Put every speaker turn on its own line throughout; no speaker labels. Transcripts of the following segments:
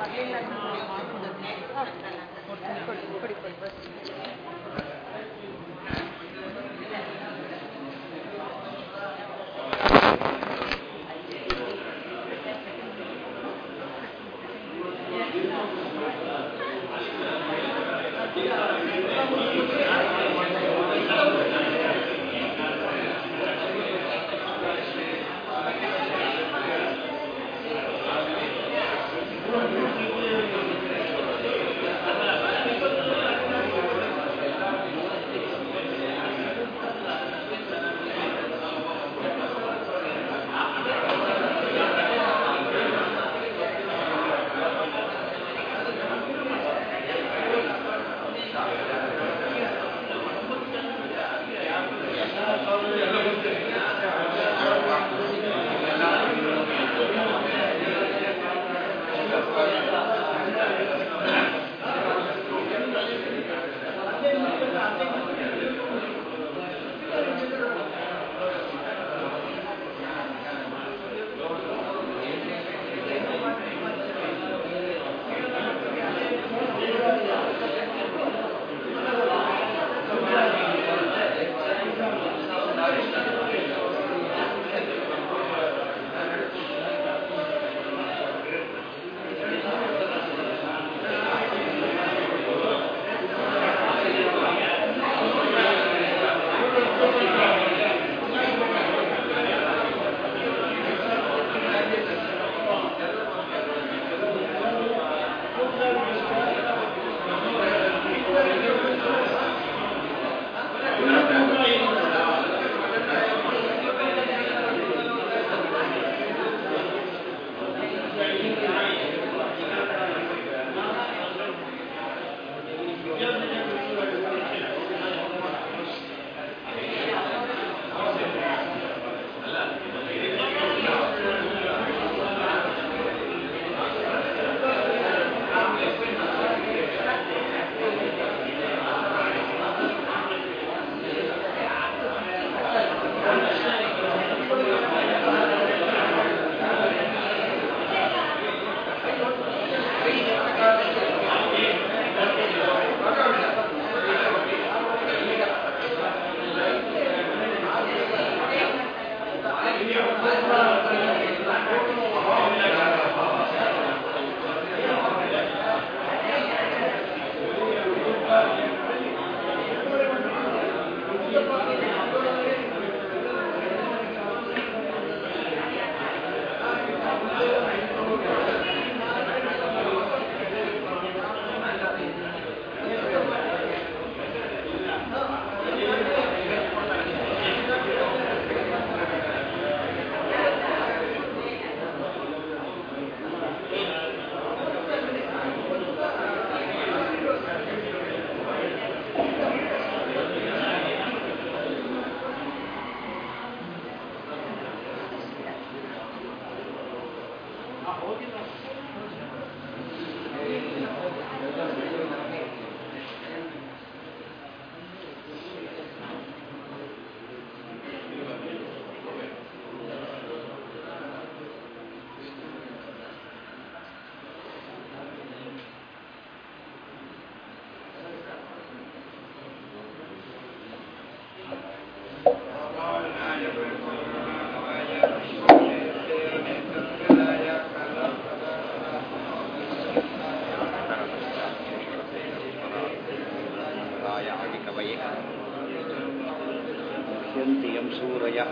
पश्यन्ति यं सूरयः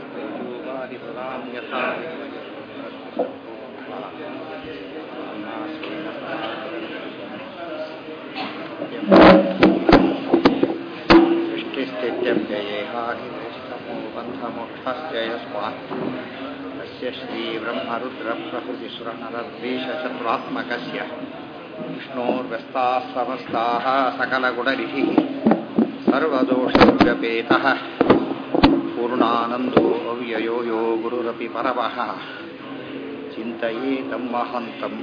तेजोवादिफलां यथा सृष्टिस्थित्यव्ययेहाधिवेशितमो बन्धमोक्षस्य यस्मात् तस्य श्रीब्रह्मरुद्रप्रभृतिसुरनरद्वेषचतुरात्मकस्य विष्णोर्व्यस्ताः समस्ताः सकलगुणनिधिः सर्वदोषव्यपेतः पूर्णानन्दो अव्ययो यो गुरुरपि परमः चिन्तयेतं महन्तम्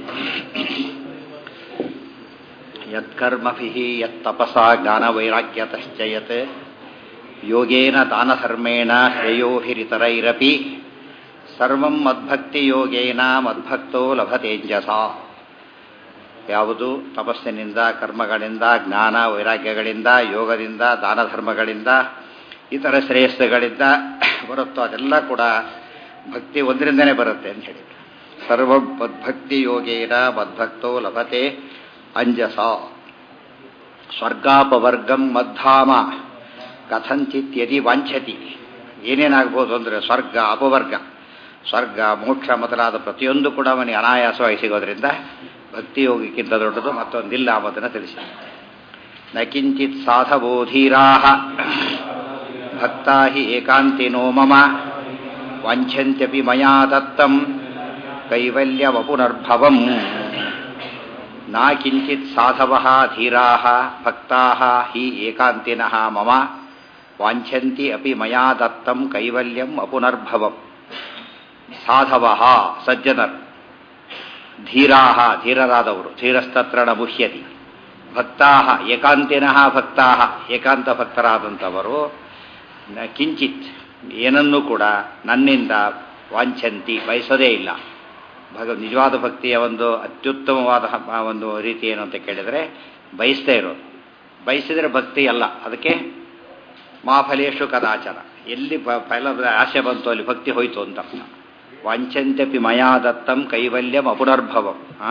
यत्कर्मभिः यत्तपसा ज्ञानवैराग्यतश्च यत् योगेन दानधर्मेण श्रेयोभिरितरैरपि सर्वं मद्भक्तियोगेन मद्भक्तो लभतेजसा ಯಾವುದು ತಪಸ್ಸಿನಿಂದ ಕರ್ಮಗಳಿಂದ ಜ್ಞಾನ ವೈರಾಗ್ಯಗಳಿಂದ ಯೋಗದಿಂದ ದಾನ ಧರ್ಮಗಳಿಂದ ಇತರ ಶ್ರೇಯಸ್ಸುಗಳಿಂದ ಬರುತ್ತೋ ಅದೆಲ್ಲ ಕೂಡ ಭಕ್ತಿ ಒಂದರಿಂದನೇ ಬರುತ್ತೆ ಅಂತ ಹೇಳಿ ಸರ್ವ ಮದ್ಭಕ್ತಿ ಯೋಗೇನ ಮದ್ಭಕ್ತೋ ಲಭತೆ ಅಂಜಸ ಸ್ವರ್ಗಾಪವರ್ಗಂ ಮದ್ಧಾಮ ಕಥಂಚಿತ್ ಯದಿ ವಾಂಛತಿ ಏನೇನಾಗ್ಬೋದು ಅಂದರೆ ಸ್ವರ್ಗ ಅಪವರ್ಗ ಸ್ವರ್ಗ ಮೋಕ್ಷ ಮೊದಲಾದ ಪ್ರತಿಯೊಂದು ಕೂಡ ಅವನಿಗೆ ಅನಾಯಾಸವಾಗಿ ಸಿಗೋದ್ರಿಂದ ಭಕ್ತಿಯೋಗಕ್ಕಿಂತ ದೊಡ್ಡದು ಮತ್ತೊಂದಿಲ್ಲ ಅನ್ನೋದನ್ನು ತಿಳಿಸಿ ನ ಕಿಂಚಿತ್ ಸಾಧಬೋಧೀರಾ ಭಕ್ತಾ ಹಿ ಏಕಾಂತಿನೋ ಮಮ ವಾಂಛಂತ್ಯಪಿ ಮಯಾ ದತ್ತಂ ಕೈವಲ್ಯವಪುನರ್ಭವಂ ನಾ ಕಿಂಚಿತ್ ಸಾಧವಃ ಧೀರಾಃ ಭಕ್ತಾಃ ಹಿ ಏಕಾಂತಿನಃ ಮಮ ವಾಂಛಂತಿ ಅಪಿ ಮಯಾ ದತ್ತಂ ಕೈವಲ್ಯಂ ಅಪುನರ್ಭವಂ ಸಾಧವಃ ಸಜ್ಜನರು ಧೀರಾಃ ಧೀರರಾದವರು ಧೀರಸ್ತತ್ರ ನ ಮುಹ್ಯತಿ ಭಕ್ತಾಃ ಏಕಾಂತಿನಃ ಭಕ್ತಾಃ ಏಕಾಂತ ಭಕ್ತರಾದಂಥವರು ನ ಕಿಂಚಿತ್ ಏನನ್ನೂ ಕೂಡ ನನ್ನಿಂದ ವಾಂಛಂತಿ ಬಯಸೋದೇ ಇಲ್ಲ ಭಗ ನಿಜವಾದ ಭಕ್ತಿಯ ಒಂದು ಅತ್ಯುತ್ತಮವಾದ ಹ- ಒಂದು ರೀತಿ ಏನು ಅಂತ ಕೇಳಿದರೆ ಬಯಸ್ತಾ ಇರೋದು ಬಯಸಿದರೆ ಭಕ್ತಿ ಅಲ್ಲ ಅದಕ್ಕೆ ಮಾಫಲೇಶು ಕದಾಚಾರ ಎಲ್ಲಿ ಫ- ಫಲದ ಆಸೆ ಬಂತು ಅಲ್ಲಿ ಭಕ್ತಿ ಹೋಯ್ತು ಅಂತ ಅರ್ಥ ವಾಂಛಂತ್ಯಪಿ ಮಯಾ ದತ್ತಂ ಕೈವಲ್ಯಂ ಅಪುನರ್ಭವಂ ಆ?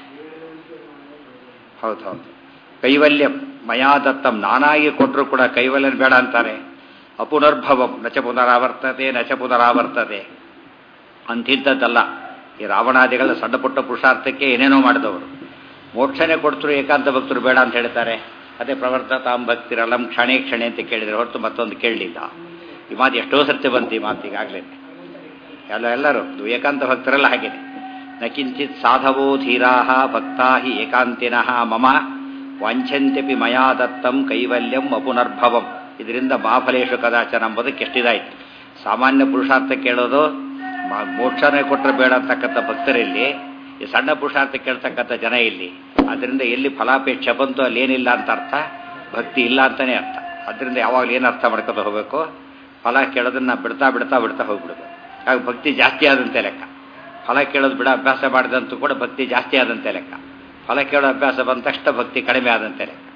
ಹೌದು ಹೌದು ಕೈವಲ್ಯಂ ಮಯಾ ದತ್ತಂ ನಾನಾಗಿ ಕೊಟ್ಟರು ಕೂಡ ಕೈವಲ್ಯನ್ ಬೇಡ ಅಂತಾರೆ ಅಪುನರ್ಭವಂ ನಚ ಪುನರಾವರ್ತತೆ ನಚ ಪುನರಾವರ್ತತೆ ಅಂತಿದ್ದದ್ದಲ್ಲ ಈ ರಾವಣಾದಿಗಳ ಸಣ್ಣ ಪುಟ್ಟ ಪುರುಷಾರ್ಥಕ್ಕೆ ಏನೇನೋ ಮಾಡಿದವರು ಮೋಕ್ಷನೇ ಕೊಡ್ತರು ಏಕಾಂತ ಭಕ್ತರು ಬೇಡ ಅಂತ ಹೇಳ್ತಾರೆ ಅದೇ ಪ್ರವರ್ತತಾಂ ಭಕ್ತಿರಲಂ ಕ್ಷಣೇ ಕ್ಷಣೆ ಅಂತ ಕೇಳಿದ್ರೆ ಹೊರತು ಮತ್ತೊಂದು ಕೇಳಲಿಲ್ಲ ಈ ಮಾತು ಎಷ್ಟೋ ಸರ್ತಿ ಬಂತು ಈ ಮಾತು ಈಗಾಗಲೇ ಎಲ್ಲ ಎಲ್ಲರೂ ಇದು ಏಕಾಂತ ಭಕ್ತರೆಲ್ಲ ಹಾಗೇನೆ ನ ಕಿಂಚಿತ್ ಸಾಧವೋ ಧೀರಾ ಭಕ್ತಾ ಹಿ ಏಕಾಂತಿನಃ ಮಮ ವಾಂಛಂತ್ಯಪಿ ಮಯಾ ದತ್ತಂ ಕೈವಲ್ಯಂ ಅಪುನರ್ಭವಂ ಇದರಿಂದ ಮಾಫಲೇಶು ಕದಾಚನ ಎಂಬುದಕ್ಕೆ ಎಷ್ಟಿದಾಯ್ತು ಸಾಮಾನ್ಯ ಪುರುಷಾರ್ಥ ಕೇಳೋದು ಮ- ಮೋಕ್ಷನೇ ಕೊಟ್ಟರೆ ಬೇಡ ಅಂತಕ್ಕಂಥ ಭಕ್ತರಲ್ಲಿ ಈ ಸಣ್ಣ ಪುರುಷಾರ್ಥ ಕೇಳ್ತಕ್ಕಂಥ ಜನ ಇಲ್ಲಿ ಅದರಿಂದ ಎಲ್ಲಿ ಫಲಾಪೇಕ್ಷೆ ಬಂತು ಅಲ್ಲಿ ಏನಿಲ್ಲ ಅಂತ ಅರ್ಥ ಭಕ್ತಿ ಇಲ್ಲ ಅಂತಾನೆ ಅರ್ಥ ಅದರಿಂದ ಯಾವಾಗಲೂ ಏನು ಅರ್ಥ ಮಾಡ್ಕೊತ ಹೋಗಬೇಕು ಫಲ ಕೇಳೋದನ್ನ ಬಿಡ್ತಾ ಬಿಡ್ತಾ ಬಿಡ್ತಾ ಹೋಗ್ಬಿಡ್ಬೇಕು ಆಗ ಭಕ್ತಿ ಜಾಸ್ತಿ ಆದಂತೆ ಲೆಕ್ಕ ಫಲ ಕೇಳೋದು ಬಿಡ ಅಭ್ಯಾಸ ಮಾಡಿದಂತೂ ಕೂಡ ಭಕ್ತಿ ಜಾಸ್ತಿ ಆದಂತೆ ಲೆಕ್ಕ ಫಲ ಕೇಳೋ ಅಭ್ಯಾಸ ಬಂದ ತಕ್ಷಣ ಭಕ್ತಿ ಕಡಿಮೆ ಆದಂತೆ ಲೆಕ್ಕ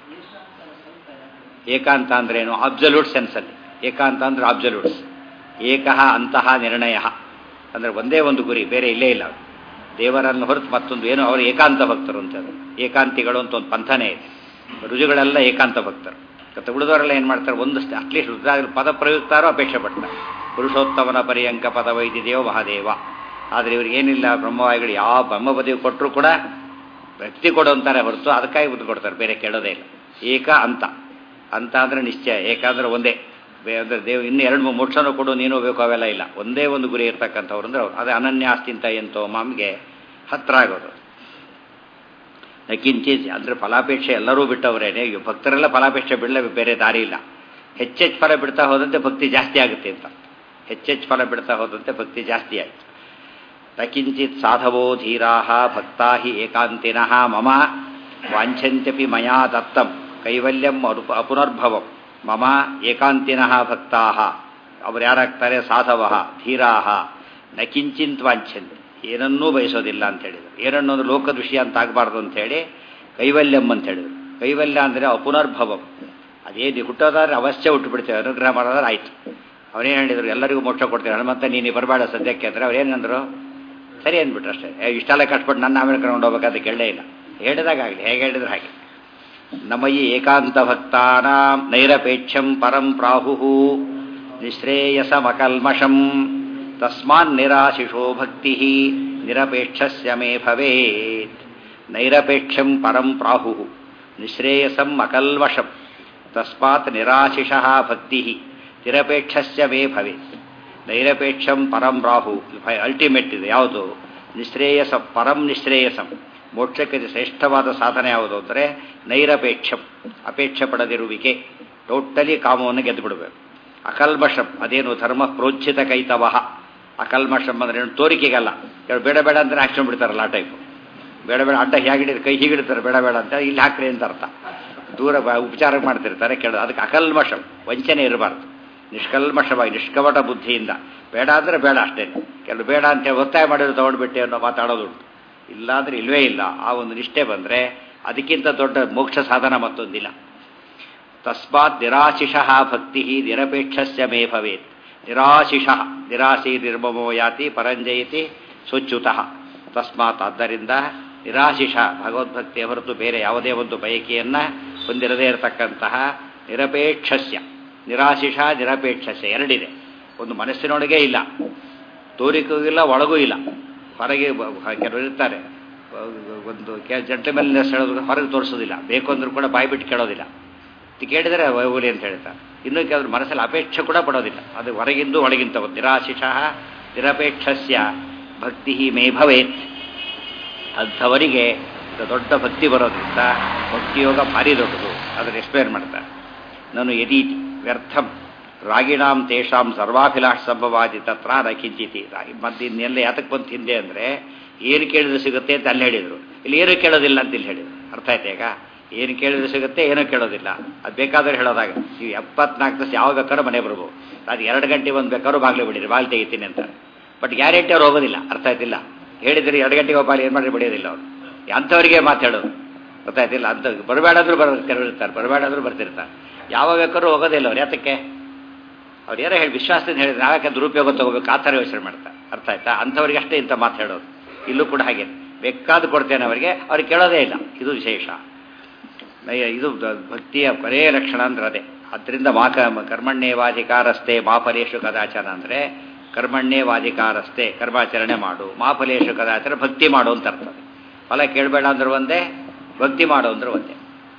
ಏಕಾಂತ ಅಂದ್ರೆ ಏನು ಅಬ್ಸಲ್ಯೂಟ್ ಸೆನ್ಸಲ್ಲಿ ಏಕಾಂತ ಅಂದ್ರೆ ಅಬ್ಸಲ್ಯೂಟ್ಸ್ ಏಕಃ ಅಂತಹ ನಿರ್ಣಯ ಅಂದ್ರೆ ಒಂದೇ ಒಂದು ಗುರಿ ಬೇರೆ ಇಲ್ಲೇ ಇಲ್ಲ ಅವ್ರು. ದೇವರನ್ನು ಹೊರತು ಮತ್ತೊಂದು ಏನು ಅವರು ಏಕಾಂತ ಭಕ್ತರು ಅಂತ ಅದು. ಏಕಾಂತಿಗಳು ಅಂತ ಒಂದು ಪಂಥನೇ ಇದೆ ರುಜುಗಳೆಲ್ಲ ಏಕಾಂತ ಭಕ್ತರು ಮತ್ತೆ ಉಳಿದವರೆಲ್ಲ ಏನು ಮಾಡ್ತಾರೆ ಒಂದು ಅಟ್ಲೀಸ್ಟ್ ರುದ್ರಾಗ ಪದ ಪ್ರಯುಕ್ತಾರೋ ಅಪೇಕ್ಷೆ ಪಡ್ತಾರೆ ಪುರುಷೋತ್ತಮನ ಪರ್ಯಂಕ ಪದ ವೈದ್ಯದೇವ ಮಹಾದೇವ ಆದರೆ ಇವ್ರಿಗೆ ಏನಿಲ್ಲ ಬ್ರಹ್ಮವಾಯಿಗಳು ಯಾವ ಬ್ರಹ್ಮ ಪದವಿ ಕೊಟ್ಟರು ಕೂಡ ವ್ಯಕ್ತಿ ಕೊಡು ಅಂತಾರೆ ಹೊರತು ಅದಕ್ಕಾಗಿ ಬುದ್ಧಿ ಕೊಡ್ತಾರೆ ಬೇರೆ ಕೇಳೋದೇ ಇಲ್ಲ ಏಕ ಅಂತ ಅಂತ ಅಂದ್ರೆ ನಿಶ್ಚಯ ಏಕ ಅಂದ್ರೆ ಒಂದೇ ಬೇ- ಅಂದ್ರೆ ದೇವ್ ಇನ್ನು ಎರಡು ಮೂರು ಮೋಕ್ಷನೂ ಕೊಡು ನೀನು ಬೇಕು ಅವೆಲ್ಲ ಇಲ್ಲ ಒಂದೇ ಒಂದು ಗುರಿ ಇರ್ತಕ್ಕಂಥವ್ರು ಅಂದ್ರೆ ಅವ್ರು ಅದೇ ಅನನ್ಯಾಸ್ತಿಂತ ಎಂತೋ ಮಾಮ್ಗೆ ಹತ್ರ ಆಗೋದು ಕಿಂಚಿತ್ ಅಂದ್ರೆ ಫಲಾಪೇಕ್ಷೆ ಎಲ್ಲರೂ ಬಿಟ್ಟವರೇನೆ ಈಗ ಭಕ್ತರೆಲ್ಲ ಫಲಾಪೇಕ್ಷೆ ಬಿಡಲೇ ಬೇರೆ ದಾರಿ ಇಲ್ಲ ಹೆಚ್ಚೆಚ್ಚು ಫಲ ಬಿಡ್ತಾ ಹೋದಂತೆ ಭಕ್ತಿ ಜಾಸ್ತಿ ಆಗುತ್ತೆ ಅಂತ ಹೆಚ್ಚೆಚ್ಚು ಫಲ ಬಿಡ್ತಾ ಹೋದಂತೆ ಭಕ್ತಿ ಜಾಸ್ತಿ ಆಯಿತು ನಕಿಂಚಿತ್ ಸಾಧವೋ ಧೀರಾ ಭಕ್ತಾ ಹಿ ಏಕಾಂತಿನಃ ಮಮ ವಾಂಛಂತ್ಯಪಿ ಮಯಾ ದತ್ತಂ ಕೈವಲ್ಯಂ ಅರುಪ ಅಪುನರ್ಭವಂ ಮಮ ಏಕಾಂತಿನಃ ಭಕ್ತಾ ಅವರು ಯಾರಾಗ್ತಾರೆ ಸಾಧವ ಧೀರಾ ನ ಕಿಂಚಿಂತ್ ವಾಂಛಂತಿ ಏನನ್ನೂ ಬಯಸೋದಿಲ್ಲ ಅಂತ ಹೇಳಿದರು ಏನನ್ನೋ ಒಂದು ಲೋಕದ ವಿಷಯ ಅಂತ ಆಗಬಾರ್ದು ಅಂತ ಹೇಳಿ ಕೈವಲ್ಯಂ ಅಂತ ಹೇಳಿದರು ಕೈವಲ್ಯ ಅಂದರೆ ಅಪುನರ್ಭವಂ ಅದೇನು ಹುಟ್ಟೋದಾದ್ರೆ ಅವಶ್ಯ ಹುಟ್ಟುಬಿಡ್ತೇವೆ ಅನುಗ್ರಹ ಮಾಡೋದಾದ್ರೆ ಆಯ್ತು ಅವನೇನು ಹೇಳಿದ್ರು ಎಲ್ಲರಿಗೂ ಮೋಕ್ಷ ಕೊಡ್ತೇವೆ ಹನುಮಂತ ನೀನು ಬರಬೇಡ ಸದ್ಯಕ್ಕೆ ಅಂದ್ರೆ ಅವ್ರೇನಂದ್ರು ಸರಿ ಅಂದ್ಬಿಟ್ರು ಅಷ್ಟೇ ಏ, ಇಷ್ಟೆಲ್ಲ ಕಷ್ಟಪಟ್ಟು ನನ್ನ ಆಮೇಲೆ ಕರ್ಕೊಂಡು ಹೋಗ್ಬೇಕಾದ್ರೆ ಕೇಳಲೇ ಇಲ್ಲ ಹೇಳಿದಾಗ ಆಗಲಿ ಹೇಗೆ ಹೇಳಿದ್ರೆ ಹಾಗೆ ನಮಯಿ ಏಕಾಂತ ಭಕ್ತಾನಾಂ ನೈರಪೇಕ್ಷಂ ಪರಂ ಪ್ರಾಹು ನಿಶ್ರೇಯಸಮಕಲ್ಮಷಂ ತಸ್ಮಾನ್ ನಿರಾಶಿಷೋ ಭಕ್ತಿ ನಿರಪೇಕ್ಷಸ್ಯ ಮೇ ಭವೇತ್ ನೈರಪೇಕ್ಷಂ ಪರಂ ಪ್ರಾಹು ನಿಶ್ರೇಯಸಂ ಅಕಲ್ಮಷಂ ತಸ್ಮಾತ್ ನಿರಾಶಿಷಃ ಭಕ್ತಿ ನಿರಪೇಕ್ಷಸ್ಯ ಮೇ ಭವೇತ್ ನೈರಪೇಕ್ಷಂ ಪರಂ ರಾಹು ಅಲ್ಟಿಮೇಟ್ ಇದೆ ಯಾವುದು ನಿಶ್ರೇಯಸ ಪರಂ ನಿಶ್ರೇಯಸಂ ಮೋಕ್ಷಕ್ಕೆ ಇದು ಶ್ರೇಷ್ಠವಾದ ಸಾಧನೆ ಯಾವುದು ಅಂದರೆ ನೈರಪೇಕ್ಷಂ ಅಪೇಕ್ಷೆ ಪಡದಿರುವಿಕೆ ಟೋಟಲಿ ಕಾಮವನ್ನು ಗೆದ್ದು ಬಿಡಬೇಕು ಅಕಲ್ಮಷಂ ಅದೇನು ಧರ್ಮ ಪ್ರೋಚ್ಛಿತ ಕೈತವಹ ಅಕಲ್ಮಷಂ ಅಂದ್ರೆ ಏನು ತೋರಿಕೆಗಲ್ಲ ಕೆಲವು ಬೇಡ ಬೇಡ ಅಂತ ಆಕ್ಷನ್ ಬಿಡ್ತಾರಲ್ಲ ಆ ಟೈಪು ಬೇಡ ಬೇಡ ಅಡ್ಡ ಹೇಗಿಡಿದ್ರೆ ಕೈ ಹೀಗಿಡ್ತಾರೆ ಬೇಡ ಬೇಡ ಅಂತ ಇಲ್ಲಿ ಹಾಕ್ರಿ ಅಂತ ಅರ್ಥ ದೂರ ಬ- ಉಪಚಾರ ಮಾಡ್ತಿರ್ತಾರೆ ಕೇಳೋದು ಅದಕ್ಕೆ ಅಕಲ್ಮಷಂ ವಂಚನೆ ಇರಬಾರ್ದು ನಿಷ್ಕಲ್ಮಷವಾಗಿ ನಿಷ್ಕಪಟ ಬುದ್ಧಿಯಿಂದ ಬೇಡ ಅಂದರೆ ಬೇಡ ಅಷ್ಟೇ ಕೆಲವು ಬೇಡ ಅಂತ ಹೇಳಿ ಒತ್ತಾಯ ಮಾಡಿದ್ರು ತಗೊಂಡ್ಬಿಟ್ಟೆ ಅನ್ನೋ ಮಾತಾಡೋದುಂಟು ಇಲ್ಲಾಂದ್ರೆ ಇಲ್ವೇ ಇಲ್ಲ ಆ ಒಂದು ನಿಷ್ಠೆ ಬಂದರೆ ಅದಕ್ಕಿಂತ ದೊಡ್ಡ ಮೋಕ್ಷ ಸಾಧನ ಮತ್ತೊಂದಿಲ್ಲ ತಸ್ಮಾತ್ ನಿರಾಶಿಷಃ ಭಕ್ತಿ ನಿರಪೇಕ್ಷಸ್ಯ ಮೇ ಭವೇತ್ ನಿರಾಶಿಷಃ ನಿರಾಶಿ ನಿರ್ಮಮೋ ಯಾತಿ ಪರಂಜಯತಿ ಸ್ವಚ್ಯುತಃ ತಸ್ಮಾತ್ ಆದ್ದರಿಂದ ನಿರಾಶಿಷ ಭಗವದ್ಭಕ್ತಿಯ ಹೊರತು ಬೇರೆ ಯಾವುದೇ ಒಂದು ಬಯಕೆಯನ್ನು ಹೊಂದಿರದೇ ಇರತಕ್ಕಂತಹ ನಿರಪೇಕ್ಷಸ್ಯ ನಿರಾಶಿಷ ನಿರಪೇಕ್ಷಸ್ಯ ಎರಡಿದೆ ಒಂದು ಮನಸ್ಸಿನೊಳಗೆ ಇಲ್ಲ ತೋರಿಕೂ ಇಲ್ಲ ಒಳಗೂ ಇಲ್ಲ ಹೊರಗೆ ಕೆಲವರು ಇರ್ತಾರೆ ಒಂದು ಜಂಟ್ಲ್ಮೆನ್ನೆಸ್ ಹೇಳೋದು ಹೊರಗೆ ತೋರಿಸೋದಿಲ್ಲ ಬೇಕು ಅಂದ್ರೂ ಕೂಡ ಬಾಯಿ ಬಿಟ್ಟು ಕೇಳೋದಿಲ್ಲ ಕೇಳಿದರೆ ವೈಗುಲಿ ಅಂತ ಹೇಳ್ತಾರೆ ಇನ್ನೂ ಕೆಲವರು ಮನಸ್ಸಲ್ಲಿ ಅಪೇಕ್ಷೆ ಕೂಡ ಪಡೋದಿಲ್ಲ ಅದು ಹೊರಗಿಂದು ಒಳಗಿಂತ ನಿರಾಶಿಷಃ ನಿರಪೇಕ್ಷಸ್ಯ ಭಕ್ತಿ ಮೇ ಭವೇತ್ ಅಂಥವರಿಗೆ ದೊಡ್ಡ ಭಕ್ತಿ ಬರೋದ್ರಿಂದ ಭಕ್ತಿಯೋಗ ಭಾರಿ ದೊಡ್ಡದು ಅದನ್ನು ಎಕ್ಸ್ಪ್ಲೇನ್ ಮಾಡ್ತಾರೆ ನಾನು ಯದೀತಿ ವ್ಯರ್ಥಂ ರಾಗಿಣಾಂ ತೇಷಾಂ ಸರ್ವಾಭಿಲಾಷ ಸಂಭವಾದಿ ತತ್ರ ನ ಕಿಂಚಿತಿ ಮತ್ತೆ ಇನ್ನೆಲ್ಲ ಯಾತಕ್ಕೆ ಬಂತು ಹಿಂದೆ ಅಂದರೆ ಏನು ಕೇಳಿದ್ರೆ ಸಿಗುತ್ತೆ ಅಂತ ಅಲ್ಲಿ ಹೇಳಿದರು ಇಲ್ಲಿ ಏನು ಕೇಳೋದಿಲ್ಲ ಅಂತ ಇಲ್ಲಿ ಹೇಳಿದರು ಅರ್ಥ ಆಯ್ತಾ ಈಗ ಏನು ಕೇಳಿದ್ರೆ ಸಿಗುತ್ತೆ ಏನೂ ಕೇಳೋದಿಲ್ಲ ಅದು ಬೇಕಾದ್ರೆ ಹೇಳೋದಾಗ ನೀವು ಎಪ್ಪತ್ನಾಲ್ಕು ದಿವಸ ಯಾವ ಬೇಕಾದ್ರೂ ಮನೆ ಬರ್ಬೋದು ಅದು ಎರಡು ಗಂಟೆ ಒಂದು ಬೇಕಾದ್ರೂ ಬಾಗಿಲು ಬಿಡಿರಿ ಬಾಗಿಲು ತೆಗಿತೀನಿ ಅಂತ ಬಟ್ ಗ್ಯಾರಂಟಿ ಅವ್ರು ಹೋಗೋದಿಲ್ಲ ಅರ್ಥ ಆಯ್ತಿಲ್ಲ ಹೇಳಿದ್ರೆ ಎರಡು ಗಂಟೆಗೆ ಒಬ್ಬ ಏನು ಮಾಡಿ ಬಿಡೋದಿಲ್ಲ ಅವರು ಅಂಥವರಿಗೆ ಮಾತಾಡೋದು ಗೊತ್ತಾಯ್ತಿಲ್ಲ ಅಂತ ಬರಬೇಡಾದ್ರೂ ಬರ ಇರ್ತಾರೆ ಬರಬೇಡಾದ್ರೂ ಬರ್ತಿರ್ತಾರೆ ಯಾವಾಗ ಬೇಕಾದ್ರೂ ಹೋಗೋದಿಲ್ಲ ಅವ್ರು ಯಾತಕ್ಕೆ ಅವ್ರು ಯಾರೋ ಹೇಳಿ ವಿಶ್ವಾಸದಿಂದ ಹೇಳಿದ್ರೆ ನಾವ್ಯಾಕೆ ದುರುಪಯೋಗ ತಗೋಬೇಕು ಆ ಥರ ಯೋಚನೆ ಮಾಡ್ತಾರೆ ಅರ್ಥ ಆಯ್ತಾ ಅಂಥವ್ರಿಗೆ ಅಷ್ಟೇ ಇಂಥ ಮಾತು ಹೇಳೋದು ಇಲ್ಲೂ ಕೂಡ ಹಾಗೆ ಬೇಕಾದ ಕೊಡ್ತೇನೆ ಅವರಿಗೆ ಅವ್ರಿಗೆ ಕೇಳೋದೇ ಇಲ್ಲ ಇದು ವಿಶೇಷ ಇದು ಭಕ್ತಿಯ ಕೊನೆಯ ಲಕ್ಷಣ ಅಂದ್ರೆ ಅದೇ ಅದರಿಂದ ಮಾ ಕರ್ಮಣ್ಯೇವಾಧಿಕಾರಸ್ಥೆ ಮಾಫಲೇಶು ಕದಾಚನ ಅಂದರೆ ಕರ್ಮಣ್ಯೇವಾಧಿಕಾರಸ್ಥೆ ಕರ್ಮಾಚರಣೆ ಮಾಡು ಮಾಫಲೇಶು ಕದಾಚರ ಭಕ್ತಿ ಮಾಡು ಅಂತ ಅರ್ಥ ಫಲ ಕೇಳಬೇಡ ಅಂದ್ರೆ ಒಂದೇ ಭಕ್ತಿ ಮಾಡು ಅಂದ್ರೆ ಒಂದೇ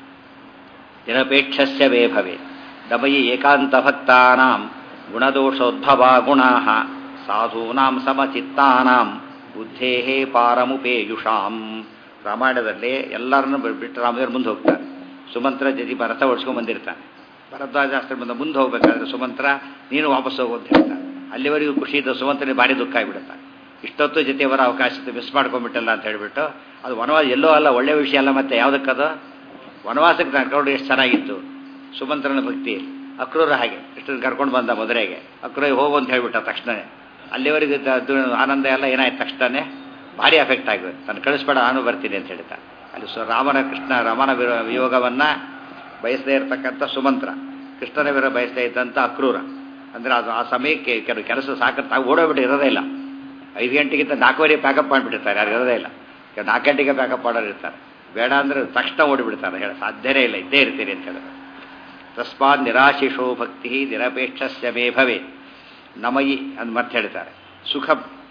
ನಿರಪೇಕ್ಷಸ್ಯ ವೇ ಭವೆ ದಮಯಿ ಏಕಾಂತ ಭಕ್ತಾನಾಂ ಗುಣದೋಷೋದ್ಭವ ಗುಣಾ ಸಾಧೂನಾಂ ಸಮಚಿತ್ತಾನಾಂ ಬುದ್ಧೇ ಪಾರಮುಪೇಯುಷಾಂ ರಾಮಾಯಣದಲ್ಲಿ ಎಲ್ಲರನ್ನು ಬಿಟ್ಟು ರಾಮದೇವರು ಮುಂದೆ ಹೋಗ್ತಾರೆ ಸುಮಂತ್ರ ಜತಿ ಭರತ ಓಡಿಸ್ಕೊಂಡು ಬಂದಿರ್ತಾನೆ ಭರದ್ವಾಜಾಸ್ತ್ರ ಬಂದ ಮುಂದೆ ಹೋಗ್ಬೇಕಾದ್ರೆ ಸುಮಂತ್ರ ನೀನು ವಾಪಸ್ ಹೋಗು ಅಂತ ಹೇಳ್ತಾನೆ ಅಲ್ಲಿವರೆಗೂ ಖುಷಿ ಇದ್ದ ಸುಮಂತ್ರನಿಗೆ ಭಾರಿ ದುಃಖ ಆಗಿಬಿಡುತ್ತಾನೆ ಇಷ್ಟೊತ್ತು ಜೊತೆಯವರ ಅವಕಾಶ ಮಿಸ್ ಮಾಡ್ಕೊಂಡ್ಬಿಟ್ಟಲ್ಲ ಅಂತ ಹೇಳಿಬಿಟ್ಟು ಅದು ವನವಾಸ ಎಲ್ಲೋ ಅಲ್ಲ ಒಳ್ಳೆ ವಿಷಯ ಅಲ್ಲ ಮತ್ತೆ ಯಾವುದಕ್ಕದು ವನವಾಸಕ್ಕೆ ಕರ್ಕೊಂಡು ಎಷ್ಟು ಚೆನ್ನಾಗಿತ್ತು ಸುಮಂತ್ರನ ಭಕ್ತಿ ಅಕ್ರೂರ ಹಾಗೆ ಇಷ್ಟನ್ನು ಕರ್ಕೊಂಡು ಬಂದ ಮದುರೆಗೆ ಅಕ್ರೂರಿಗೆ ಹೋಗು ಅಂತ ಹೇಳ್ಬಿಟ್ಟ ತಕ್ಷಣವೇ ಅಲ್ಲಿವರೆಗೂ ಆನಂದ ಎಲ್ಲ ಏನಾಯ್ತು ತಕ್ಷಣವೇ ಭಾರಿ ಅಫೆಕ್ಟ್ ಆಗಿದೆ ನಾನು ಕಳಿಸ್ಬೇಡ ನಾನು ಬರ್ತೀನಿ ಅಂತ ಹೇಳ್ತಾ ಅಲ್ಲಿ ಸೊ ರಾಮನ ಕೃಷ್ಣ ರಾಮನ ವಿಯೋಗವನ್ನು ಬಯಸದೇ ಇರತಕ್ಕಂಥ ಸುಮಂತ್ರ ಕೃಷ್ಣನ ವಿರ ಬಯಸದೇ ಇದ್ದಂಥ ಅಕ್ರೂರ ಅಂದರೆ ಅದು ಆ ಸಮಯಕ್ಕೆ ಕೆಲವು ಕೆಲಸ ಸಾಕತ್ತ ಓಡೋಗ್ಬಿಟ್ಟು ಇರೋದೇ ಇಲ್ಲ ಐದು ಗಂಟೆಗಿಂತ ನಾಲ್ಕುವರೆ ಪ್ಯಾಕಪ್ ಮಾಡಿಬಿಟ್ಟಿರ್ತಾರೆ ಯಾರು ಇರೋದೇ ಇಲ್ಲ ನಾಲ್ಕು ಗಂಟೆಗೆ ಪ್ಯಾಕಪ್ ಮಾಡೋರು ಇರ್ತಾರೆ ಬೇಡ ಅಂದರೆ ತಕ್ಷಣ ಓಡಿಬಿಡ್ತಾರೆ ಹೇಳ ಸಾಧ್ಯನೇ ಇಲ್ಲ ಇದ್ದೇ ಇರ್ತೀರಿ ಅಂತ ಹೇಳಿದ್ರೆ ತಸ್ಮಾತ್ ನಿರಾಶಿಷೋ ಭಕ್ತಿ ನಿರಪೇಕ್ಷಸ್ಯ ಮೇ ಭವೆ ನಮಯಿ ಅಂತ ಮತ್ತೆ ಹೇಳ್ತಾರೆ ಸುಖ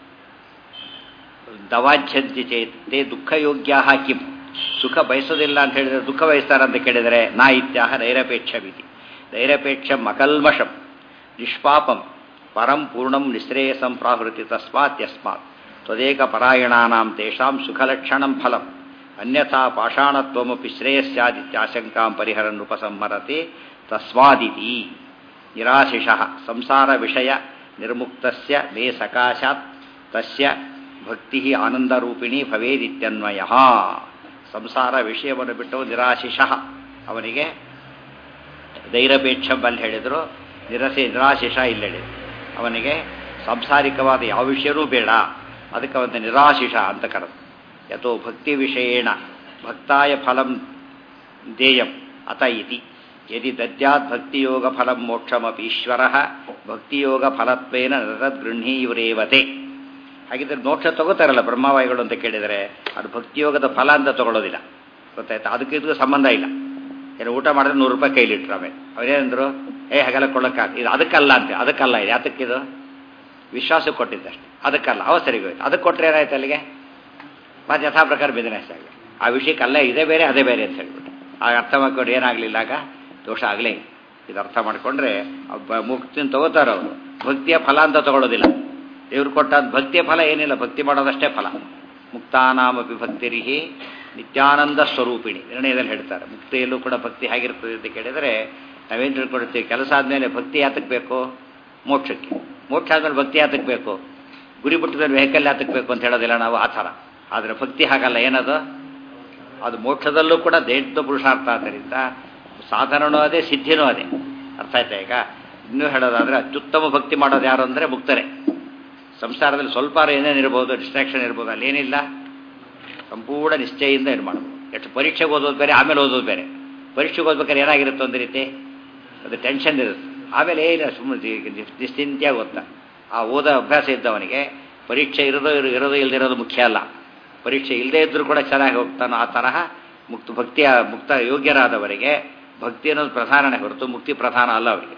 ದವಾಜ್ಯಂತಿ ಚೇತ್ ತೇ ದುಃಖಯೋಗ್ಯ ಕಿಂ ಸುಖ ಬಯಸೋದಿಲ್ಲ ಅಂತ ಹೇಳಿದರೆ ದುಃಖ ಬಯಸ್ತಾರೆ ಅಂತ ಕೇಳಿದರೆ ನಾ ಇತ್ಯಾಹ ನೈರಪೇಕ್ಷವಿತಿ ನೈರಪೇಕ್ಷಂ ಅಕಲ್ಮಷಂ ನಿಷ್ಪಾಪಂ ಪರಂ ಪೂರ್ಣಂ ನಿಶ್ರೇಯಸಂ ಪ್ರಾಹೃತಿ ತಸ್ಮಾತ್ ಯಸ್ಮಾತ್ ತ್ವದೇಕ ಪರಾಯಣಾನಾಂ ತೇಷಾಂ ಸುಖಲಕ್ಷಣಂ ಫಲಂ ಅನ್ಯಥಾ ಪಾಷಾಣತ್ವಮಪಿ ಶ್ರೇಯಸ್ಯಾದಿತ್ಯಾಶಂಕಾಂ ಪರಿಹರನ್ ಉಪಸಂಹರತಿ ತಸ್ಮಾದಿತಿ ನಿರಾಶಿಷಃ ಸಂಸಾರ ವಿಷಯ ನಿರ್ಮುಕ್ತಸ್ಯ ಮೇ ಸಕಾಶಾತ್ ತಸ್ಯ ಭಕ್ತಿ ಆನಂದರೂಪಿಣಿ ಭವೇದಿತ್ಯನ್ವಯ ಸಂಸಾರ ವಿಷಯವನ್ನು ಬಿಟ್ಟು ನಿರಾಶಿಷಃ ಅವನಿಗೆ ಧೈರ್ಯಪೇಕ್ಷಂಬಲ್ಲಿ ಹೇಳಿದರು ನಿರಸಿ ನಿರಾಶಿಷ ಇಲ್ಲಿ ಹೇಳಿದರು ಅವನಿಗೆ ಸಾಂಸಾರಿಕವಾದ ಯಾವ ವಿಷಯವೂ ಬೇಡ ಅದಕ್ಕೆ ಅವನ ನಿರಾಶಿಷ ಅಂತ ಕರೆದು ಯಥೋ ಭಕ್ತಿ ವಿಷಯೇಣ ಭಕ್ತಾಯ ಫಲಂ ದೇಯಂ ಅತ ಇತಿ ಯದಿ ದದ್ಯಾತ್ ಭಕ್ತಿಯೋಗ ಫಲಂ ಮೋಕ್ಷಮಪಿ ಈಶ್ವರ ಭಕ್ತಿಯೋಗ ಫಲತ್ವೇನ ತದ್ಗೃಹೀಯುರೇವತೆ ಹಾಗಿದ್ರೆ ಮೋಕ್ಷ ತಗೋತಾರಲ್ಲ ಬ್ರಹ್ಮವಾಯಿಗಳು ಅಂತ ಕೇಳಿದರೆ ಅದು ಭಕ್ತಿಯೋಗದ ಫಲ ಅಂತ ತಗೊಳ್ಳೋದಿಲ್ಲ ಗೊತ್ತಾಯ್ತಾ ಅದಕ್ಕೆ ಇದಕ್ಕೂ ಸಂಬಂಧ ಇಲ್ಲ ಏನು ಊಟ ಮಾಡಿದ್ರೆ ನೂರು ರೂಪಾಯಿ ಕೈಲಿಟ್ರು ಆಮೇಲೆ ಅವರೇನಂದ್ರು ಏ ಹಾಗೆಲ್ಲ ಕೊಡೋಕ್ಕಾಗ ಇದು ಅದಕ್ಕಲ್ಲ ಅಂತ ಅದಕ್ಕಲ್ಲ ಇದು ಯಾತಕ್ಕಿದು ವಿಶ್ವಾಸಕ್ಕೆ ಕೊಟ್ಟಿದ್ದಷ್ಟೆ ಅದಕ್ಕಲ್ಲ ಅವ ಸರಿಗೆ ಹೋಯ್ತು ಅದಕ್ಕೆ ಕೊಟ್ಟರೆ ಏನಾಯ್ತು ಅಲ್ಲಿಗೆ ಮತ್ತೆ ಯಥಾ ಪ್ರಕಾರ ಬಿಸಿನೆಸ್ ಆಗಲಿ ಆ ವಿಷಯಕ್ಕಲ್ಲ ಇದೇ ಬೇರೆ ಅದೇ ಬೇರೆ ಅಂತ ಹೇಳ್ಬಿಟ್ಟು ಆಗ ಅರ್ಥ ಮಾಡ್ಕೊಂಡು ಏನಾಗಲಿಲ್ಲ ಆಗ ದೋಷ ಆಗಲೇ ಇದು ಅರ್ಥ ಮಾಡಿಕೊಂಡ್ರೆ ಮುಕ್ತಿನ ತಗೋತಾರ ಅವರು ಭಕ್ತಿಯ ಫಲ ಅಂತ ತಗೊಳ್ಳೋದಿಲ್ಲ ದೇವ್ರು ಕೊಟ್ಟ ಭಕ್ತಿಯ ಫಲ ಏನಿಲ್ಲ ಭಕ್ತಿ ಮಾಡೋದಷ್ಟೇ ಫಲ ಮುಕ್ತಾನಾಮಪಿ ಭಕ್ತಿರಿಹಿ ನಿತ್ಯಾನಂದ ಸ್ವರೂಪಿಣಿ ನಿರ್ಣಯದಲ್ಲಿ ಹೇಳ್ತಾರೆ ಮುಕ್ತಿಯಲ್ಲೂ ಕೂಡ ಭಕ್ತಿ ಹೇಗಿರ್ತದೆ ಅಂತ ಕೇಳಿದರೆ ನಾವೇನು ತಿಳ್ಕೊಂಡಿರ್ತೀವಿ ಕೆಲಸ ಆದಮೇಲೆ ಭಕ್ತಿ ಯಾತಕ್ಕೆ ಬೇಕು ಮೋಕ್ಷಕ್ಕೆ ಮೋಕ್ಷ ಆದಮೇಲೆ ಭಕ್ತಿ ಯಾತಕ್ಕೆ ಬೇಕು ಗುರಿ ಬಿಟ್ಟದಲ್ಲಿ ವೆಹಿಕಲ್ ಯಾತಕ್ಕೆ ಬೇಕು ಅಂತ ಹೇಳೋದಿಲ್ಲ ನಾವು ಆ ಥರ ಆದರೆ ಭಕ್ತಿ ಹಾಗಲ್ಲ ಏನದು ಅದು ಮೋಕ್ಷದಲ್ಲೂ ಕೂಡ ದೈತ್ಯ ಪುರುಷಾರ್ಥ ಆದ್ದರಿಂದ ಸಾಧನನೂ ಅದೇ ಸಿದ್ಧಿನೂ ಅದೇ ಅರ್ಥ ಆಯ್ತಾ ಈಗ ಇನ್ನೂ ಹೇಳೋದಾದರೆ ಅತ್ಯುತ್ತಮ ಭಕ್ತಿ ಮಾಡೋದು ಯಾರು ಅಂದರೆ ಮುಕ್ತರೇ ಸಂಸಾರದಲ್ಲಿ ಸ್ವಲ್ಪ ಏನೇನು ಇರ್ಬೋದು ಡಿಸ್ಟ್ರಾಕ್ಷನ್ ಇರ್ಬೋದು ಅಲ್ಲೇನಿಲ್ಲ ಸಂಪೂರ್ಣ ನಿಶ್ಚಯದಿಂದ ಏನು ಮಾಡ್ಬೋದು ಎಷ್ಟು ಪರೀಕ್ಷೆಗೆ ಓದೋದು ಬೇರೆ ಆಮೇಲೆ ಓದೋದು ಬೇರೆ ಪರೀಕ್ಷೆಗೆ ಓದ್ಬೇಕಾದ್ರೆ ಏನಾಗಿರುತ್ತೆ ಒಂದು ರೀತಿ ಅದು ಟೆನ್ಷನ್ ಇರುತ್ತೆ ಆಮೇಲೆ ಏನಿಲ್ಲ ಸುಮ್ಮನೆ ನಿಶ್ಚಿಂತೆಯಾಗಿ ಓದ್ತಾ ಆ ಓದೋ ಅಭ್ಯಾಸ ಇದ್ದವನಿಗೆ ಪರೀಕ್ಷೆ ಇರೋದು ಇರೋದು ಇಲ್ಲದಿರೋದು ಮುಖ್ಯ ಅಲ್ಲ ಪರೀಕ್ಷೆ ಇಲ್ಲದೇ ಇದ್ದರೂ ಕೂಡ ಚೆನ್ನಾಗಿ ಹೋಗ್ತಾನೋ ಆ ತರಹ ಮುಕ್ತ ಭಕ್ತಿಯ ಮುಕ್ತ ಯೋಗ್ಯರಾದವರಿಗೆ ಭಕ್ತಿ ಅನ್ನೋದು ಪ್ರಧಾನನೇ ಹೊರತು ಮುಕ್ತಿ ಪ್ರಧಾನ ಅಲ್ಲ ಅವರಿಗೆ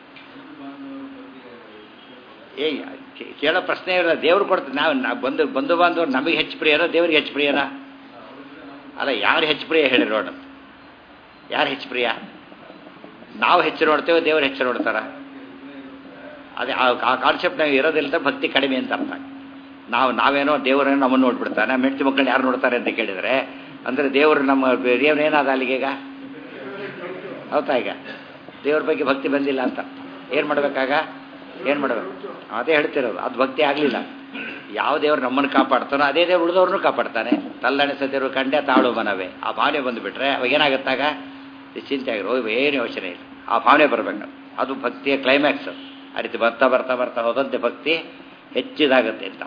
ಏ ಕೇಳೋ ಪ್ರಶ್ನೆ ಇಲ್ಲ ದೇವ್ರು ಕೊಡ್ತಾರೆ ನಾವು ನಾವು ಬಂದು ಬಂಧು ಬಾಂಧವರು ನಮಗೆ ಹೆಚ್ಚು ಪ್ರಿಯನ ದೇವ್ರಿಗೆ ಹೆಚ್ಚು ಪ್ರಿಯನ ಅಲ್ಲ ಯಾರು ಹೆಚ್ಚು ಪ್ರಿಯ ಹೇಳಿ ನೋಡ ಯಾರು ಹೆಚ್ಚು ಪ್ರಿಯ ನಾವು ಹೆಚ್ಚು ನೋಡ್ತೇವೆ ದೇವರು ಹೆಚ್ಚು ನೋಡ್ತಾರ ಅದೇ ಆ ಕಾನ್ಸೆಪ್ಟ್ ನಾವು ಇರೋದಿಲ್ಲದ ಭಕ್ತಿ ಕಡಿಮೆ ಅಂತ ಅರ್ಥ ನಾವು ನಾವೇನೋ ದೇವರೇನೋ ನಮ್ಮನ್ನು ನೋಡ್ಬಿಡ್ತಾನೆ ನಮ್ಮ ಹೆಂಡತಿ ಮಕ್ಕಳನ್ನ ಯಾರು ನೋಡ್ತಾರೆ ಅಂತ ಕೇಳಿದರೆ ಅಂದರೆ ದೇವರು ನಮ್ಮ ದೇವ್ರೇನಾದ ಅಲ್ಲಿಗೆ ಈಗ ಹೌದಾ ಈಗ ದೇವ್ರ ಬಗ್ಗೆ ಭಕ್ತಿ ಬಂದಿಲ್ಲ ಅಂತ ಏನು ಮಾಡಬೇಕಾಗ ಏನು ಮಾಡಬೇಕು ಅದೇ ಹೇಳ್ತಿರೋದು ಅದು ಭಕ್ತಿ ಆಗಲಿಲ್ಲ ಯಾವ ದೇವರು ನಮ್ಮನ್ನು ಕಾಪಾಡ್ತಾನೋ ಅದೇ ದೇವ್ರು ಉಳಿದವ್ರನ್ನೂ ಕಾಪಾಡ್ತಾನೆ ತಲ್ಲಣಿಸ ದೇವರು ಕಂಡೆ ತಾಳು ಮನವೇ ಆ ಭಾವನೆ ಬಂದುಬಿಟ್ರೆ ಅವಾಗ ಏನಾಗುತ್ತಾಗ ಚಿಂತೆ ಆಗಿರೋ ಏನು ಯೋಚನೆ ಇಲ್ಲ ಆ ಭಾವನೆ ಬರಬೇಕು ಅದು ಭಕ್ತಿಯ ಕ್ಲೈಮ್ಯಾಕ್ಸ್ ಆ ರೀತಿ ಬರ್ತಾ ಬರ್ತಾ ಬರ್ತಾ ಹೋದಂತೆ ಭಕ್ತಿ ಹೆಚ್ಚಿದಾಗುತ್ತೆ ಅಂತ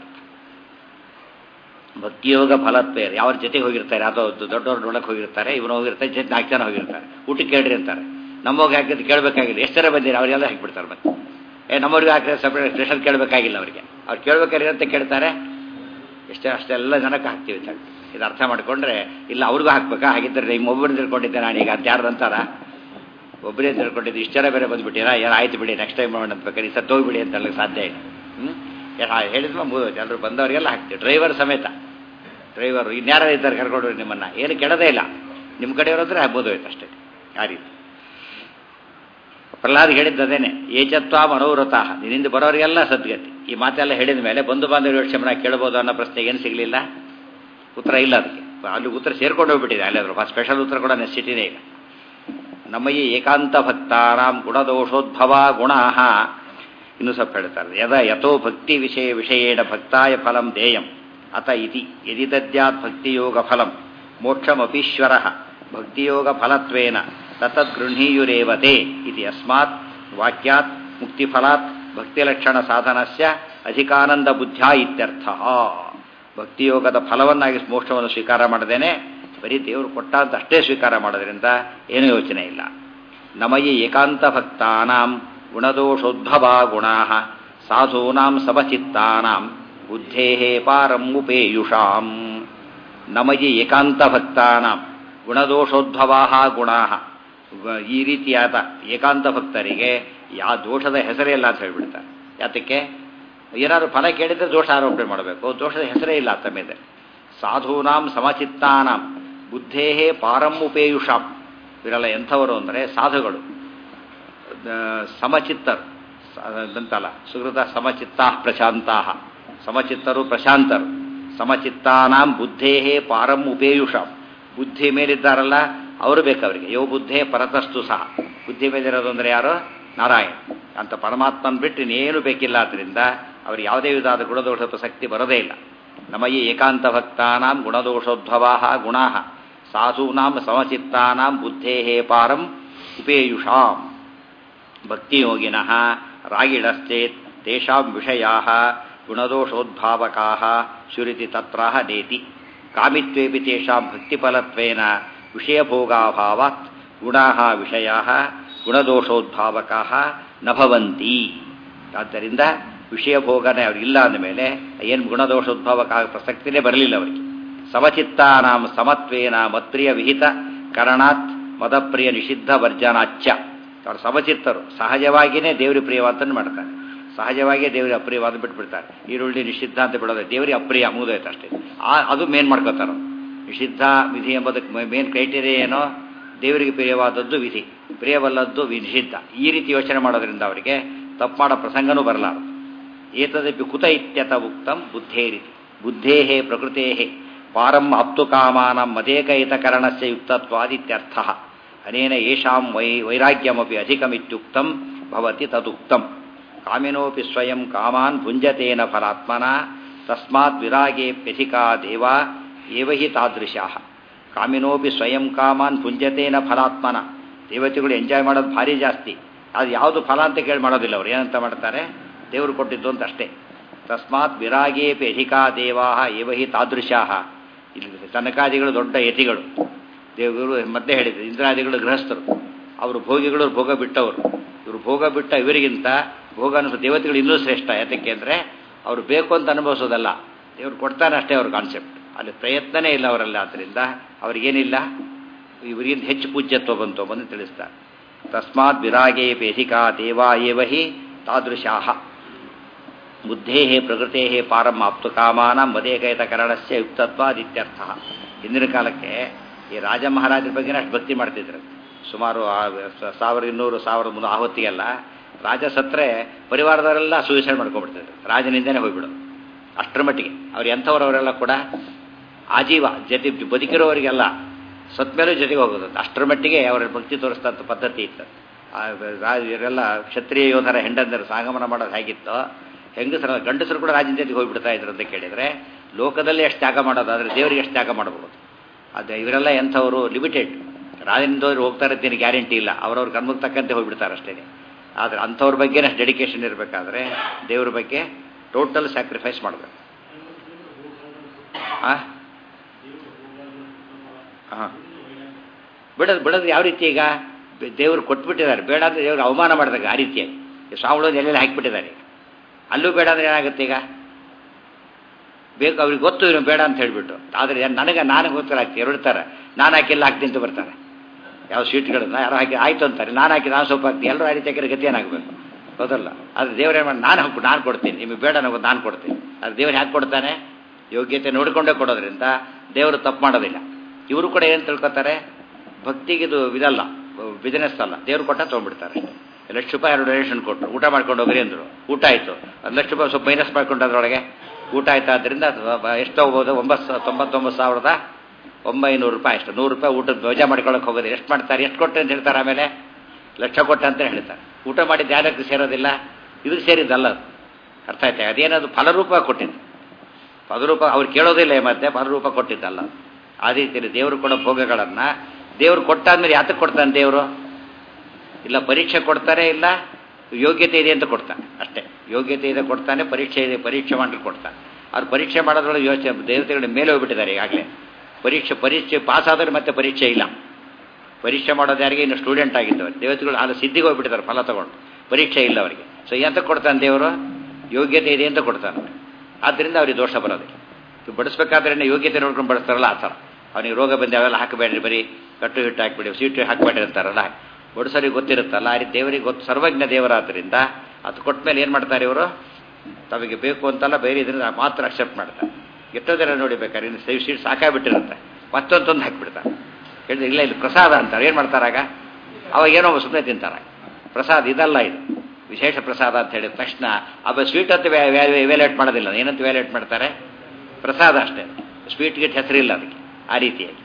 ಭಕ್ತಿಯೋಗ ಫಲತ್ವೇರ್ ಯಾವ್ರ ಜೊತೆಗೆ ಹೋಗಿರ್ತಾರೆ ಯಾವುದೋ ದೊಡ್ಡವ್ರು ನೋಡಕ್ಕೆ ಹೋಗಿರ್ತಾರೆ ಇವನು ಹೋಗಿರ್ತಾರೆ ಜೊತೆ ನಾಲ್ಕು ಜನ ಹೋಗಿರ್ತಾರೆ ಊಟಕ್ಕೆ ಕೇಳ್ರಿ ಅಂತಾರೆ ನಮ್ಮೋಗಿ ಹಾಕಿದ್ದು ಕೇಳಬೇಕಾಗಿಲ್ಲ ಎಷ್ಟು ಜನ ಬಂದಿರಿ ಅವರೆಲ್ಲ ಹಾಕಿಬಿಡ್ತಾರೆ ಮತ್ತೆ ಏ ನಮ್ಮವ್ರಿಗೆ ಹಾಕಿದ್ರೆ ಸಪ್ರೇಟ್ ಸ್ಪೆಷಲ್ ಕೇಳಬೇಕಾಗಿಲ್ಲ ಅವರಿಗೆ ಅವ್ರು ಕೇಳ್ಬೇಕಾದ್ರೆ ಅಂತ ಕೇಳ್ತಾರೆ ಎಷ್ಟೇ ಅಷ್ಟೆಲ್ಲ ಜನಕ್ಕೆ ಹಾಕ್ತೀವಿ ಅಂತ ಇದು ಅರ್ಥ ಮಾಡಿಕೊಂಡ್ರೆ ಇಲ್ಲ ಅವ್ರಿಗೂ ಹಾಕ್ಬೇಕಾ ಹಾಗಿದ್ದರೆ ನಿಮ್ಮ ಒಬ್ಬರನ್ನ ತಿಳ್ಕೊಂಡಿದ್ದೆ ನಾನೀಗ ಅಂತ ಯಾರು ಅಂತಾರ ಒಬ್ಬರೇ ತಿಳ್ಕೊಂಡಿದ್ದು ಇಷ್ಟು ಜನ ಬೇರೆ ಬಂದುಬಿಟ್ಟಿರಾ ಯಾರು ಆಯ್ತು ಬಿಡಿ ನೆಕ್ಸ್ಟ್ ಟೈಮ್ ಮಾಡೋಣ ಅಂತ ಬೇಕಾದ್ರೆ ಸತ್ತು ಹೋಗ್ಬಿಡಿ ಅಂತ ಹೇಳಕ್ಕೆ ಸಾಧ್ಯ ಇಲ್ಲ ಹ್ಞೂ ಹೇಳಿದ್ಮ ಮುಗಿದು ಎಲ್ಲರೂ ಬಂದವರಿಗೆಲ್ಲ ಹಾಕ್ತೀವಿ ಡ್ರೈವರ್ ಸಮೇತ ಡ್ರೈವರು ಇನ್ಯಾರು ಇದ್ದಾರೆ ಕರ್ಕೊಂಡು ನಿಮ್ಮನ್ನು ಏನು ಕೆಡದೇ ಇಲ್ಲ ನಿಮ್ಮ ಕಡೆಯವರಾದ್ರೆ ಆಗ್ಬೋದು ಹೋಯ್ತು ಅಷ್ಟೇ ಆ ರೀತಿ ಪ್ರಹ್ಲಾದ್ ಹೇಳಿದ್ದದೇನೆ ಏಚತ್ವ ಮನೋವ್ರತ ನಿನ್ನಿಂದ ಬರೋರಿಗೆಲ್ಲ ಸದ್ಗತಿ ಈ ಮಾತೆಲ್ಲ ಹೇಳಿದ ಮೇಲೆ ಬಂಧು ಬಾಂಧವ್ಯ ಕ್ಷಮನ ಕೇಳಬಹುದು ಅನ್ನೋ ಪ್ರಶ್ನೆಗೆ ಏನು ಸಿಗಲಿಲ್ಲ ಉತ್ತರ ಇಲ್ಲ ಅದಕ್ಕೆ ಅಲ್ಲಿ ಉತ್ತರ ಸೇರ್ಕೊಂಡು ಹೋಗ್ಬಿಟ್ಟಿದೆ ಅಲ್ಲಾದ್ರು ಸ್ಪೆಷಲ್ ಉತ್ತರ ಕೂಡ ನೆಸಿಟಿನೇ ಇಲ್ಲ ನಮ್ಮ ಈ ಏಕಾಂತ ಭಕ್ತಾರಾಮ್ ಗುಣದೋಷೋದ್ಭವ ಗುಣ ಇನ್ನು ಸ್ವಲ್ಪ ಹೇಳ್ತಾರೆ ಯದ ಯಥೋ ಭಕ್ತಿ ವಿಷಯ ವಿಷಯೇಣ ಭಕ್ತಾಯ ಫಲಂ ದೇಯಂ ಅತ ಇತಿ ಯದಿ ದದ್ಯಾತ್ ಭಕ್ತಿಯೋಗ ಫಲಂ ಮೋಕ್ಷಮಪೀಶ್ವರ ಭಕ್ತಿಯೋಗ ಫಲತ್ವೇನ ತತದ್ಗೃಹೀಯುರೇವತೆ ಇತಿ ಅಸ್ಮಾತ್ ವಾಕ್ಯಾತ್ ಮುಕ್ತಿಫಲಾತ್ ಭಕ್ತಿಲಕ್ಷಣ ಸಾಧನಸ್ಯ ಅಧಿಕಾನಂದ ಬುದ್ಧ್ಯ ಇತ್ಯರ್ಥ ಭಕ್ತಿಯೋಗದ ಫಲವನ್ನಾಗಿ ಮೋಕ್ಷವನ್ನು ಸ್ವೀಕಾರ ಮಾಡದೇನೆ ಬರೀ ದೇವರು ಕೊಟ್ಟ ಅಂತ ಅಷ್ಟೇ ಸ್ವೀಕಾರ ಮಾಡೋದ್ರಿಂದ ಏನೂ ಯೋಚನೆ ಇಲ್ಲ ನಮಯಿ ಏಕಾಂತ ಭಕ್ತಾನಾಂ ಗುಣದೋಷೋದ್ಭವ ಗುಣಾ ಸಾಧೂನಾಂ ಸಮಚಿತ್ತಾನಾಂ ಬುದ್ಧೇ ಪಾರಂ ಉಪೇಯುಷಾಂ ನಮಯಿ ಏಕಾಂತ ಭಕ್ತಾನಾಂ ಗುಣದೋಷೋದ್ಭವಾ ಗುಣಾ ಈ ರೀತಿಯಾದ ಏಕಾಂತ ಭಕ್ತರಿಗೆ ಯಾವ ದೋಷದ ಹೆಸರೇ ಇಲ್ಲ ಅಂತ ಹೇಳ್ಬಿಡ್ತಾರೆ ಯಾತಕ್ಕೆ ಏನಾದ್ರು ಫಲ ಕೇಳಿದ್ರೆ ದೋಷ ಆರೋಪಣೆ ಮಾಡಬೇಕು ದೋಷದ ಹೆಸರೇ ಇಲ್ಲ ಆತ ಮೇಲೆ ಸಾಧೂನಾಂ ಸಮಚಿತ್ತಾನಾಂ ಬುದ್ಧೇ ಪಾರಂ ಉಪೇಯುಷಾಂ ಇವರೆಲ್ಲ ಎಂಥವರು ಅಂದರೆ ಸಾಧುಗಳು ಸಮಚಿತ್ತರು ಅಂತಲ್ಲ ಸುಹೃತ ಸಮಚಿತ್ತಾ ಪ್ರಶಾಂತಾ ಸಮಚಿತ್ತರು ಪ್ರಶಾಂತರು ಸಮಚಿತ್ತಾನಾಂ ಬುದ್ಧೇ ಪಾರಂ ಉಪೇಯುಷಾಂ ಬುದ್ಧಿ ಮೇಲಿದ್ದಾರಲ್ಲ ಅವರು ಬೇಕು ಅವರಿಗೆ ಯೋ ಬುದ್ಧೇ ಪರತಸ್ತು ಸಹ ಬುದ್ಧಿ ಮೇಲಿರೋದು ಅಂದರೆ ಯಾರು ನಾರಾಯಣ ಅಂತ ಪರಮಾತ್ಮನ ಬಿಟ್ಟು ಇನ್ನೇನು ಬೇಕಿಲ್ಲ ಆದ್ದರಿಂದ ಅವ್ರಿಗೆ ಯಾವುದೇ ವಿಧವಾದ ಗುಣದೋಷ ಪ್ರಸಕ್ತಿ ಬರೋದೇ ಇಲ್ಲ ನಮ್ಮ ಈ ಏಕಾಂತ ಭಕ್ತಾನಾಂ ಗುಣದೋಷೋದ್ಭವಾ ಗುಣಾ ಸಾಧೂನಾಂ ಸಮಚಿತ್ತಾನಾಂ ಬುದ್ಧೇ ಪಾರಂ ಉಪೇಯುಷಾಂ ಭಕ್ತಿಯೋಗಿನಃ ರಾಗಿಣಶ್ಚೇತ್ ತೇಷಾಂ ವಿಷಯಾ ಗುಣದೋಷೋದ್ಭಾವಕಾ ಶುರಿತಿ ತತ್ರ ನೇತಿ ಕಾಮಿತ್ವೇಪಿ ತೇಷಾಂ ಭಕ್ತಿಫಲತ್ವೇನ ವಿಷಯಭೋಗಾಭಾವಾತ್ ಗುಣಾ ವಿಷಯಾ ಗುಣದೋಷೋದ್ಭಾವಕಾ ನ ಭವಂತಿ ಆದ್ದರಿಂದ ವಿಷಯ ಭೋಗನೇ ಅವ್ರಿಗಿಲ್ಲ ಅಂದಮೇಲೆ ಏನು ಗುಣದೋಷೋದ್ಭವಕ ಪ್ರಸಕ್ತಿನೇ ಬರಲಿಲ್ಲ ಅವರಿಗೆ ಸಮಚಿತ್ತಾನಾಂ ಸಮತ್ವೇನ ಮತ್ಪ್ರಿಯ ವಿಹಿತ ಕರಣಾತ್ ಮದಪ್ರಿಯ ನಿಷಿದ್ಧ ವರ್ಜನಾಚ್ಯ ಅವ್ರು ಸಮಚಿತ್ತರು ಸಹಜವಾಗಿಯೇ ದೇವ್ರ ಪ್ರಿಯವಾದನ್ನು ಮಾಡ್ತಾರೆ ಸಹಜವಾಗಿಯೇ ದೇವರಿಗೆ ಅಪ್ರಿಯವಾದ ಬಿಟ್ಬಿಡ್ತಾರೆ ಈರುಳ್ಳಿ ನಿಷಿದ್ಧ ಅಂತ ಬಿಡೋದು ದೇವರಿಗೆ ಅಪ್ರಿಯ ಮುಗಿದೋಯ್ತು ಅಷ್ಟೇ ಆ ಅದು ಮೇನ್ ಮಾಡ್ಕೋತಾರೆ ನಿಷಿದ್ಧ ವಿಧಿ ಎಂಬುದಕ್ಕೆ ಮೇನ್ ಕ್ರೈಟೀರಿಯಾ ಏನೋ ದೇವರಿಗೆ ಪ್ರಿಯವಾದದ್ದು ವಿಧಿ ಪ್ರಿಯವಲ್ಲದ್ದು ನಿಷಿದ್ಧ ಈ ರೀತಿ ಯೋಚನೆ ಮಾಡೋದ್ರಿಂದ ಅವರಿಗೆ ತಪ್ಪು ಮಾಡೋ ಪ್ರಸಂಗನೂ ಬರಲಾರದು ಏತದಪಿ ಕುತ ಇತ್ಯತ ಉಕ್ತಂ ಬುದ್ಧೇರಿತಿ ಬುದ್ಧೇ ಪ್ರಕೃತೇ ಪಾರಂ ಆಪ್ತು ಕಾಮಾನಂ ಮದೇಕಹಿತಕರಣಸ್ಯ ಯುಕ್ತತ್ವಾದಿತ್ಯರ್ಥ ಅನೇನ ಯೇಷಾಂ ವೈ ವೈರಾಗ್ಯಮಪಿ ಅಧಿಕಮಿತ್ಯುಕ್ತಂ ಭವತಿ ತದುಕ್ತಂ ಕಾಮಿನೋಪಿ ಸ್ವಯಂ ಕಾಮಾನ್ ಭುಂಜತೇನ ಫಲಾತ್ಮನ ತಸ್ಮಾತ್ ವಿರಾಗೇಪ್ಯಧಿಕಾ ದೇವ ಏವ ಹಿ ತಾದೃಶಾ ಕಾಮಿನೋಪಿ ಸ್ವಯಂ ಕಾಮಾನ್ ಭುಂಜತೇನ ಫಲಾತ್ಮನ ದೇವತೆಗಳು ಎಂಜಾಯ್ ಮಾಡೋದು ಭಾರಿ ಜಾಸ್ತಿ ಅದು ಯಾವುದು ಫಲ ಅಂತ ಕೇಳಿ ಮಾಡೋದಿಲ್ಲ ಅವ್ರು ಏನಂತ ಮಾಡ್ತಾರೆ ದೇವರು ಕೊಟ್ಟಿದ್ದು ಅಂತ ಅಷ್ಟೇ ತಸ್ಮಾತ್ ವಿರಾಗೇಪಿ ಅಧಿಕಾ ದೇವಾ ಏವ ಹಿ ತಾದೃಶಾ ಇಲ್ಲಿ ತನಕಾದಿಗಳು ದೊಡ್ಡ ಯತಿಗಳು ದೇವರು ಮತ್ತೆ ಹೇಳಿದ್ರು ಇಂದ್ರಾದಿಗಳು ಗೃಹಸ್ಥರು ಅವರು ಭೋಗಿಗಳು ಭೋಗ ಬಿಟ್ಟವರು ಇವರು ಭೋಗ ಬಿಟ್ಟ ಇವರಿಗಿಂತ ಭೋಗ ಅನ್ನಿಸೋ ದೇವತೆಗಳು ಇನ್ನೂ ಶ್ರೇಷ್ಠ ಯಾತಕ್ಕೆ ಅಂದರೆ ಅವರು ಬೇಕು ಅಂತ ಅನುಭವಿಸೋದಲ್ಲ ದೇವ್ರು ಕೊಡ್ತಾನೆ ಅಷ್ಟೇ ಅವ್ರ ಕಾನ್ಸೆಪ್ಟ್ ಅಲ್ಲಿ ಪ್ರಯತ್ನನೇ ಇಲ್ಲ ಅವರಲ್ಲಿ ಆದ್ದರಿಂದ ಅವ್ರಿಗೇನಿಲ್ಲ ಇವರಿಗಿಂತ ಹೆಚ್ಚು ಪೂಜ್ಯತ್ವ ಬಂತು ಬಂದು ತಿಳಿಸ್ತಾರೆ ತಸ್ಮಾತ್ ವಿರಾಗೇ ಪೇಧಿಕಾ ದೇವಾ ಏವ ಹಿ ತಾದೃಶಾಹ ಬುದ್ಧೇ ಪ್ರಕೃತೇ ಪಾರಂ ಆಪ್ತು ಕಾಮಾನ ಮದೇಕೈತ ಕರಣಸ್ಯ ಯುಕ್ತತ್ವಾದಿತ್ಯರ್ಥ ಹಿಂದಿನ ಕಾಲಕ್ಕೆ ಈ ರಾಜ ಮಹಾರಾಜರ ಬಗ್ಗೆ ಅಷ್ಟು ಭಕ್ತಿ ಮಾಡ್ತಿದ್ರು ಸುಮಾರು ಸಾವಿರ ಇನ್ನೂರು ಸಾವಿರ ಮುನ್ನೂರು ಆ ಹೊತ್ತಿಗೆಲ್ಲ ರಾಜ ಸತ್ರೆ ಪರಿವಾರದವರೆಲ್ಲ ಸೂಸೈಡ್ ಮಾಡ್ಕೊಂಡ್ಬಿಡ್ತಿದ್ರು ರಾಜನಿಂದನೇ ಹೋಗ್ಬಿಡೋದು ಅಷ್ಟರ ಮಟ್ಟಿಗೆ ಅವ್ರು ಎಂಥವ್ರವರೆಲ್ಲ ಕೂಡ ಆಜೀವ ಜೊತೆ ಬದುಕಿರೋರಿಗೆಲ್ಲ ಸತ್ಮೇಲೂ ಜೊತೆಗೆ ಹೋಗೋದು ಅಷ್ಟರ ಮಟ್ಟಿಗೆ ಅವರ ಭಕ್ತಿ ತೋರಿಸ್ತಂಥ ಪದ್ಧತಿ ಇತ್ತು ಇವರೆಲ್ಲ ಕ್ಷತ್ರಿಯ ಯೋಧರ ಹೆಂಡಂದರು ಸಾಗಮನ ಮಾಡೋದು ಹೇಗಿತ್ತೋ ಹೆಂಗಸರ ಗಂಡಸರು ಕೂಡ ರಾಜನ ಜೊತೆಗೆ ಹೋಗ್ಬಿಡ್ತಾ ಇದ್ರು ಅಂತ ಕೇಳಿದರೆ ಲೋಕದಲ್ಲಿ ಎಷ್ಟು ತ್ಯಾಗ ಮಾಡೋದು ಆದರೆ ದೇವರಿಗೆ ಎಷ್ಟು ತ್ಯಾಗ ಮಾಡಬಹುದು ಅದು ಇವರೆಲ್ಲ ಎಂಥವರು ಲಿಮಿಟೆಡ್ ರಾಜನಿಂದವ್ರು ಹೋಗ್ತಾರೆ ಅಂತೇನು ಗ್ಯಾರಂಟಿ ಇಲ್ಲ ಅವ್ರವ್ರ ಕರ್ಮಕ್ಕೆ ತಕ್ಕಂತೆ ಹೋಗ್ಬಿಡ್ತಾರೆ ಅಷ್ಟೇ ಆದರೆ ಅಂಥವ್ರ ಬಗ್ಗೆ ಅಷ್ಟು ಡೆಡಿಕೇಶನ್ ಇರಬೇಕಾದ್ರೆ ದೇವ್ರ ಬಗ್ಗೆ ಟೋಟಲ್ ಸ್ಯಾಕ್ರಿಫೈಸ್ ಮಾಡಬೇಕು ಹಾಂ ಹಾಂ ಬಿಡೋದು ಬಿಡೋದು ಯಾವ ರೀತಿ ಈಗ ದೇವರು ಕೊಟ್ಬಿಟ್ಟಿದ್ದಾರೆ ಬೇಡ ಅಂದರೆ ದೇವರು ಅವಮಾನ ಮಾಡಿದಾಗ ಆ ರೀತಿಯಾಗಿ ಸ್ವಾಮಿಗಳು ಎಲ್ಲೆಲ್ಲ ಹಾಕಿಬಿಟ್ಟಿದ್ದಾರೆ ಅಲ್ಲೂ ಬೇಡ ಅಂದರೆ ಏನಾಗುತ್ತೆ ಈಗ ಬೇಕು ಅವ್ರಿಗೆ ಗೊತ್ತು ಇವನು ಬೇಡ ಅಂತ ಹೇಳಿಬಿಟ್ಟು ಆದರೆ ನನಗೆ ನಾನು ಗೊತ್ತಾಗ್ತಿ ಎರಡ್ತಾರೆ ನಾನು ಹಾಕಿಲ್ಲ ಹಾಕ್ತೀನಿ ಅಂತ ಬರ್ತಾರೆ ಯಾವ ಸ್ವೀಟ್ಗಳನ್ನ ಯಾರೋ ಹಾಕಿ ಆಯ್ತು ಅಂತಾರೆ ನಾನು ಹಾಕಿ ನಾನು ಸ್ವಲ್ಪ ಹಾಕ್ತೀನಿ ಎಲ್ಲರೂ ಆ ರೀತಿ ಹಾಕಿದ್ರೆ ಗತಿ ಏನಾಗಬೇಕು ಗೊತ್ತಲ್ಲ ಆದರೆ ದೇವ್ರು ಏನು ಮಾಡಿ ನಾನು ಹಾಕು ನಾನು ಕೊಡ್ತೀನಿ ನಿಮಗೆ ಬೇಡ ಅನ್ನೋದು ನಾನು ಕೊಡ್ತೀನಿ ಅದು ದೇವ್ರು ಹ್ಯಾಕೆ ಕೊಡ್ತಾನೆ ಯೋಗ್ಯತೆ ನೋಡಿಕೊಂಡೇ ಕೊಡೋದ್ರಿಂದ ದೇವರು ತಪ್ಪು ಮಾಡೋದಿಲ್ಲ ಇವರು ಕೂಡ ಏನು ತಿಳ್ಕೊತಾರೆ ಭಕ್ತಿಗಿದು ಇದಲ್ಲ ಬಿಸ್ನೆಸ್ ಅಲ್ಲ ದೇವ್ರು ಕೊಟ್ಟ ತೊಗೊಂಡ್ಬಿಡ್ತಾರೆ ಲಕ್ಷ ರೂಪಾಯಿ ಎರಡು ಡೊನೇಷನ್ ಕೊಟ್ಟರು ಊಟ ಮಾಡ್ಕೊಂಡು ಹೋಗ್ರಿ ಅಂದರು ಊಟ ಆಯಿತು ಒಂದು ಲಕ್ಷ ರೂಪಾಯಿ ಸ್ವಲ್ಪ ಮೈನಸ್ ಮಾಡ್ಕೊಂಡು ಅದರೊಳಗೆ ಊಟ ಆಯ್ತು ಆದ್ದರಿಂದ ಎಷ್ಟು ಹೋಗ್ಬೋದು ಒಂಬತ್ತು ತೊಂಬತ್ತೊಂಬತ್ತು ಸಾವಿರದ ಒಂಬೈನೂರು ರೂಪಾಯಿ ಅಷ್ಟು ನೂರು ರೂಪಾಯಿ ಊಟದ ಧ್ವಜ ಮಾಡ್ಕೊಳಕ್ಕೆ ಹೋಗೋದು ಎಷ್ಟು ಮಾಡ್ತಾರೆ ಎಷ್ಟು ಕೊಟ್ಟರೆ ಅಂತ ಹೇಳ್ತಾರೆ ಆಮೇಲೆ ಲಕ್ಷ ಕೊಟ್ಟ ಅಂತ ಹೇಳ್ತಾರೆ ಊಟ ಮಾಡಿದ್ದು ಯಾರಕ್ಕೆ ಸೇರೋದಿಲ್ಲ ಇದಕ್ಕೆ ಸೇರಿದ್ದಲ್ಲ ಅದು ಅರ್ಥ ಆಯ್ತಾ ಅದೇನದು ಫಲರೂಪ ಕೊಟ್ಟಿದ್ದು ಫಲರೂಪ ಅವ್ರು ಕೇಳೋದಿಲ್ಲ ಮತ್ತೆ ಫಲರೂಪ ಕೊಟ್ಟಿದ್ದಲ್ಲ ಆ ರೀತಿಯಲ್ಲಿ ದೇವರು ಕೊಡೋ ಭೋಗಗಳನ್ನು ದೇವರು ಕೊಟ್ಟಾದ್ಮೇಲೆ ಯಾತಕ್ಕೆ ಕೊಡ್ತಾನೆ ದೇವರು ಇಲ್ಲ ಪರೀಕ್ಷೆ ಕೊಡ್ತಾರೆ ಇಲ್ಲ ಯೋಗ್ಯತೆ ಇದೆ ಅಂತ ಕೊಡ್ತಾನೆ ಅಷ್ಟೇ ಯೋಗ್ಯತೆ ಇದೆ ಕೊಡ್ತಾನೆ ಪರೀಕ್ಷೆ ಇದೆ ಪರೀಕ್ಷೆ ಮಾಡಿ ಕೊಡ್ತಾನೆ ಅವ್ರು ಪರೀಕ್ಷೆ ಮಾಡೋದ್ರೊಳಗೆ ಯೋಚನೆ ದೇವತೆಗಳ ಮೇಲೆ ಹೋಗ್ಬಿಟ್ಟಿದ್ದಾರೆ ಈಗಾಗಲೇ ಪರೀಕ್ಷೆ ಪರೀಕ್ಷೆ ಪಾಸ್ ಆದರೆ ಮತ್ತೆ ಪರೀಕ್ಷೆ ಇಲ್ಲ ಪರೀಕ್ಷೆ ಮಾಡೋದು ಯಾರಿಗೆ ಇನ್ನು ಸ್ಟೂಡೆಂಟ್ ಆಗಿದ್ದವರು ದೇವತೆಗಳು ಅಲ್ಲಿ ಸಿದ್ಧಿಗೆ ಹೋಗ್ಬಿಟ್ಟಿದ್ದಾರೆ ಫಲ ತಗೊಂಡು ಪರೀಕ್ಷೆ ಇಲ್ಲ ಅವರಿಗೆ ಸೊ ಎಂತ ಕೊಡ್ತಾನೆ ದೇವರು ಯೋಗ್ಯತೆ ಇದೆ ಅಂತ ಕೊಡ್ತಾನೆ ಆದ್ದರಿಂದ ಅವ್ರಿಗೆ ದೋಷ ಬರೋದಿಲ್ಲ ಬಡಿಸ್ಬೇಕಾದ್ರೆ ಯೋಗ್ಯತೆ ನೋಡ್ಕೊಂಡು ಬಡಿಸ್ತಾರಲ್ಲ ಆ ಥರ ಅವನಿಗೆ ರೋಗ ಬಂದು ಅವೆಲ್ಲ ಹಾಕಬೇಡ್ರಿ ಬರೀ ಕಟ್ಟು ಹಿಟ್ಟು ಹಾಕಿಬಿಡಿ ಸೀಟು ಹಾಕಬೇಡ್ರಿ ಅಂತಾರಲ್ಲ ಬಡಿಸೋರಿಗೆ ಗೊತ್ತಿರುತ್ತಲ್ಲ ಆ ರೀತಿ ದೇವರಿಗೆ ಗೊತ್ತು ಸರ್ವಜ್ಞ ದೇವರಾದ್ದರಿಂದ ಅದು ಕೊಟ್ಟ ಮೇಲೆ ಏನು ಮಾಡ್ತಾರೆ ಇವರು ತಮಗೆ ಬೇಕು ಅಂತಲ್ಲ ಬೇರೆ ಇದರಿಂದ ಮಾತ್ರ ಅಕ್ಸೆಪ್ಟ್ ಮಾಡ್ತಾರೆ ಎಷ್ಟೋ ಜನ ನೋಡಿ ಬೇಕಾದ್ರೆ ಇನ್ನು ಸೇವ್ ಸೀಟ್ ಸಾಕಾಗ್ಬಿಟ್ಟಿರುತ್ತೆ ಮತ್ತೊಂದೊಂದು ಹಾಕಿಬಿಡ್ತಾರೆ ಹೇಳಿದ್ರೆ ಇಲ್ಲ ಇಲ್ಲಿ ಪ್ರಸಾದ ಅಂತಾರೆ ಏನು ಮಾಡ್ತಾರಾಗ ಅವಾಗ ಏನೋ ಸುಮ್ಮನೆ ತಿಂತಾರೆ ಪ್ರಸಾದ ಇದಲ್ಲ ಇದು ವಿಶೇಷ ಪ್ರಸಾದ ಅಂತ ಹೇಳಿದ ತಕ್ಷಣ ಅವ ಸ್ವೀಟ್ ಅಂತ ವ್ಯಾಲ್ಯೂಯೇಟ್ ಮಾಡೋದಿಲ್ಲ ಏನಂತ ವ್ಯಾಲ್ಯೂಯೇಟ್ ಮಾಡ್ತಾರೆ ಪ್ರಸಾದ ಅಷ್ಟೇ ಸ್ವೀಟ್ ಗಿಟ್ ಹೆಸರಿಲ್ಲ ಅದಕ್ಕೆ ಆ ರೀತಿಯಾಗಿ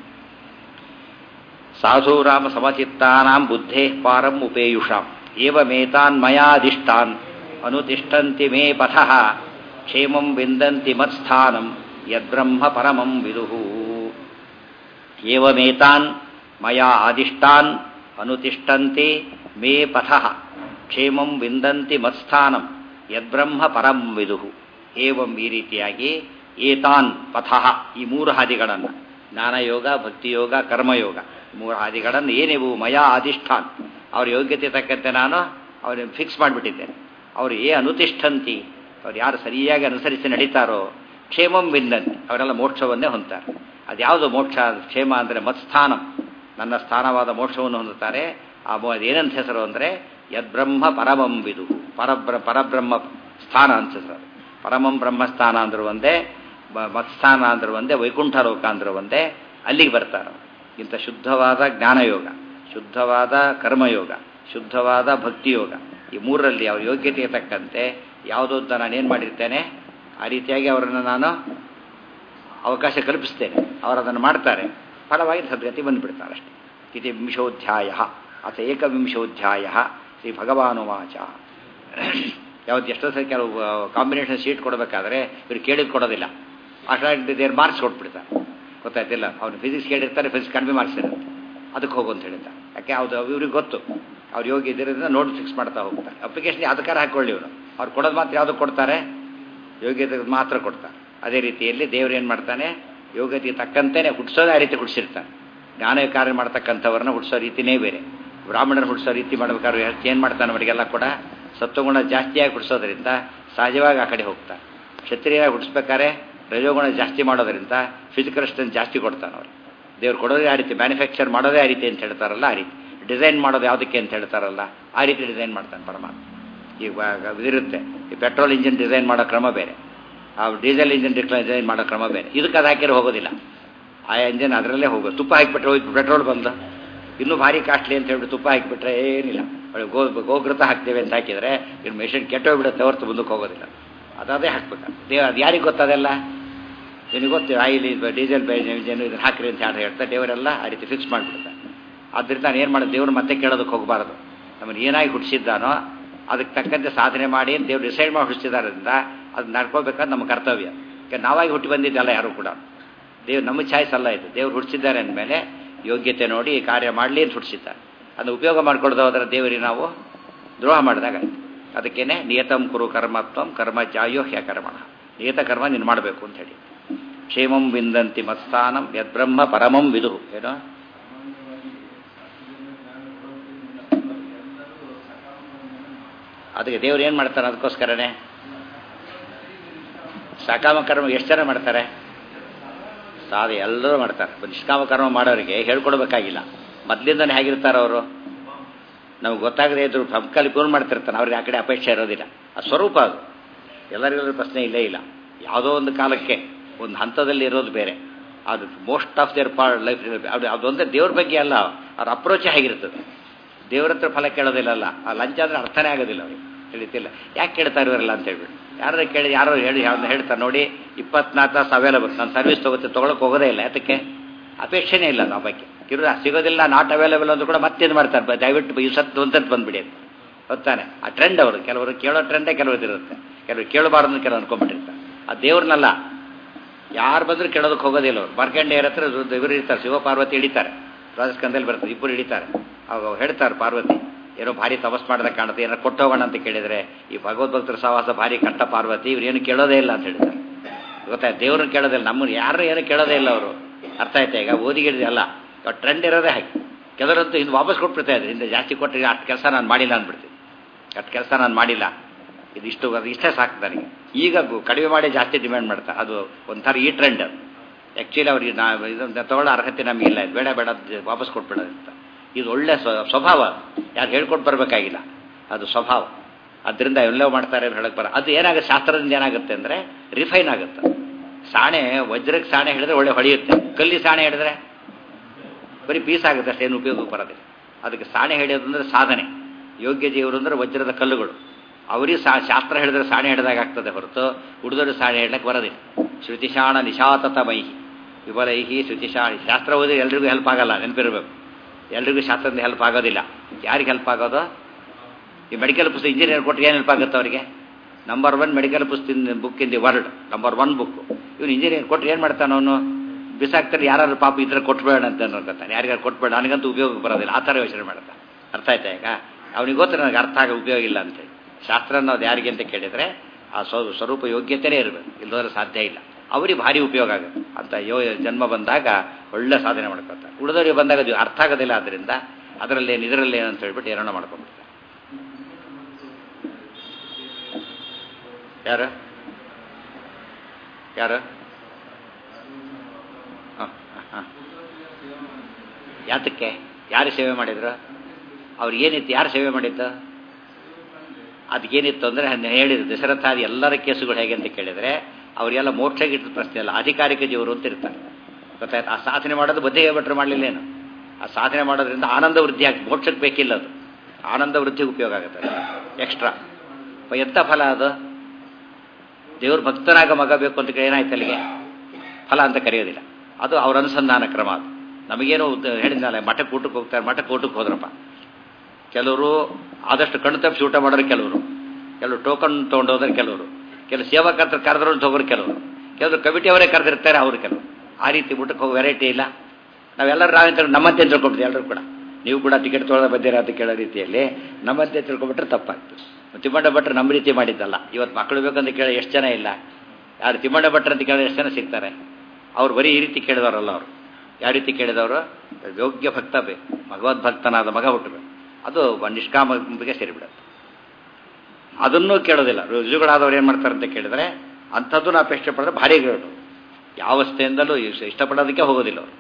ಸಾಧೂರಾಮ ಸಮಚಿತ್ತಾನಾಂ ಬುದ್ಧೇ ಪಾರಂ ಉಪೇಯುಷಾಂ ಏವಮೇತಾನ್ ಮಯಾಧಿಷ್ಠಾನ್ ಅನುತಿಷ್ಠಂತಿ ಮೇ ಪಥಃ ಕ್ಷೇಮಂ ವಿಂದಂತಿ ಮತ್ಸ್ಥಾನಂ ಯದ್ಬ್ರಹ್ಮ ಪರಮಂ ವಿದುಹು ಏವಮೇತಾನ್ ಮಯಾ ಆದಿಷ್ಟಾನ್ ಅನುತಿಷ್ಠಂತಿ ಮೇ ಪಥಃ ಕ್ಷೇಮಂ ವಿಂದಂತಿ ಮತ್ಸ್ಥಾನಂ ಯದ್ಬ್ರಹ್ಮ ಪರಂ ವಿದುಹು ಏವಂ ಈ ರೀತಿಯಾಗಿ ಏತಾನ್ ಪಥಃ ಈ ಮೂರು ಹಾದಿಗಳನ್ನು ಜ್ಞಾನಯೋಗ ಭಕ್ತಿಯೋಗ ಕರ್ಮಯೋಗ ಮೂರು ಹಾದಿಗಳನ್ನು ಏನಿವು ಮಯಾ ಅಧಿಷ್ಠಾನ್ ಅವ್ರ ಯೋಗ್ಯತೆ ತಕ್ಕಂತೆ ನಾನು ಅವ್ರನ್ನ ಫಿಕ್ಸ್ ಮಾಡಿಬಿಟ್ಟಿದ್ದೇನೆ ಅವರು ಏ ಅನುತಿಷ್ಠಂತಿ ಅವ್ರು ಯಾರು ಸರಿಯಾಗಿ ಅನುಸರಿಸಿ ನಡೀತಾರೋ ಕ್ಷೇಮಂ ವಿಂದಂತಿ ಅವರೆಲ್ಲ ಮೋಕ್ಷವನ್ನೇ ಹೊಂದ್ತಾರೆ ಅದ್ಯಾವುದು ಮೋಕ್ಷ ಕ್ಷೇಮ ಅಂದರೆ ಮತ್ಸ್ಥಾನಂ ನನ್ನ ಸ್ಥಾನವಾದ ಮೋಕ್ಷವನ್ನು ಹೊಂದುತ್ತಾರೆ ಆ ಏನಂತ ಹೆಸರು ಅಂದರೆ ಯದ್ಬ್ರಹ್ಮ ಪರಮಂ ವಿದು ಪರಬ್ರ ಪರಬ್ರಹ್ಮ ಸ್ಥಾನ ಅಂತ ಹೆಸರು ಪರಮಂ ಬ್ರಹ್ಮಸ್ಥಾನ ಅಂದ್ರು ಒಂದೇ ಮತ್ಸ್ಥಾನ ಅಂದ್ರು ಒಂದೇ ವೈಕುಂಠ ಲೋಕ ಅಂದ್ರು ಒಂದೇ ಅಲ್ಲಿಗೆ ಬರ್ತಾರೆ ಇಂಥ ಶುದ್ಧವಾದ ಜ್ಞಾನಯೋಗ ಶುದ್ಧವಾದ ಕರ್ಮಯೋಗ ಶುದ್ಧವಾದ ಭಕ್ತಿಯೋಗ ಈ ಮೂರರಲ್ಲಿ ಅವ್ರ ಯೋಗ್ಯತೆಗೆ ತಕ್ಕಂತೆ ಯಾವುದೋ ಅಂತ ನಾನೇನು ಮಾಡಿರ್ತೇನೆ ಆ ರೀತಿಯಾಗಿ ಅವರನ್ನು ನಾನು ಅವಕಾಶ ಕಲ್ಪಿಸ್ತೇನೆ ಅವರು ಅದನ್ನು ಮಾಡ್ತಾರೆ ಫಲವಾಗಿ ಸದ್ಗತಿ ಬಂದುಬಿಡ್ತಾರೆ ಅಷ್ಟೇ ಇದು ವಿಂಶೋಧ್ಯಾಯ ಅಥ ಏಕವಿಂಶೋಧ್ಯಾಯ ಶ್ರೀ ಭಗವಾನುವಾಚ ಯಾವತ್ತು ಎಷ್ಟೋ ಸರಿ ಕೆಲವು ಕಾಂಬಿನೇಷನ್ ಸೀಟ್ ಕೊಡಬೇಕಾದ್ರೆ ಇವ್ರು ಕೇಳಿದ್ ಕೊಡೋದಿಲ್ಲ ಅಷ್ಟಾಗಿ ದೇವ್ರು ಮಾರ್ಕ್ಸ್ ಕೊಟ್ಬಿಡ್ತಾರೆ ಗೊತ್ತಾಯ್ತಿಲ್ಲ ಅವ್ನು ಫಿಸಿಕ್ಸ್ ಕೇಳಿರ್ತಾರೆ ಫಿಸಿಕ್ಸ್ ಕಡಿಮೆ ಮಾರ್ಕ್ಸ್ ಇರುತ್ತೆ ಅದಕ್ಕೆ ಹೋಗು ಅಂತ ಹೇಳಿದ್ದಾರೆ ಯಾಕೆ ಅದು ಇವ್ರಿಗೆ ಗೊತ್ತು ಅವ್ರು ಯೋಗಿ ಇದರಿಂದ ನೋಡಿ ಫಿಕ್ಸ್ ಮಾಡ್ತಾ ಹೋಗ್ತಾರೆ ಅಪ್ಲಿಕೇಶನ್ ಅದಕ್ಕಾರ ಹಾಕೊಳ್ಳಿ ಇವರು ಅವ್ರು ಕೊಡೋದು ಮಾತ್ರ ಯಾವುದು ಕೊಡ್ತಾರೆ ಯೋಗ್ಯತೆ ಮಾತ್ರ ಕೊಡ್ತಾರೆ ಅದೇ ರೀತಿಯಲ್ಲಿ ದೇವ್ರು ಏನು ಮಾಡ್ತಾನೆ ಯೋಗ್ಯತೆಗೆ ತಕ್ಕಂತೆಯೇ ಹುಟ್ಟಿಸೋದೇ ಆ ರೀತಿ ಹುಟ್ಟಿಸಿರ್ತಾನೆ ಜ್ಞಾನ ಕಾರ್ಯ ಮಾಡ್ತಕ್ಕಂಥವ್ರನ್ನ ಹುಟ್ಟಿಸೋ ರೀತಿನೇ ಬೇರೆ ಬ್ರಾಹ್ಮಣರು ಹುಟ್ಟಿಸೋ ರೀತಿ ಮಾಡ್ಬೇಕಾದ್ರೆ ಏನು ಮಾಡ್ತಾನೆ ಅವರಿಗೆಲ್ಲ ಕೂಡ ಸತ್ವಗುಣ ಜಾಸ್ತಿಯಾಗಿ ಹುಟ್ಟಿಸೋದ್ರಿಂದ ಸಹಜವಾಗಿ ಆ ಕಡೆ ಹೋಗ್ತಾನೆ ಕ್ಷತ್ರಿಯಾಗಿ ಹುಟ್ಟಿಸ್ಬೇಕಾದ್ರೆ ರಜೋಗುಣ ಜಾಸ್ತಿ ಮಾಡೋದ್ರಿಂದ ಫಿಸಿಕಲ್ ಸ್ಟ್ರೆಂತ್ ಜಾಸ್ತಿ ಕೊಡ್ತಾನೆ ಅವ್ರು ದೇವ್ರು ಕೊಡೋದೇ ಆ ರೀತಿ ಮ್ಯಾನುಫ್ಯಾಕ್ಚರ್ ಮಾಡೋದೇ ಆ ರೀತಿ ಅಂತ ಹೇಳ್ತಾರಲ್ಲ ಆ ರೀತಿ ಡಿಸೈನ್ ಮಾಡೋದು ಯಾವುದಕ್ಕೆ ಅಂತ ಹೇಳ್ತಾರಲ್ಲ ಆ ರೀತಿ ಡಿಸೈನ್ ಮಾಡ್ತಾನೆ ಪರಮಾತ್ಮ ಈಗ ಇದಿರುತ್ತೆ ಈ ಪೆಟ್ರೋಲ್ ಇಂಜಿನ್ ಡಿಸೈನ್ ಮಾಡೋ ಕ್ರಮ ಬೇರೆ ಆ ಡೀಸೆಲ್ ಇಂಜಿನ್ ಡಿಸೈನ್ ಮಾಡೋ ಕ್ರಮ ಬೇರೆ ಇದಕ್ಕೆ ಅದು ಹಾಕಿರೋ ಹೋಗೋದಿಲ್ಲ ಆ ಇಂಜಿನ್ ಅದರಲ್ಲೇ ಹೋಗೋದು ತುಪ್ಪ ಹಾಕಿಬಿಟ್ರೆ ಹೋಯ್ತು ಪೆಟ್ರೋಲ್ ಬಂದು ಇನ್ನೂ ಭಾರಿ ಕಾಸ್ಟ್ಲಿ ಅಂತ ಹೇಳ್ಬಿಟ್ಟು ತುಪ್ಪ ಹಾಕಿಬಿಟ್ರೆ ಏನಿಲ್ಲ ಒಳ್ಳೆ ಗೋ ಗೋಘೃತ ಹಾಕ್ತೇವೆ ಅಂತ ಹಾಕಿದರೆ ಇನ್ನು ಮೆಷಿನ್ ಕೆಟ್ಟೋಗ್ಬಿಡುತ್ತೆ ಹೊರತು ಮುಂದಕ್ಕೆ ಹೋಗೋದಿಲ್ಲ ಅದಾದೇ ಹಾಕ್ಬೇಕು ದೇವ ಅದು ಯಾರಿಗೆ ಗೊತ್ತದೆಲ್ಲ ನಿನಗೆ ಗೊತ್ತು ಆಯಿಲ್ ಡೀಸೆಲ್ ಇಂಜಿನ್ ಇದನ್ನು ಹಾಕಿರಿ ಅಂತ ಯಾರು ಹೇಳ್ತಾರೆ ದೇವರೆಲ್ಲ ಆ ರೀತಿ ಫಿಕ್ಸ್ ಮಾಡಿಬಿಡ್ತಾರೆ ಆದ್ದರಿಂದ ನಾನು ಏನು ಮಾಡೋದು ದೇವ್ರು ಮತ್ತೆ ಕೇಳೋದಕ್ಕೆ ಹೋಗಬಾರ್ದು ನಮ್ಮನ್ನು ಏನಾಗಿ ಹುಟ್ಟಿಸಿದ್ದಾನೋ ಅದಕ್ಕೆ ತಕ್ಕಂತೆ ಸಾಧನೆ ಮಾಡಿ ದೇವ್ರು ಡಿಸೈಡ್ ಮಾಡಿ ಹುಟ್ಟಿಸಿದಾದ್ರಿಂದ ಅದು ನಡ್ಕೋಬೇಕಾದ್ರೆ ನಮ್ಮ ಕರ್ತವ್ಯ ಯಾಕೆ ನಾವಾಗಿ ಹುಟ್ಟಿ ಬಂದಿದ್ದಲ್ಲ ಯಾರು ಕೂಡ ದೇವ್ರು ನಮ್ಮ ಚಾಯ್ಸ್ ಅಲ್ಲ ಇದು ದೇವ್ರು ಹುಟ್ಟಿಸಿದ್ದಾರೆ ಅಂದಮೇಲೆ ಯೋಗ್ಯತೆ ನೋಡಿ ಈ ಕಾರ್ಯ ಮಾಡಲಿ ಅಂತ ಹುಟ್ಟಿಸಿದ್ದಾರೆ ಅದನ್ನು ಉಪಯೋಗ ಮಾಡ್ಕೊಳ್ದು ಹೋದ್ರೆ ದೇವರಿಗೆ ನಾವು ದ್ರೋಹ ಮಾಡಿದಾಗ ಅದಕ್ಕೇನೆ ನಿಯತಂ ಕುರು ಕರ್ಮತ್ವಂ ಕರ್ಮ ಜಾಯೋ ಹ್ಯ ಕರ್ಮಣ ನಿಯತ ಕರ್ಮ ನೀನು ಮಾಡಬೇಕು ಅಂತ ಹೇಳಿ ಕ್ಷೇಮಂ ವಿಂದಂತಿ ಮತ್ಸ್ಥಾನಂ ಯದ್ಬ್ರಹ್ಮ ಪರಮಂ ವಿದು ಏನೋ ಅದಕ್ಕೆ ದೇವ್ರು ಏನು ಮಾಡ್ತಾರೆ ಅದಕ್ಕೋಸ್ಕರನೇ ಸಕಾಮ ಕರ್ಮ ಎಷ್ಟು ಜನ ಮಾಡ್ತಾರೆ ಸಾಧ ಎಲ್ಲರೂ ಮಾಡ್ತಾರೆ ನಿಷ್ಕಾಮ ಕರ್ಮ ಮಾಡೋರಿಗೆ ಹೇಳ್ಕೊಡ್ಬೇಕಾಗಿಲ್ಲ ಮೊದಲಿಂದನೇ ಹೇಗಿರ್ತಾರೆ ಅವರು ನಮ್ಗೆ ಗೊತ್ತಾಗದೇ ಇದ್ರು ಪಕ್ಕಲ್ಲಿ ಫೋನ್ ಮಾಡ್ತಿರ್ತಾನೆ ಅವ್ರಿಗೆ ಆ ಕಡೆ ಅಪೇಕ್ಷೆ ಇರೋದಿಲ್ಲ ಆ ಸ್ವರೂಪ ಅದು ಎಲ್ಲರಿಗೂ ಪ್ರಶ್ನೆ ಇಲ್ಲೇ ಇಲ್ಲ ಯಾವುದೋ ಒಂದು ಕಾಲಕ್ಕೆ ಒಂದು ಹಂತದಲ್ಲಿ ಇರೋದು ಬೇರೆ ಅದು most of their part life ಅದು ಅದೊಂದೇ ದೇವ್ರ ಬಗ್ಗೆ ಅಲ್ಲ ಅವ್ರ ಅಪ್ರೋಚೇ ಹೇಗಿರ್ತದೆ ದೇವ್ರ ಹತ್ರ ಫಲ ಕೇಳೋದಿಲ್ಲಲ್ಲ ಆ ಲಂಚ ಅಂದರೆ ಅರ್ಥನೇ ಆಗೋದಿಲ್ಲ ಅವ್ರಿಗೆ ತಿಳಿತಿಲ್ಲ ಯಾಕೆ ಕೇಳ್ತಾ ಇರೋರಲ್ಲ ಅಂತ ಹೇಳ್ಬಿಟ್ಟು ಯಾರು ಕೇಳಿ ಯಾರೋ ಹೇಳಿ ಯಾರನ್ನ ಹೇಳ್ತಾರೆ ನೋಡಿ ಇಪ್ಪತ್ನಾಲ್ಕು ತಾಸು ಅವೈಲಬಲ್ ನಾನು ಸರ್ವಿಸ್ ತೊಗೋತೆ ತೊಗೊಳಕ್ಕೆ ಹೋಗೋದೇ ಇಲ್ಲ ಯಾತಕ್ಕೆ ಅಪೇಕ್ಷೆನೇ ಇಲ್ಲ ಆ ಬಗ್ಗೆ ಕಿರು ಸಿಗೋದಿಲ್ಲ ನಾಟ್ ಅವೈಲೇಬಲ್ ಅಂತ ಕೂಡ ಮತ್ತೇನು ಮಾಡ್ತಾರೆ ದಯವಿಟ್ಟು ಈ ಸತ್ತು ಒಂದತ್ತು ಬಂದ್ಬಿಡಿ ಅಂತ ಗೊತ್ತಾನೆ ಆ ಟ್ರೆಂಡ್ ಅವರು ಕೆಲವರು ಕೇಳೋ ಟ್ರೆಂಡೇ ಕೆಲವ್ರದ್ದು ಇರುತ್ತೆ ಕೆಲವರು ಕೇಳಬಾರ್ದು ಕೆಲವು ಅನ್ಕೊಂಡ್ಬಿಟ್ಟಿರ್ತಾರೆ ಆ ದೇವ್ರನ್ನಲ್ಲ ಯಾರು ಬಂದರೂ ಕೇಳೋದಕ್ಕೆ ಹೋಗೋದಿಲ್ಲ ಅವ್ರು ಮಾರ್ಕಂಡೇಯರ ಹತ್ರ ಇವರು ಇರ್ತಾರೆ ಶಿವ ಪಾರ್ವತಿ ಹಿಡಿತಾರೆ ರಾಜಸ್ಕಂದಲ್ಲಿ ಬರ್ತದೆ ಇಬ್ಬರು ಹಿಡಿತಾರೆ ಅವಾಗ ಹೇಳ್ತಾರೆ ಪಾರ್ವತಿ ಏನೋ ಭಾರಿ ತಪಸ್ ಮಾಡ್ದಾಗ ಕಾಣುತ್ತೆ ಏನೋ ಕೊಟ್ಟೋಗೋಣ ಅಂತ ಕೇಳಿದರೆ ಈ ಭಗವದ್ಭಕ್ತರ ಸಹವಾಸ ಭಾರಿ ಕಟ್ಟ ಪಾರ್ವತಿ ಇವ್ರು ಏನು ಕೇಳೋದೇ ಇಲ್ಲ ಅಂತ ಹೇಳ್ತಾರೆ ಗೊತ್ತಾಯ್ತು ದೇವ್ರನ್ನ ಕೇಳೋದಿಲ್ಲ ನಮ್ಮನ್ನು ಯಾರು ಏನು ಕೇಳೋದೇ ಇಲ್ಲ ಅವರು ಅರ್ಥ ಆಯ್ತಾ ಈಗ ಓದಿಗಿಡಿದೆ ಅಲ್ಲ ಟ್ರೆಂಡ್ ಇರೋದೇ ಹಾಗೆ ಕೆಲವರಂತೂ ಇನ್ನು ವಾಪಸ್ ಕೊಟ್ಬಿಡ್ತಾ ಇದ್ರು ಹಿಂದೆ ಜಾಸ್ತಿ ಕೊಟ್ಟರೆ ಅಷ್ಟು ಕೆಲಸ ನಾನು ಮಾಡಿಲ್ಲ ಅಂದ್ಬಿಡ್ತೀನಿ ಅಷ್ಟು ಕೆಲಸ ನಾನು ಮಾಡಿಲ್ಲ ಇದು ಇಷ್ಟು ಅದು ಇಷ್ಟೇ ಸಾಕು ನನಗೆ ಈಗ ಕಡಿಮೆ ಮಾಡಿ ಜಾಸ್ತಿ ಡಿಮ್ಯಾಂಡ್ ಮಾಡ್ತಾರೆ ಅದು ಒಂಥರ ಈ ಟ್ರೆಂಡ್ ಆ್ಯಕ್ಚುಲಿ ಅವ್ರಿಗೆ ನಾ ಇದನ್ನು ತಗೊಳ್ಳೋ ಅರ್ಹತೆ ನಮಗಿಲ್ಲ ಇದು ಬೇಡ ಬೇಡ ವಾಪಸ್ ಕೊಟ್ಬಿಡೋದು ಅಂತ ಇದು ಒಳ್ಳೆ ಸ್ವಭಾವ ಯಾರು ಹೇಳ್ಕೊಟ್ಟು ಬರಬೇಕಾಗಿಲ್ಲ ಅದು ಸ್ವಭಾವ ಅದರಿಂದ ಎಲ್ಲ ಮಾಡ್ತಾರೆ ಹೇಳಕ್ಕೆ ಬರ ಅದು ಏನಾಗುತ್ತೆ ಶಾಸ್ತ್ರದಿಂದ ಏನಾಗುತ್ತೆ ಅಂದರೆ ರಿಫೈನ್ ಆಗುತ್ತೆ ಸಾಣೆ ವಜ್ರಕ್ಕೆ ಸಾಣೆ ಹಿಡಿದ್ರೆ ಒಳ್ಳೆ ಹೊಳೆಯುತ್ತೆ ಕಲ್ಲಿ ಸಾಣೆ ಹಿಡಿದ್ರೆ ಬರೀ ಪೀಸ್ ಆಗುತ್ತೆ ಅಷ್ಟೇನು ಉಪಯೋಗಕ್ಕೆ ಬರೋದಿಲ್ಲ ಅದಕ್ಕೆ ಸಾಣೆ ಹಿಡಿಯೋದು ಅಂದರೆ ಸಾಧನೆ ಯೋಗ್ಯ ಜೀವರು ಅಂದರೆ ವಜ್ರದ ಕಲ್ಲುಗಳು ಅವರಿಗೆ ಸಾ ಶಾಸ್ತ್ರ ಹೇಳಿದ್ರೆ ಸಾಣೆ ಹಿಡಿದಾಗ ಆಗ್ತದೆ ಹೊರತು ಹುಡುಗರು ಸಾಣೆ ಹಿಡ್ಲಕ್ಕೆ ಬರೋದಿಲ್ಲ ಶ್ರುತಿಶಾಣ ನಿಶಾತತ ಮೈಹಿ ವಿಬಲೈಹಿ ಶ್ರುತಿಶಾಣಿ ಶಾಸ್ತ್ರ ಓದಿ ಎಲ್ರಿಗೂ ಹೆಲ್ಪ್ ಆಗಲ್ಲ ನೆನಪಿರಬೇಕು ಎಲ್ರಿಗೂ ಶಾಸ್ತ್ರದಿಂದ ಹೆಲ್ಪ್ ಆಗೋದಿಲ್ಲ ಯಾರಿಗೆ ಹೆಲ್ಪ್ ಆಗೋದು ಈ ಮೆಡಿಕಲ್ ಪುಸ್ತಕ ಇಂಜಿನಿಯರ್ ಕೊಟ್ಟರೆ ಏನು ಹೆಲ್ಪ್ ಆಗುತ್ತೆ ಅವರಿಗೆ ನಂಬರ್ ಒನ್ ಮೆಡಿಕಲ್ ಪುಸ್ತಕ book in the world number one book ಇವನು ಇಂಜಿನಿಯರ್ ಕೊಟ್ಟರೆ ಏನು ಮಾಡ್ತಾನೆ ಅವನು ಬಿಸಾಕ್ತಾರೆ ಯಾರು ಪಾಪ ಇದ್ರೆ ಕೊಟ್ಬೇಡ ಅಂತ ಅನ್ಕೊತಾನೆ ಯಾರಿಗಾರು ಕೊಟ್ಬೇಡ ನನಗಂತೂ ಉಪಯೋಗ ಬರೋದಿಲ್ಲ ಆ ಥರ ಯೋಚನೆ ಮಾಡ್ತಾನೆ ಅರ್ಥ ಆಯ್ತಾ ಈಗ ಅವನಿಗೆ ಗೊತ್ತು ನನಗೆ ಅರ್ಥ ಆಗ ಉಪಯೋಗ ಇಲ್ಲ ಅಂತೇಳಿ ಶಾಸ್ತ್ರ ಅನ್ನೋದು ಯಾರಿಗೆ ಅಂತ ಕೇಳಿದರೆ ಆ ಸ್ವರೂಪ ಯೋಗ್ಯತೆಯೇ ಇರಬೇಕು ಇಲ್ಲದೋದ್ರೆ ಸಾಧ್ಯ ಇಲ್ಲ ಅವರಿಗೆ ಭಾರಿ ಉಪಯೋಗ ಆಗುತ್ತೆ ಅಂತ ಯೋ ಜನ್ಮ ಬಂದಾಗ ಒಳ್ಳೆ ಸಾಧನೆ ಮಾಡ್ಕೊತಾರೆ ಉಳಿದವರಿಗೆ ಬಂದಾಗ ಅದು ಅರ್ಥ ಆಗೋದಿಲ್ಲ ಆದ್ದರಿಂದ ಅದರಲ್ಲೇನು ಇದರಲ್ಲೇನು ಅಂತ ಹೇಳ್ಬಿಟ್ಟು ಏನೋ ಮಾಡ್ಕೊಂಡ್ಬಿಡ್ತಾರೆ ಯಾರು ಯಾರು ಹಾಂ ಹಾಂ ಯಾತಕ್ಕೆ ಯಾರು ಸೇವೆ ಮಾಡಿದ್ರು ಅವ್ರು ಏನಿತ್ತು ಯಾರು ಸೇವೆ ಮಾಡಿದ್ದು ಅದಕ್ಕೇನಿತ್ತು ಅಂದರೆ ಹೇಳಿದ್ರು ದಶರಥ ಅದು ಎಲ್ಲರ ಕೇಸುಗಳು ಹೇಗೆ ಅಂತ ಕೇಳಿದರೆ ಅವರಿಗೆಲ್ಲ ಮೋಕ್ಷಕ್ಕೆ ಇಟ್ಟಿದ ಪ್ರಶ್ನೆ ಅಲ್ಲ ಅಧಿಕಾರಿಕ ಜೀವರು ಅಂತ ಇರ್ತಾರೆ ಗೊತ್ತಾಯ್ತು ಆ ಸಾಧನೆ ಮಾಡೋದು ಬದಿಗೆ ಭಟ್ರು ಮಾಡಲಿಲ್ಲೇನು ಆ ಸಾಧನೆ ಮಾಡೋದ್ರಿಂದ ಆನಂದ ವೃದ್ಧಿ ಆಗ್ತದೆ ಮೋಕ್ಷಕ್ಕೆ ಬೇಕಿಲ್ಲ ಅದು ಆನಂದ ವೃದ್ಧಿಗೆ ಉಪಯೋಗ ಆಗುತ್ತೆ ಎಕ್ಸ್ಟ್ರಾ ಎಂಥ ಫಲ ಅದು ದೇವ್ರ ಭಕ್ತನಾಗ ಮಗ ಬೇಕು ಅಂತ ಏನಾಯ್ತು ಅಲ್ಲಿಗೆ ಫಲ ಅಂತ ಕರೆಯೋದಿಲ್ಲ ಅದು ಅವ್ರ ಅನುಸಂಧಾನ ಕ್ರಮ ಅದು ನಮಗೇನು ಹೇಳಿದ್ನಲ್ಲ ಮಠಕ್ಕೆ ಊಟಕ್ಕೆ ಹೋಗ್ತಾರೆ ಮಠಕ್ಕೆ ಊಟಕ್ಕೆ ಹೋದ್ರಪ್ಪ ಕೆಲವರು ಆದಷ್ಟು ಕಣ್ಣು ತಪ್ಪಿಸಿ ಊಟ ಮಾಡೋರು ಕೆಲವರು ಕೆಲವರು ಟೋಕನ್ ತೊಗೊಂಡೋದ್ರೆ ಕೆಲವರು ಕೆಲವು ಸೇವಾಕರ್ತರ ಕರೆದ್ರು ಹೋಗೋರು ಕೆಲವರು ಕೆಲವರು ಕಮಿಟಿಯವರೇ ಕರೆದಿರ್ತಾರೆ ಅವರು ಕೆಲವರು ಆ ರೀತಿ ಊಟಕ್ಕೆ ಹೋಗೋ ವೆರೈಟಿ ಇಲ್ಲ ನಾವೆಲ್ಲರೂ ನಾವಂತ ನಮ್ಮಂತೆ ತಿಳ್ಕೊಬಿಡ್ತೀವಿ ಎಲ್ಲರೂ ಕೂಡ ನೀವು ಕೂಡ ಟಿಕೆಟ್ ತೊಗೊಳ್ಳೋ ಬಂದಿರ ಅಂತ ಕೇಳೋ ರೀತಿಯಲ್ಲಿ ನಮ್ಮಂತೆ ತಿಳ್ಕೊಬಿಟ್ರೆ ತಪ್ಪಾಗ್ತದೆ ತಿಮ್ಮಣ್ಣ ಭಟ್ರು ನಮ್ಮ ರೀತಿ ಮಾಡಿದ್ದಲ್ಲ ಇವತ್ತು ಮಕ್ಕಳು ಬೇಕಂತ ಕೇಳಿ ಎಷ್ಟು ಜನ ಇಲ್ಲ ಯಾರು ತಿಮ್ಮಣ್ಣ ಭಟ್ರು ಅಂತ ಕೇಳಿ ಎಷ್ಟು ಜನ ಸಿಗ್ತಾರೆ ಅವ್ರು ಬರೀ ಈ ರೀತಿ ಕೇಳಿದವರಲ್ಲ ಅವರು ಯಾವ ರೀತಿ ಕೇಳಿದವರು ಯೋಗ್ಯ ಭಕ್ತ ಬೇಕು ಭಗವದ್ಭಕ್ತನಾದ ಮಗ ಹುಟ್ಟಬೇಕು ಅದು ನಿಷ್ಕಾಮಿಗೆ ಸೇರಿಬಿಡುತ್ತೆ ಅದನ್ನೂ ಕೇಳೋದಿಲ್ಲ ರುಜುಗಳಾದವ್ರು ಏನು ಮಾಡ್ತಾರೆ ಅಂತ ಕೇಳಿದ್ರೆ ಅಂಥದ್ದು ನಾವು ಅಪೇಕ್ಷೆ ಪಡೆದ್ರೆ ಭಾರಿ ಗ್ರೇಟು ಯಾವ ಅವಸ್ಥೆಯಿಂದಲೂ ಇಷ್ಟಪಡೋದಕ್ಕೆ ಹೋಗೋದಿಲ್ಲ ಅವರು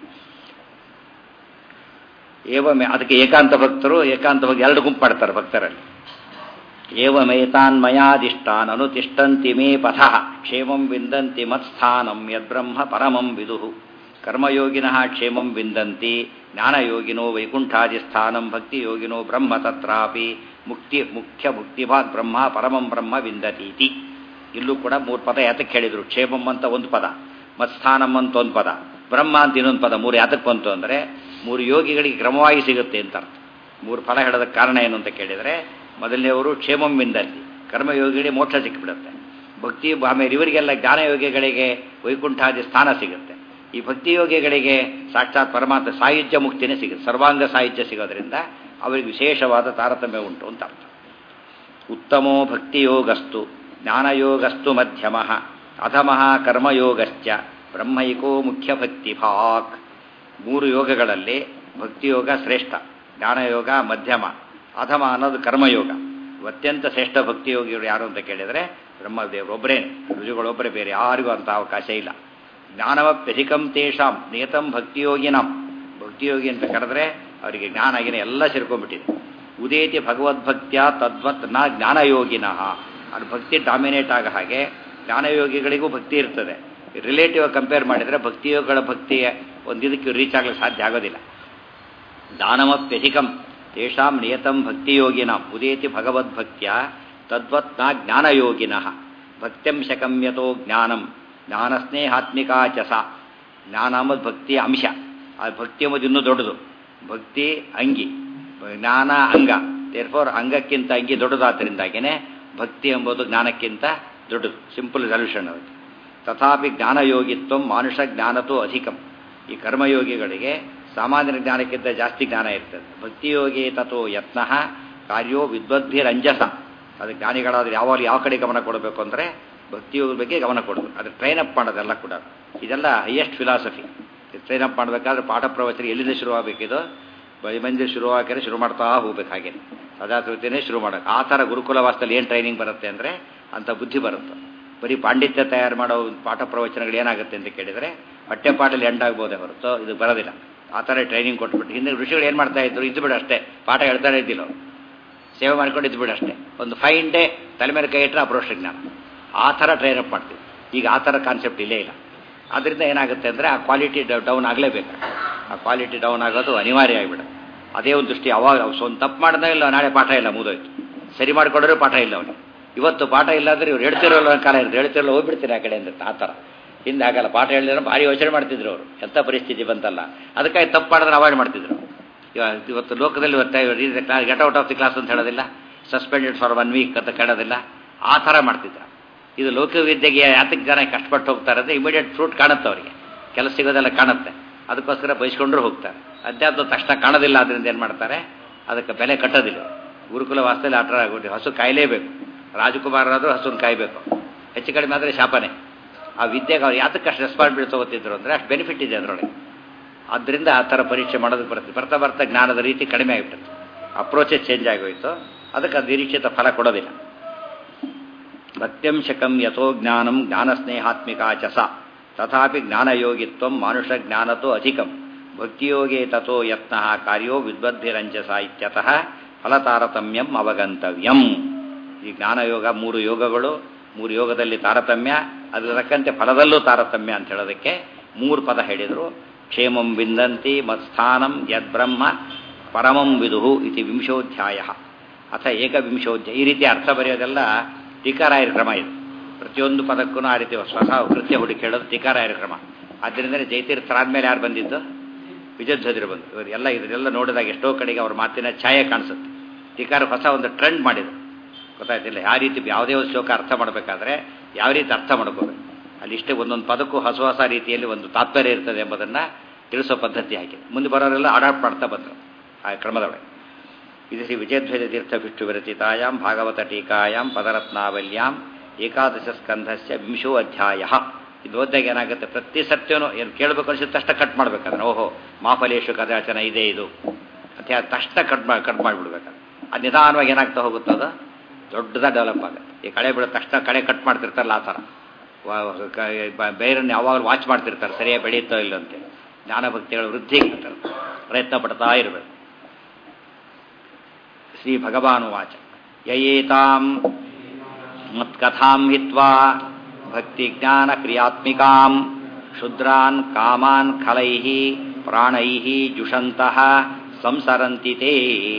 ಏವಮೇ ಅದಕ್ಕೆ ಏಕಾಂತ ಭಕ್ತರು ಏಕಾಂತ ಭಕ್ತ ಎರಡು ಗುಂಪು ಮಾಡ್ತಾರೆ ಭಕ್ತರಲ್ಲಿ ಏವಮೇತಾನ್ ಮಯಾದಿಷ್ಟಾನ್ ಅನುತಿಷ್ಠಂತಿ ಮೇ ಪಥ ಕ್ಷೇಮಂ ವಿಂದಂತಿ ಮತ್ಸ್ಥಾನಂ ಯದ್ಬ್ರಹ್ಮ ಪರಮಂ ವಿದುಹು ಕರ್ಮಯೋಗಿನಃ ಕ್ಷೇಮಂ ವಿಂದಂತಿ ಜ್ಞಾನಯೋಗಿನೋ ವೈಕುಂಠಾದಿಸ್ಥಾನಂ ಭಕ್ತಿಯೋಗಿನೋ ಬ್ರಹ್ಮ ತತ್ರಾಪಿ ಮುಕ್ತಿ ಮುಖ್ಯ ಮುಕ್ತಿಭಾಗ್ ಬ್ರಹ್ಮ ಪರಮಂ ಬ್ರಹ್ಮ ವಿಂದತೀತಿ ಇಲ್ಲೂ ಕೂಡ ಮೂರು ಪದ ಯಾತಕ್ಕೆ ಹೇಳಿದ್ರು ಕ್ಷೇಮಂ ಅಂತ ಒಂದು ಪದ ಮತ್ಸ್ಥಾನಂ ಅಂತ ಒಂದು ಪದ ಬ್ರಹ್ಮ ಅಂತ ಇನ್ನೊಂದು ಪದ ಮೂರು ಯಾತಕ್ಕೆ ಬಂತು ಅಂದರೆ ಮೂರು ಯೋಗಿಗಳಿಗೆ ಕ್ರಮವಾಗಿ ಸಿಗುತ್ತೆ ಅಂತ ಅರ್ಥ ಮೂರು ಫಲ ಹೇಳೋದಕ್ಕೆ ಕಾರಣ ಏನು ಅಂತ ಕೇಳಿದರೆ ಮೊದಲನೇವರು ಕ್ಷೇಮಂ ವಿಂದಲ್ಲಿ ಕರ್ಮಯೋಗಿಗಳಿಗೆ ಮೋಕ್ಷ ಸಿಕ್ಕಿಬಿಡುತ್ತೆ ಭಕ್ತಿ ಆಮೇಲೆ ಇವರಿಗೆಲ್ಲ ಜ್ಞಾನಯೋಗಿಗಳಿಗೆ ವೈಕುಂಠಾದಿ ಸ್ಥಾನ ಸಿಗುತ್ತೆ ಈ ಭಕ್ತಿ ಯೋಗಿಗಳಿಗೆ ಸಾಕ್ಷಾತ್ ಪರಮಾತ್ಮ ಸಾಹಿತ್ಯ ಮುಕ್ತಿನೇ ಸಿಗುತ್ತೆ ಸರ್ವಾಂಗ ಸಾಹಿತ್ಯ ಸಿಗೋದ್ರಿಂದ ಅವರಿಗೆ ವಿಶೇಷವಾದ ತಾರತಮ್ಯ ಉಂಟು ಅಂತ ಅರ್ಥ ಉತ್ತಮೋ ಭಕ್ತಿಯೋಗಸ್ತು ಜ್ಞಾನಯೋಗಸ್ತು ಮಧ್ಯಮ ಅಧಮಃ ಕರ್ಮಯೋಗಶ್ಚ ಬ್ರಹ್ಮೈಕೋ ಮುಖ್ಯ ಭಕ್ತಿಭಾಕ್ ಮೂರು ಯೋಗಗಳಲ್ಲಿ ಭಕ್ತಿಯೋಗ ಶ್ರೇಷ್ಠ ಜ್ಞಾನಯೋಗ ಮಧ್ಯಮ ಅಧಮ ಅನ್ನೋದು ಕರ್ಮಯೋಗ ಅತ್ಯಂತ ಶ್ರೇಷ್ಠ ಭಕ್ತಿಯೋಗಿಗಳು ಯಾರು ಅಂತ ಕೇಳಿದರೆ ಬ್ರಹ್ಮದೇವರು ಒಬ್ಬರೇ ರುಜುಗಳೊಬ್ಬರೇ ಬೇರೆ ಯಾರಿಗೂ ಅಂತ ಅವಕಾಶ ಇಲ್ಲ ಜ್ಞಾನವಪ್ಯಧಿಕಂ ತೇಷಾಂ ನಿಯತಂ ಭಕ್ತಿಯೋಗಿನಂ ಭಕ್ತಿಯೋಗಿ ಅಂತ ಕರೆದ್ರೆ ಅವರಿಗೆ ಜ್ಞಾನ ಗಿನ ಎಲ್ಲ ಸೇರ್ಕೊಂಡ್ಬಿಟ್ಟಿದೆ ಉದೇತಿ ಭಗವದ್ಭಕ್ತಿಯ ತದ್ವತ್ ನ ಜ್ಞಾನಯೋಗಿನಃ ಅದು ಭಕ್ತಿ ಡಾಮಿನೇಟ್ ಆಗ ಹಾಗೆ ಜ್ಞಾನಯೋಗಿಗಳಿಗೂ ಭಕ್ತಿ ಇರ್ತದೆ ರಿಲೇಟಿವ್ ಕಂಪೇರ್ ಮಾಡಿದರೆ ಭಕ್ತಿಯೋಗಗಳ ಭಕ್ತಿಯ ಒಂದು ಇದಕ್ಕೆ ರೀಚ್ ಆಗಲು ಸಾಧ್ಯ ಆಗೋದಿಲ್ಲ ದಾನಮಪ್ಯಧಿಕಂ ತೇಷಾಂ ನಿಯತಂ ಭಕ್ತಿಯೋಗಿನಾಂ ಉದೇತಿ ಭಗವದ್ಭಕ್ತಿಯ ತದ್ವತ್ ನ ಜ್ಞಾನಯೋಗಿನಃ ಭಕ್ತ್ಯಂ ಶಕಮ್ಯತೋ ಜ್ಞಾನಂ ಜ್ಞಾನಸ್ನೇಹಾತ್ಮಿಕಾ ಚಸ ಜ್ಞಾನ ಅಂಬುದು ಭಕ್ತಿಯ ಅಂಶ ಆ ಭಕ್ತಿ ಎಂಬುದು ಇನ್ನೂ ದೊಡ್ಡದು ಭಕ್ತಿ ಅಂಗಿ ಜ್ಞಾನ ಅಂಗ ದೇರ್ಫೋರ್ ಅಂಗಕ್ಕಿಂತ ಅಂಗಿ ದೊಡ್ಡದಾದ್ದರಿಂದಾಗಿಯೇ ಭಕ್ತಿ ಎಂಬುದು ಜ್ಞಾನಕ್ಕಿಂತ ದೊಡ್ಡದು ಸಿಂಪಲ್ ಸೊಲ್ಯೂಷನ್ ಅದಕ್ಕೆ ತಥಾಪಿ ಜ್ಞಾನಯೋಗಿತ್ವ ಮಾನುಷ ಜ್ಞಾನತೋ ಅಧಿಕಂ ಈ ಕರ್ಮಯೋಗಿಗಳಿಗೆ ಸಾಮಾನ್ಯ ಜ್ಞಾನಕ್ಕಿಂತ ಜಾಸ್ತಿ ಜ್ಞಾನ ಇರ್ತದೆ ಭಕ್ತಿಯೋಗಿ ತಥೋ ಯತ್ನ ಕಾರ್ಯೋ ವಿದ್ವದ್ಭಿರಂಜಸ ಅದು ಜ್ಞಾನಿಗಳಾದ್ರೆ ಯಾವಾಗ ಯಾವ ಕಡೆ ಗಮನ ಕೊಡಬೇಕು ಅಂದರೆ ಭಕ್ತಿಯೋಗದ ಬಗ್ಗೆ ಗಮನ ಕೊಡಬೇಕು ಅದು ಟ್ರೈನ್ ಅಪ್ ಮಾಡೋದೆಲ್ಲ ಕೂಡ ಇದೆಲ್ಲ ಹೈಯೆಸ್ಟ್ ಫಿಲಾಸಫಿ ಟ್ರೈನ್ ಅಪ್ ಮಾಡಬೇಕಾದ್ರೆ ಪಾಠ ಪ್ರವಚನ ಎಲ್ಲಿಂದ ಶುರುವಾಗಬೇಕಿದು ಮಂದಿ ಶುರುವಾದರೆ ಶುರು ಮಾಡ್ತಾ ಹೋಗ್ಬೇಕು ಹಾಗೆ ಸದಾಕೃತಿನೇ ಶುರು ಮಾಡೋಕೆ ಆ ಥರ ಗುರುಕುಲ ವಾಸದಲ್ಲಿ ಏನು ಟ್ರೈನಿಂಗ್ ಬರುತ್ತೆ ಅಂದರೆ ಅಂಥ ಬುದ್ಧಿ ಬರುತ್ತೆ ಬರೀ ಪಾಂಡಿತ್ಯ ತಯಾರು ಮಾಡೋ ಪಾಠ ಪ್ರವಚನಗಳು ಏನಾಗುತ್ತೆ ಅಂತ ಕೇಳಿದರೆ ಹೊಟ್ಟೆ ಪಾಠಲ್ಲಿ ಎಂಡ್ ಆಗ್ಬೋದೇ ಹೊರತು ಇದು ಬರೋದಿಲ್ಲ ಆ ಥರ ಟ್ರೈನಿಂಗ್ ಕೊಟ್ಬಿಟ್ಟು ಹಿಂದೆ ಋಷಿಗಳು ಏನು ಮಾಡ್ತಾ ಇದ್ರು ಇದ್ದು ಬಿಡು ಅಷ್ಟೇ ಪಾಠ ಹೇಳ್ತಾನೆ ಇದ್ದಿಲ್ಲ ಅವರು ಸೇವೆ ಮಾಡ್ಕೊಂಡು ಇದ್ದು ಬಿಡು ಅಷ್ಟೇ ಒಂದು ಫೈನ್ ಡೇ ತಲೆ ಮೇಲೆ ಕೈ ಇಟ್ಟರೆ ಅಪ್ರೋಷ ಜ್ಞಾನ ಆ ಥರ ಟ್ರೈನ್ ಅಪ್ ಮಾಡ್ತೀವಿ ಈಗ ಆ ಥರ ಕಾನ್ಸೆಪ್ಟ್ ಇಲ್ಲೇ ಇಲ್ಲ ಆದ್ದರಿಂದ ಏನಾಗುತ್ತೆ ಅಂದರೆ ಆ ಕ್ವಾಲಿಟಿ ಡೌನ್ ಆಗಲೇಬೇಕು ಆ ಕ್ವಾಲಿಟಿ ಡೌನ್ ಆಗೋದು ಅನಿವಾರ್ಯ ಆಗಿಬಿಡುತ್ತೆ ಅದೇ ಒಂದು ದೃಷ್ಟಿ ಅವಾಗ ಒಂದು ತಪ್ಪು ಮಾಡಿದಾಗ ಇಲ್ಲ ನಾಳೆ ಪಾಠ ಇಲ್ಲ ಮುಗಿದೋಯ್ತು ಸರಿ ಮಾಡಿಕೊಂಡ್ರೆ ಪಾಠ ಇಲ್ಲ ಅವನಿಗೆ ಇವತ್ತು ಪಾಠ ಇಲ್ಲ ಅಂದರೆ ಇವ್ರು ಹೇಳ್ತಿರೋಲ್ಲ ಕಾಲ ಇರುತ್ತೆ ಹೇಳ್ತಿರಲ್ಲ ಹೋಗ್ಬಿಡ್ತೀನಿ ಆ ಕಡೆ ಅಂದ್ರೆ ಆ ಥರ ಹಿಂದೆ ಆಗಲ್ಲ ಪಾಠ ಹೇಳಿದ್ರೆ ಭಾರಿ ಯೋಚನೆ ಮಾಡ್ತಿದ್ರು ಅವರು ಎಂಥ ಪರಿಸ್ಥಿತಿ ಬಂತಲ್ಲ ಅದಕ್ಕಾಗಿ ತಪ್ಪು ಮಾಡಿದ್ರೆ ಅವಾಯ್ಡ್ ಮಾಡ್ತಿದ್ರು ಇವತ್ತು ಲೋಕದಲ್ಲಿ ಇವತ್ತು class get out of the class ಅಂತ ಹೇಳೋದಿಲ್ಲ ಸಸ್ಪೆಂಡೆಡ್ ಫಾರ್ ಒನ್ ವೀಕ್ ಅಂತ ಕೇಳೋದಿಲ್ಲ ಆ ಥರ ಮಾಡ್ತಿದ್ರು ಇದು ಲೋಕವಿದ್ಯೆಗೆ ಯಾತಕ್ಕೆ ಜನ ಕಷ್ಟಪಟ್ಟು ಹೋಗ್ತಾರೆ ಅಂದರೆ ಇಮಿಡಿಯೇಟ್ ಫ್ರೂಟ್ ಕಾಣುತ್ತೆ ಅವರಿಗೆ ಕೆಲಸ ಸಿಗೋದೆಲ್ಲ ಕಾಣುತ್ತೆ ಅದಕ್ಕೋಸ್ಕರ ಬಯಸ್ಕೊಂಡ್ರು ಹೋಗ್ತಾರೆ ಅಧ್ಯಾತ್ಮ ತಕ್ಷಣ ಕಾಣೋದಿಲ್ಲ ಅದರಿಂದ ಏನು ಮಾಡ್ತಾರೆ ಅದಕ್ಕೆ ಬೆಲೆ ಕಟ್ಟೋದಿಲ್ಲ ಗುರುಕುಲ ವಾಸದಲ್ಲಿ ಆಟ ಆಗೋದು ಹಸು ಕಾಯಲೇಬೇಕು ರಾಜಕುಮಾರರಾದರೂ ಹಸುನ ಕಾಯಬೇಕು ಹೆಚ್ಚು ಕಡಿಮೆ ಆದರೆ ಶಾಪನೆ ಆ ವಿದ್ಯೆಗೆ ಅವ್ರು ಯಾತಕ್ಕೆ ಅಷ್ಟು ರೆಸ್ಪಾನ್ಸಿಬಿಲಿಟಿ ತಗೋತಿದ್ರು ಅಂದರೆ ಅಷ್ಟು ಬೆನಿಫಿಟ್ ಇದೆ ಅದರೊಳಗೆ ಆದ್ದರಿಂದ ಆ ಥರ ಪರೀಕ್ಷೆ ಮಾಡೋದಕ್ಕೆ ಬರುತ್ತೆ ಬರ್ತಾ ಬರ್ತಾ ಜ್ಞಾನದ ರೀತಿ ಕಡಿಮೆ ಆಗಿಬಿಡುತ್ತೆ ಅಪ್ರೋಚೇ ಚೇಂಜ್ ಆಗೋಯ್ತು ಅದಕ್ಕೆ ಅದು ನಿರೀಕ್ಷಿತ ಫಲ ಕೊಡೋದಿಲ್ಲ ಭಕ್ತ್ಯಂ ಶಕಂ ಯಥೋ ಜ್ಞಾನಂ ಜ್ಞಾನಸ್ನೇಹಾತ್ಮಿಕಾ ಚಸ ತಥಾಪಿ ಜ್ಞಾನಯೋಗಿತ್ವ ಮಾನುಷ ಜ್ಞಾನತೋ ಅಧಿಕಂ ಭಕ್ತಿಯೋಗೇ ತಥೋ ಯತ್ನ ಕಾರ್ಯೋ ವಿದ್ವದ್ಭಿರಂಜಸ ಇತ್ಯತಃ ಫಲತಾರತಮ್ಯಂ ಅವಗಂತವ್ಯಂ ಈ ಜ್ಞಾನಯೋಗ ಮೂರು ಯೋಗಗಳು ಮೂರು ಯೋಗದಲ್ಲಿ ತಾರತಮ್ಯ ಅದರ ತಕ್ಕಂತೆ ಫಲದಲ್ಲೂ ತಾರತಮ್ಯ ಅಂತ ಹೇಳೋದಕ್ಕೆ ಮೂರು ಪದ ಹೇಳಿದರು ಕ್ಷೇಮಂ ವಿಂದಂತಿ ಮತ್ಸ್ಥಾನಂ ಯದ್ಬ್ರಹ್ಮ ಪರಮಂ ವಿದುಹು ಇತಿ ವಿಂಶೋಧ್ಯಾಯ ಅಥ ಏಕವಿಂಶೋಧ್ಯಾಯ ಈ ರೀತಿ ಅರ್ಥ ಬರೆಯೋದೆಲ್ಲ ಟೀಕಾರಾಯರ ಕ್ರಮ ಇದು ಪ್ರತಿಯೊಂದು ಪದಕ್ಕೂ ಆ ರೀತಿ ಹೊಸ ಕೃತ್ಯ ಹುಡುಕಿ ಹೇಳೋದು ಟೀಕಾರಾಯರ ಕ್ರಮ ಆದ್ದರಿಂದ ಜೈತೀರ್ಥರಾದ್ಮೇಲೆ ಯಾರು ಬಂದಿದ್ದು ವಿಜಯಧ್ವಜರು ಬಂದು ಇವರು ಎಲ್ಲ ಇದನ್ನೆಲ್ಲ ನೋಡಿದಾಗ ಎಷ್ಟೋ ಕಡೆಗೆ ಅವ್ರ ಮಾತಿನ ಛಾಯೆ ಕಾಣಿಸುತ್ತೆ ಟೀಕಾರ ಹೊಸ ಒಂದು ಟ್ರೆಂಡ್ ಮಾಡಿದ್ರು ಗೊತ್ತಾಯ್ತಿಲ್ಲ ಯಾವ ರೀತಿ ಯಾವುದೇ ಒಂದು ಶ್ಲೋಕ ಅರ್ಥ ಮಾಡಬೇಕಾದ್ರೆ ಯಾವ ರೀತಿ ಅರ್ಥ ಮಾಡ್ಕೋಬೇಕು ಅಲ್ಲಿ ಇಷ್ಟೇ ಒಂದೊಂದು ಪದಕ್ಕೂ ಹೊಸ ಹೊಸ ರೀತಿಯಲ್ಲಿ ಒಂದು ತಾತ್ಪರ್ಯ ಇರ್ತದೆ ಎಂಬುದನ್ನು ತಿಳಿಸೋ ಪದ್ಧತಿ ಹಾಕಿದೆ ಮುಂದೆ ಬರೋರೆಲ್ಲ ಅಡಾಪ್ಟ್ ಮಾಡ್ತಾ ಬಂದರು ಆ ಕ್ರಮದೊಳಗೆ ಇದು ಶ್ರೀ ವಿಜಯಧ್ವಜ ತೀರ್ಥ ಬಿಟ್ಟು ವಿರಚಿತಾಯಾಂ ಭಾಗವತ ಟೀಕಾಯಾಂ ಪದರತ್ನಾವಲ್ಯಾಂ ಏಕಾದಶ ಸ್ಕಂಧಸ್ಯ ವಿಂಶೋ ಅಧ್ಯಾಯ ಇದು ಓದ್ದಾಗ ಏನಾಗುತ್ತೆ ಪ್ರತಿ ಸತ್ಯನೂ ಏನು ಕೇಳಬೇಕು ಅನಿಸಿದ ತಕ್ಷಣ ಕಟ್ ಮಾಡ್ಬೇಕಾದ್ರೆ ಓಹೋ ಮಾಫಲೇಶು ಕದಾಚನ ಇದೆ ಇದು ಅಂತ ಹೇಳಿ ತಕ್ಷಣ ಕಟ್ ಮಾಡಿ ಕಟ್ ಮಾಡಿಬಿಡ್ಬೇಕಾದ್ರೆ ಅದು ನಿಧಾನವಾಗಿ ಏನಾಗ್ತಾ ಹೋಗುತ್ತೆ ಅದು ದೊಡ್ಡದಾಗಿ ಡೆವಲಪ್ ಆಗುತ್ತೆ ಈ ಕಳೆ ಬಿಡೋ ತಕ್ಷಣ ಕಳೆ ಕಟ್ ಮಾಡ್ತಿರ್ತಾರಲ್ಲ ಆ ಥರ ಬೇರನ್ನು ಯಾವಾಗಲೂ ವಾಚ್ ಮಾಡ್ತಿರ್ತಾರೆ ಸರಿಯಾಗಿ ಬೆಳೆಯುತ್ತೋ ಇಲ್ಲ ಅಂತ ಜ್ಞಾನಭಕ್ತಿಗಳ ವೃದ್ಧಿಗೆ ಪ್ರಯತ್ನ ಪಡ್ತಾ ಇರಬೇಕು ಶ್ರೀ ಭಗವಾನು ವಾಚ ಯಯೇತಾಂ ಮತ್ಕಥಾಂ ಹಿತ್ವಾ ಭಕ್ತಿ ಜ್ಞಾನ ಕ್ರಿಯಾತ್ಮಿಕಾಂ ಶುದ್ರಾನ್ ಕಾಮಾನ್ ಖಲೈ ಪ್ರಾಣೈ ಜುಷಂತಹ ಸಂಸರಂತಿ ತೇ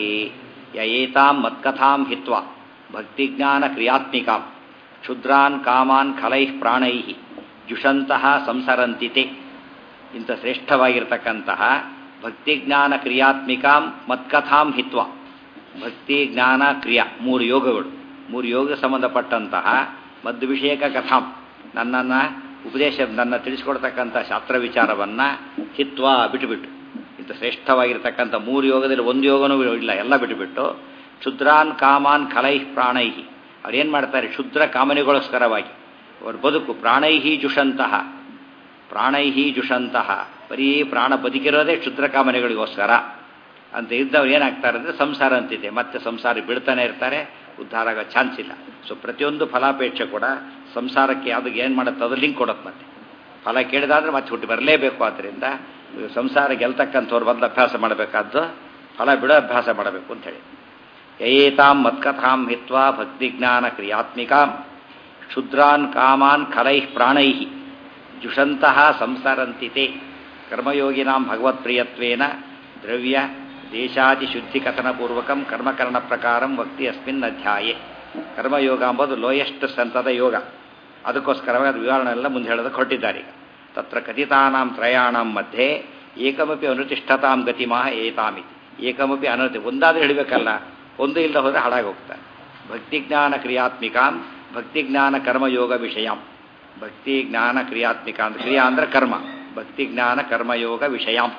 ಯಯೇತಾಂ ಮತ್ಕಥಾಂ ಹಿತ್ವಾ ಭಕ್ತಿ ಜ್ಞಾನ ಕ್ರಿಯಾತ್ಮಿಕಾಂ ಕ್ಷುದ್ರಾನ್ ಕಾಮಾನ್ ಖಲೈ ಪ್ರಾಣೈ ಜುಷಂತಹ ಸಂಸರಂತಿ ತೇ ಇಂಥ ಶ್ರೇಷ್ಠವಾಗಿರ್ತಕ್ಕಂತಹ ಭಕ್ತಿ ಜ್ಞಾನ ಕ್ರಿಯಾತ್ಮಿಕಾಂ ಮತ್ಕಥಾಂ ಹಿತ್ವ ಭಕ್ತಿ ಜ್ಞಾನ ಕ್ರಿಯಾ ಮೂರು ಯೋಗಗಳು ಮೂರು ಯೋಗ ಸಂಬಂಧಪಟ್ಟಂತಹ ಮದ್ದು ವಿಷಯಕ ಕಥಾಂ ನನ್ನನ್ನು ಉಪದೇಶ ನನ್ನ ತಿಳಿಸ್ಕೊಡ್ತಕ್ಕಂಥ ಶಾಸ್ತ್ರ ವಿಚಾರವನ್ನು ಹಿತ್ವ ಬಿಟ್ಟುಬಿಟ್ಟು ಇಂಥ ಶ್ರೇಷ್ಠವಾಗಿರ್ತಕ್ಕಂಥ ಮೂರು ಯೋಗದಲ್ಲಿ ಒಂದು ಯೋಗನೂ ಇಲ್ಲ ಎಲ್ಲ ಬಿಟ್ಟುಬಿಟ್ಟು ಕ್ಷುದ್ರಾನ್ ಕಾಮಾನ್ ಖಲೈ ಪ್ರಾಣೈಹಿ ಅವ್ರೇನು ಮಾಡ್ತಾರೆ ಕ್ಷುದ್ರ ಕಾಮನೆಗೋಸ್ಕರವಾಗಿ ಅವ್ರ ಬದುಕು ಪ್ರಾಣೈಹಿ ಜುಷಂತಹ ಪ್ರಾಣೈಹಿ ಜುಷಂತಹ ಬರೀ ಪ್ರಾಣ ಬದುಕಿರೋದೇ ಕ್ಷುದ್ರ ಕಾಮನೆಗಳಿಗೋಸ್ಕರ ಅಂತ ಇದ್ದವ್ರು ಏನಾಗ್ತಾರೆ ಅಂದರೆ ಸಂಸಾರ ಅಂತಿದೆ ಮತ್ತೆ ಸಂಸಾರ ಬೀಳ್ತಾನೆ ಇರ್ತಾರೆ ಉದ್ಧಾರ ಆಗೋ ಚಾನ್ಸ್ ಇಲ್ಲ ಸೊ ಪ್ರತಿಯೊಂದು ಫಲಾಪೇಕ್ಷೆ ಕೂಡ ಸಂಸಾರಕ್ಕೆ ಯಾವುದಕ್ಕೆ ಏನು ಮಾಡುತ್ತೆ ಅದು ಲಿಂಕ್ ಕೊಡುತ್ತೆ ಮತ್ತೆ ಫಲ ಕೇಳಿದಾದ್ರೆ ಮತ್ತೆ ಹುಟ್ಟಿ ಬರಲೇಬೇಕು ಆದ್ದರಿಂದ ಸಂಸಾರ ಗೆಲ್ತಕ್ಕಂಥವ್ರು ಬಂದು ಅಭ್ಯಾಸ ಮಾಡಬೇಕಾದ್ದು ಫಲ ಬಿಡೋ ಅಭ್ಯಾಸ ಮಾಡಬೇಕು ಅಂತ ಹೇಳಿ ಯಯೇತಾಂ ಮತ್ಕಥಾಂ ಹಿತ್ವಾ ಭಕ್ತಿಜ್ಞಾನ ಕ್ರಿಯಾತ್ಮಿಕಾಂ ಕ್ಷುದ್ರಾನ್ ಕಾಮಾನ್ ಖಲೈಃ ಪ್ರಾಣೈಃ ಜುಷಂತಹ ಸಂಸರಂತಿತೆ ಕರ್ಮಯೋಗಿನಾಂ ಭಗವತ್ಪ್ರಿಯತ್ವೇನ ದ್ರವ್ಯ ದೇಶಾದಿ ಶುದ್ಧಿಕಥನಪೂರ್ವಕಂ ಕರ್ಮಕರಣ ಪ್ರಕಾರಂ ವಕ್ತಿ ಅಸ್ಮಿನ್ ಅಧ್ಯಾಯೇ ಕರ್ಮಯೋಗ ಎಂಬುದು ಲೋಯೆಸ್ಟ್ ಸಂತದ ಯೋಗ ಅದಕ್ಕೋಸ್ಕರವಾಗಿ ಅದು ವಿವರಣೆ ಎಲ್ಲ ಮುಂದೆ ಹೇಳೋದಕ್ಕೆ ಹೊರಟಿದ್ದಾರೆ ಈಗ ತತ್ರ ಕಥಿತಾನಾಂ ತ್ರಯಾಣಂ ಮಧ್ಯೆ ಏಕಮಪಿ ಅನುತಿಷ್ಠತಾಂ ಗತಿಮಾಹ ಏತಾಮಿತಿ ಏಕಮಪಿ ಅನೃತಿ ಒಂದಾದ್ರೂ ಹೇಳಬೇಕಲ್ಲ ಒಂದು ಇಲ್ಲದೆ ಹೋದರೆ ಹಾಳಾಗಿ ಹೋಗ್ತಾರೆ ಭಕ್ತಿಜ್ಞಾನ ಕ್ರಿಯಾತ್ಮಿಕಾಂ ಭಕ್ತಿಜ್ಞಾನ ಕರ್ಮಯೋಗ ವಿಷಯಂ ಭಕ್ತಿ ಜ್ಞಾನ ಕ್ರಿಯಾತ್ಮಿಕ ಅಂದ್ರೆ ಕ್ರಿಯಾ ಅಂದ್ರೆ ಕರ್ಮ ಭಕ್ತಿ ಜ್ಞಾನ ಕರ್ಮಯೋಗ ವಿಷಯಂ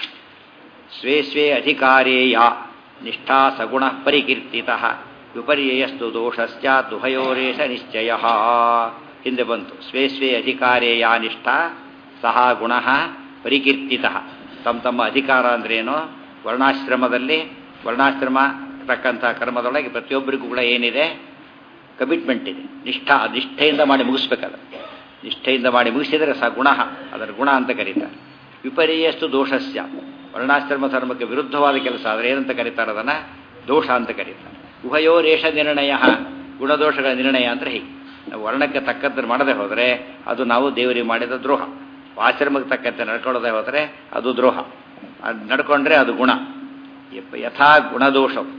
ಸ್ವೇ ಸ್ವೇ ಅಧಿಕಾರೇಯ ನಿಷ್ಠಾ ಸಗುಣ ಪರಿಕೀರ್ತಿತ ವಿಪರ್ಯಯಸ್ತು ದೋಷಶ್ಚ ದುಹಯೋರೇಶ ನಿಶ್ಚಯ ಹಿಂದೆ ಬಂತು ಸ್ವೇ ಸ್ವೇ ಅಧಿಕಾರೇಯ ನಿಷ್ಠಾ ಸಹ ಗುಣ ಪರಿಕೀರ್ತಿತ ತಮ್ಮ ತಮ್ಮ ಅಧಿಕಾರ ಅಂದ್ರೇನು ವರ್ಣಾಶ್ರಮದಲ್ಲಿ ವರ್ಣಾಶ್ರಮ ತಕ್ಕಂಥ ಕರ್ಮದೊಳಗೆ ಪ್ರತಿಯೊಬ್ಬರಿಗೂ ಕೂಡ ಏನಿದೆ ಕಮಿಟ್ಮೆಂಟ್ ಇದೆ ನಿಷ್ಠಾ ನಿಷ್ಠೆಯಿಂದ ಮಾಡಿ ಮುಗಿಸ್ಬೇಕಲ್ಲ ನಿಷ್ಠೆಯಿಂದ ಮಾಡಿ ಮುಗಿಸಿದರೆ ಸಹ ಗುಣ ಅದರ ಗುಣ ಅಂತ ಕರೀತಾರೆ ವಿಪರ್ಯಸ್ತು ದೋಷಸ್ಯ ವರ್ಣಾಶ್ರಮ ಧರ್ಮಕ್ಕೆ ವಿರುದ್ಧವಾದ ಕೆಲಸ ಆದರೆ ಏನಂತ ಕರೀತಾರೆ ಅದನ್ನು ದೋಷ ಅಂತ ಕರೀತಾರೆ ಉಭಯೋರೇಷ ನಿರ್ಣಯ ಗುಣದೋಷಗಳ ನಿರ್ಣಯ ಅಂದರೆ ಹೀಗೆ ನಾವು ವರ್ಣಕ್ಕೆ ತಕ್ಕಂತೆ ಮಾಡದೆ ಹೋದರೆ ಅದು ನಾವು ದೇವರಿಗೆ ಮಾಡಿದ ದ್ರೋಹ ಆಶ್ರಮಕ್ಕೆ ತಕ್ಕಂತೆ ನಡ್ಕೊಳ್ಳದೆ ಹೋದರೆ ಅದು ದ್ರೋಹ ಅದು ನಡ್ಕೊಂಡ್ರೆ ಅದು ಗುಣ ಯಥಾ ಗುಣದೋಷವು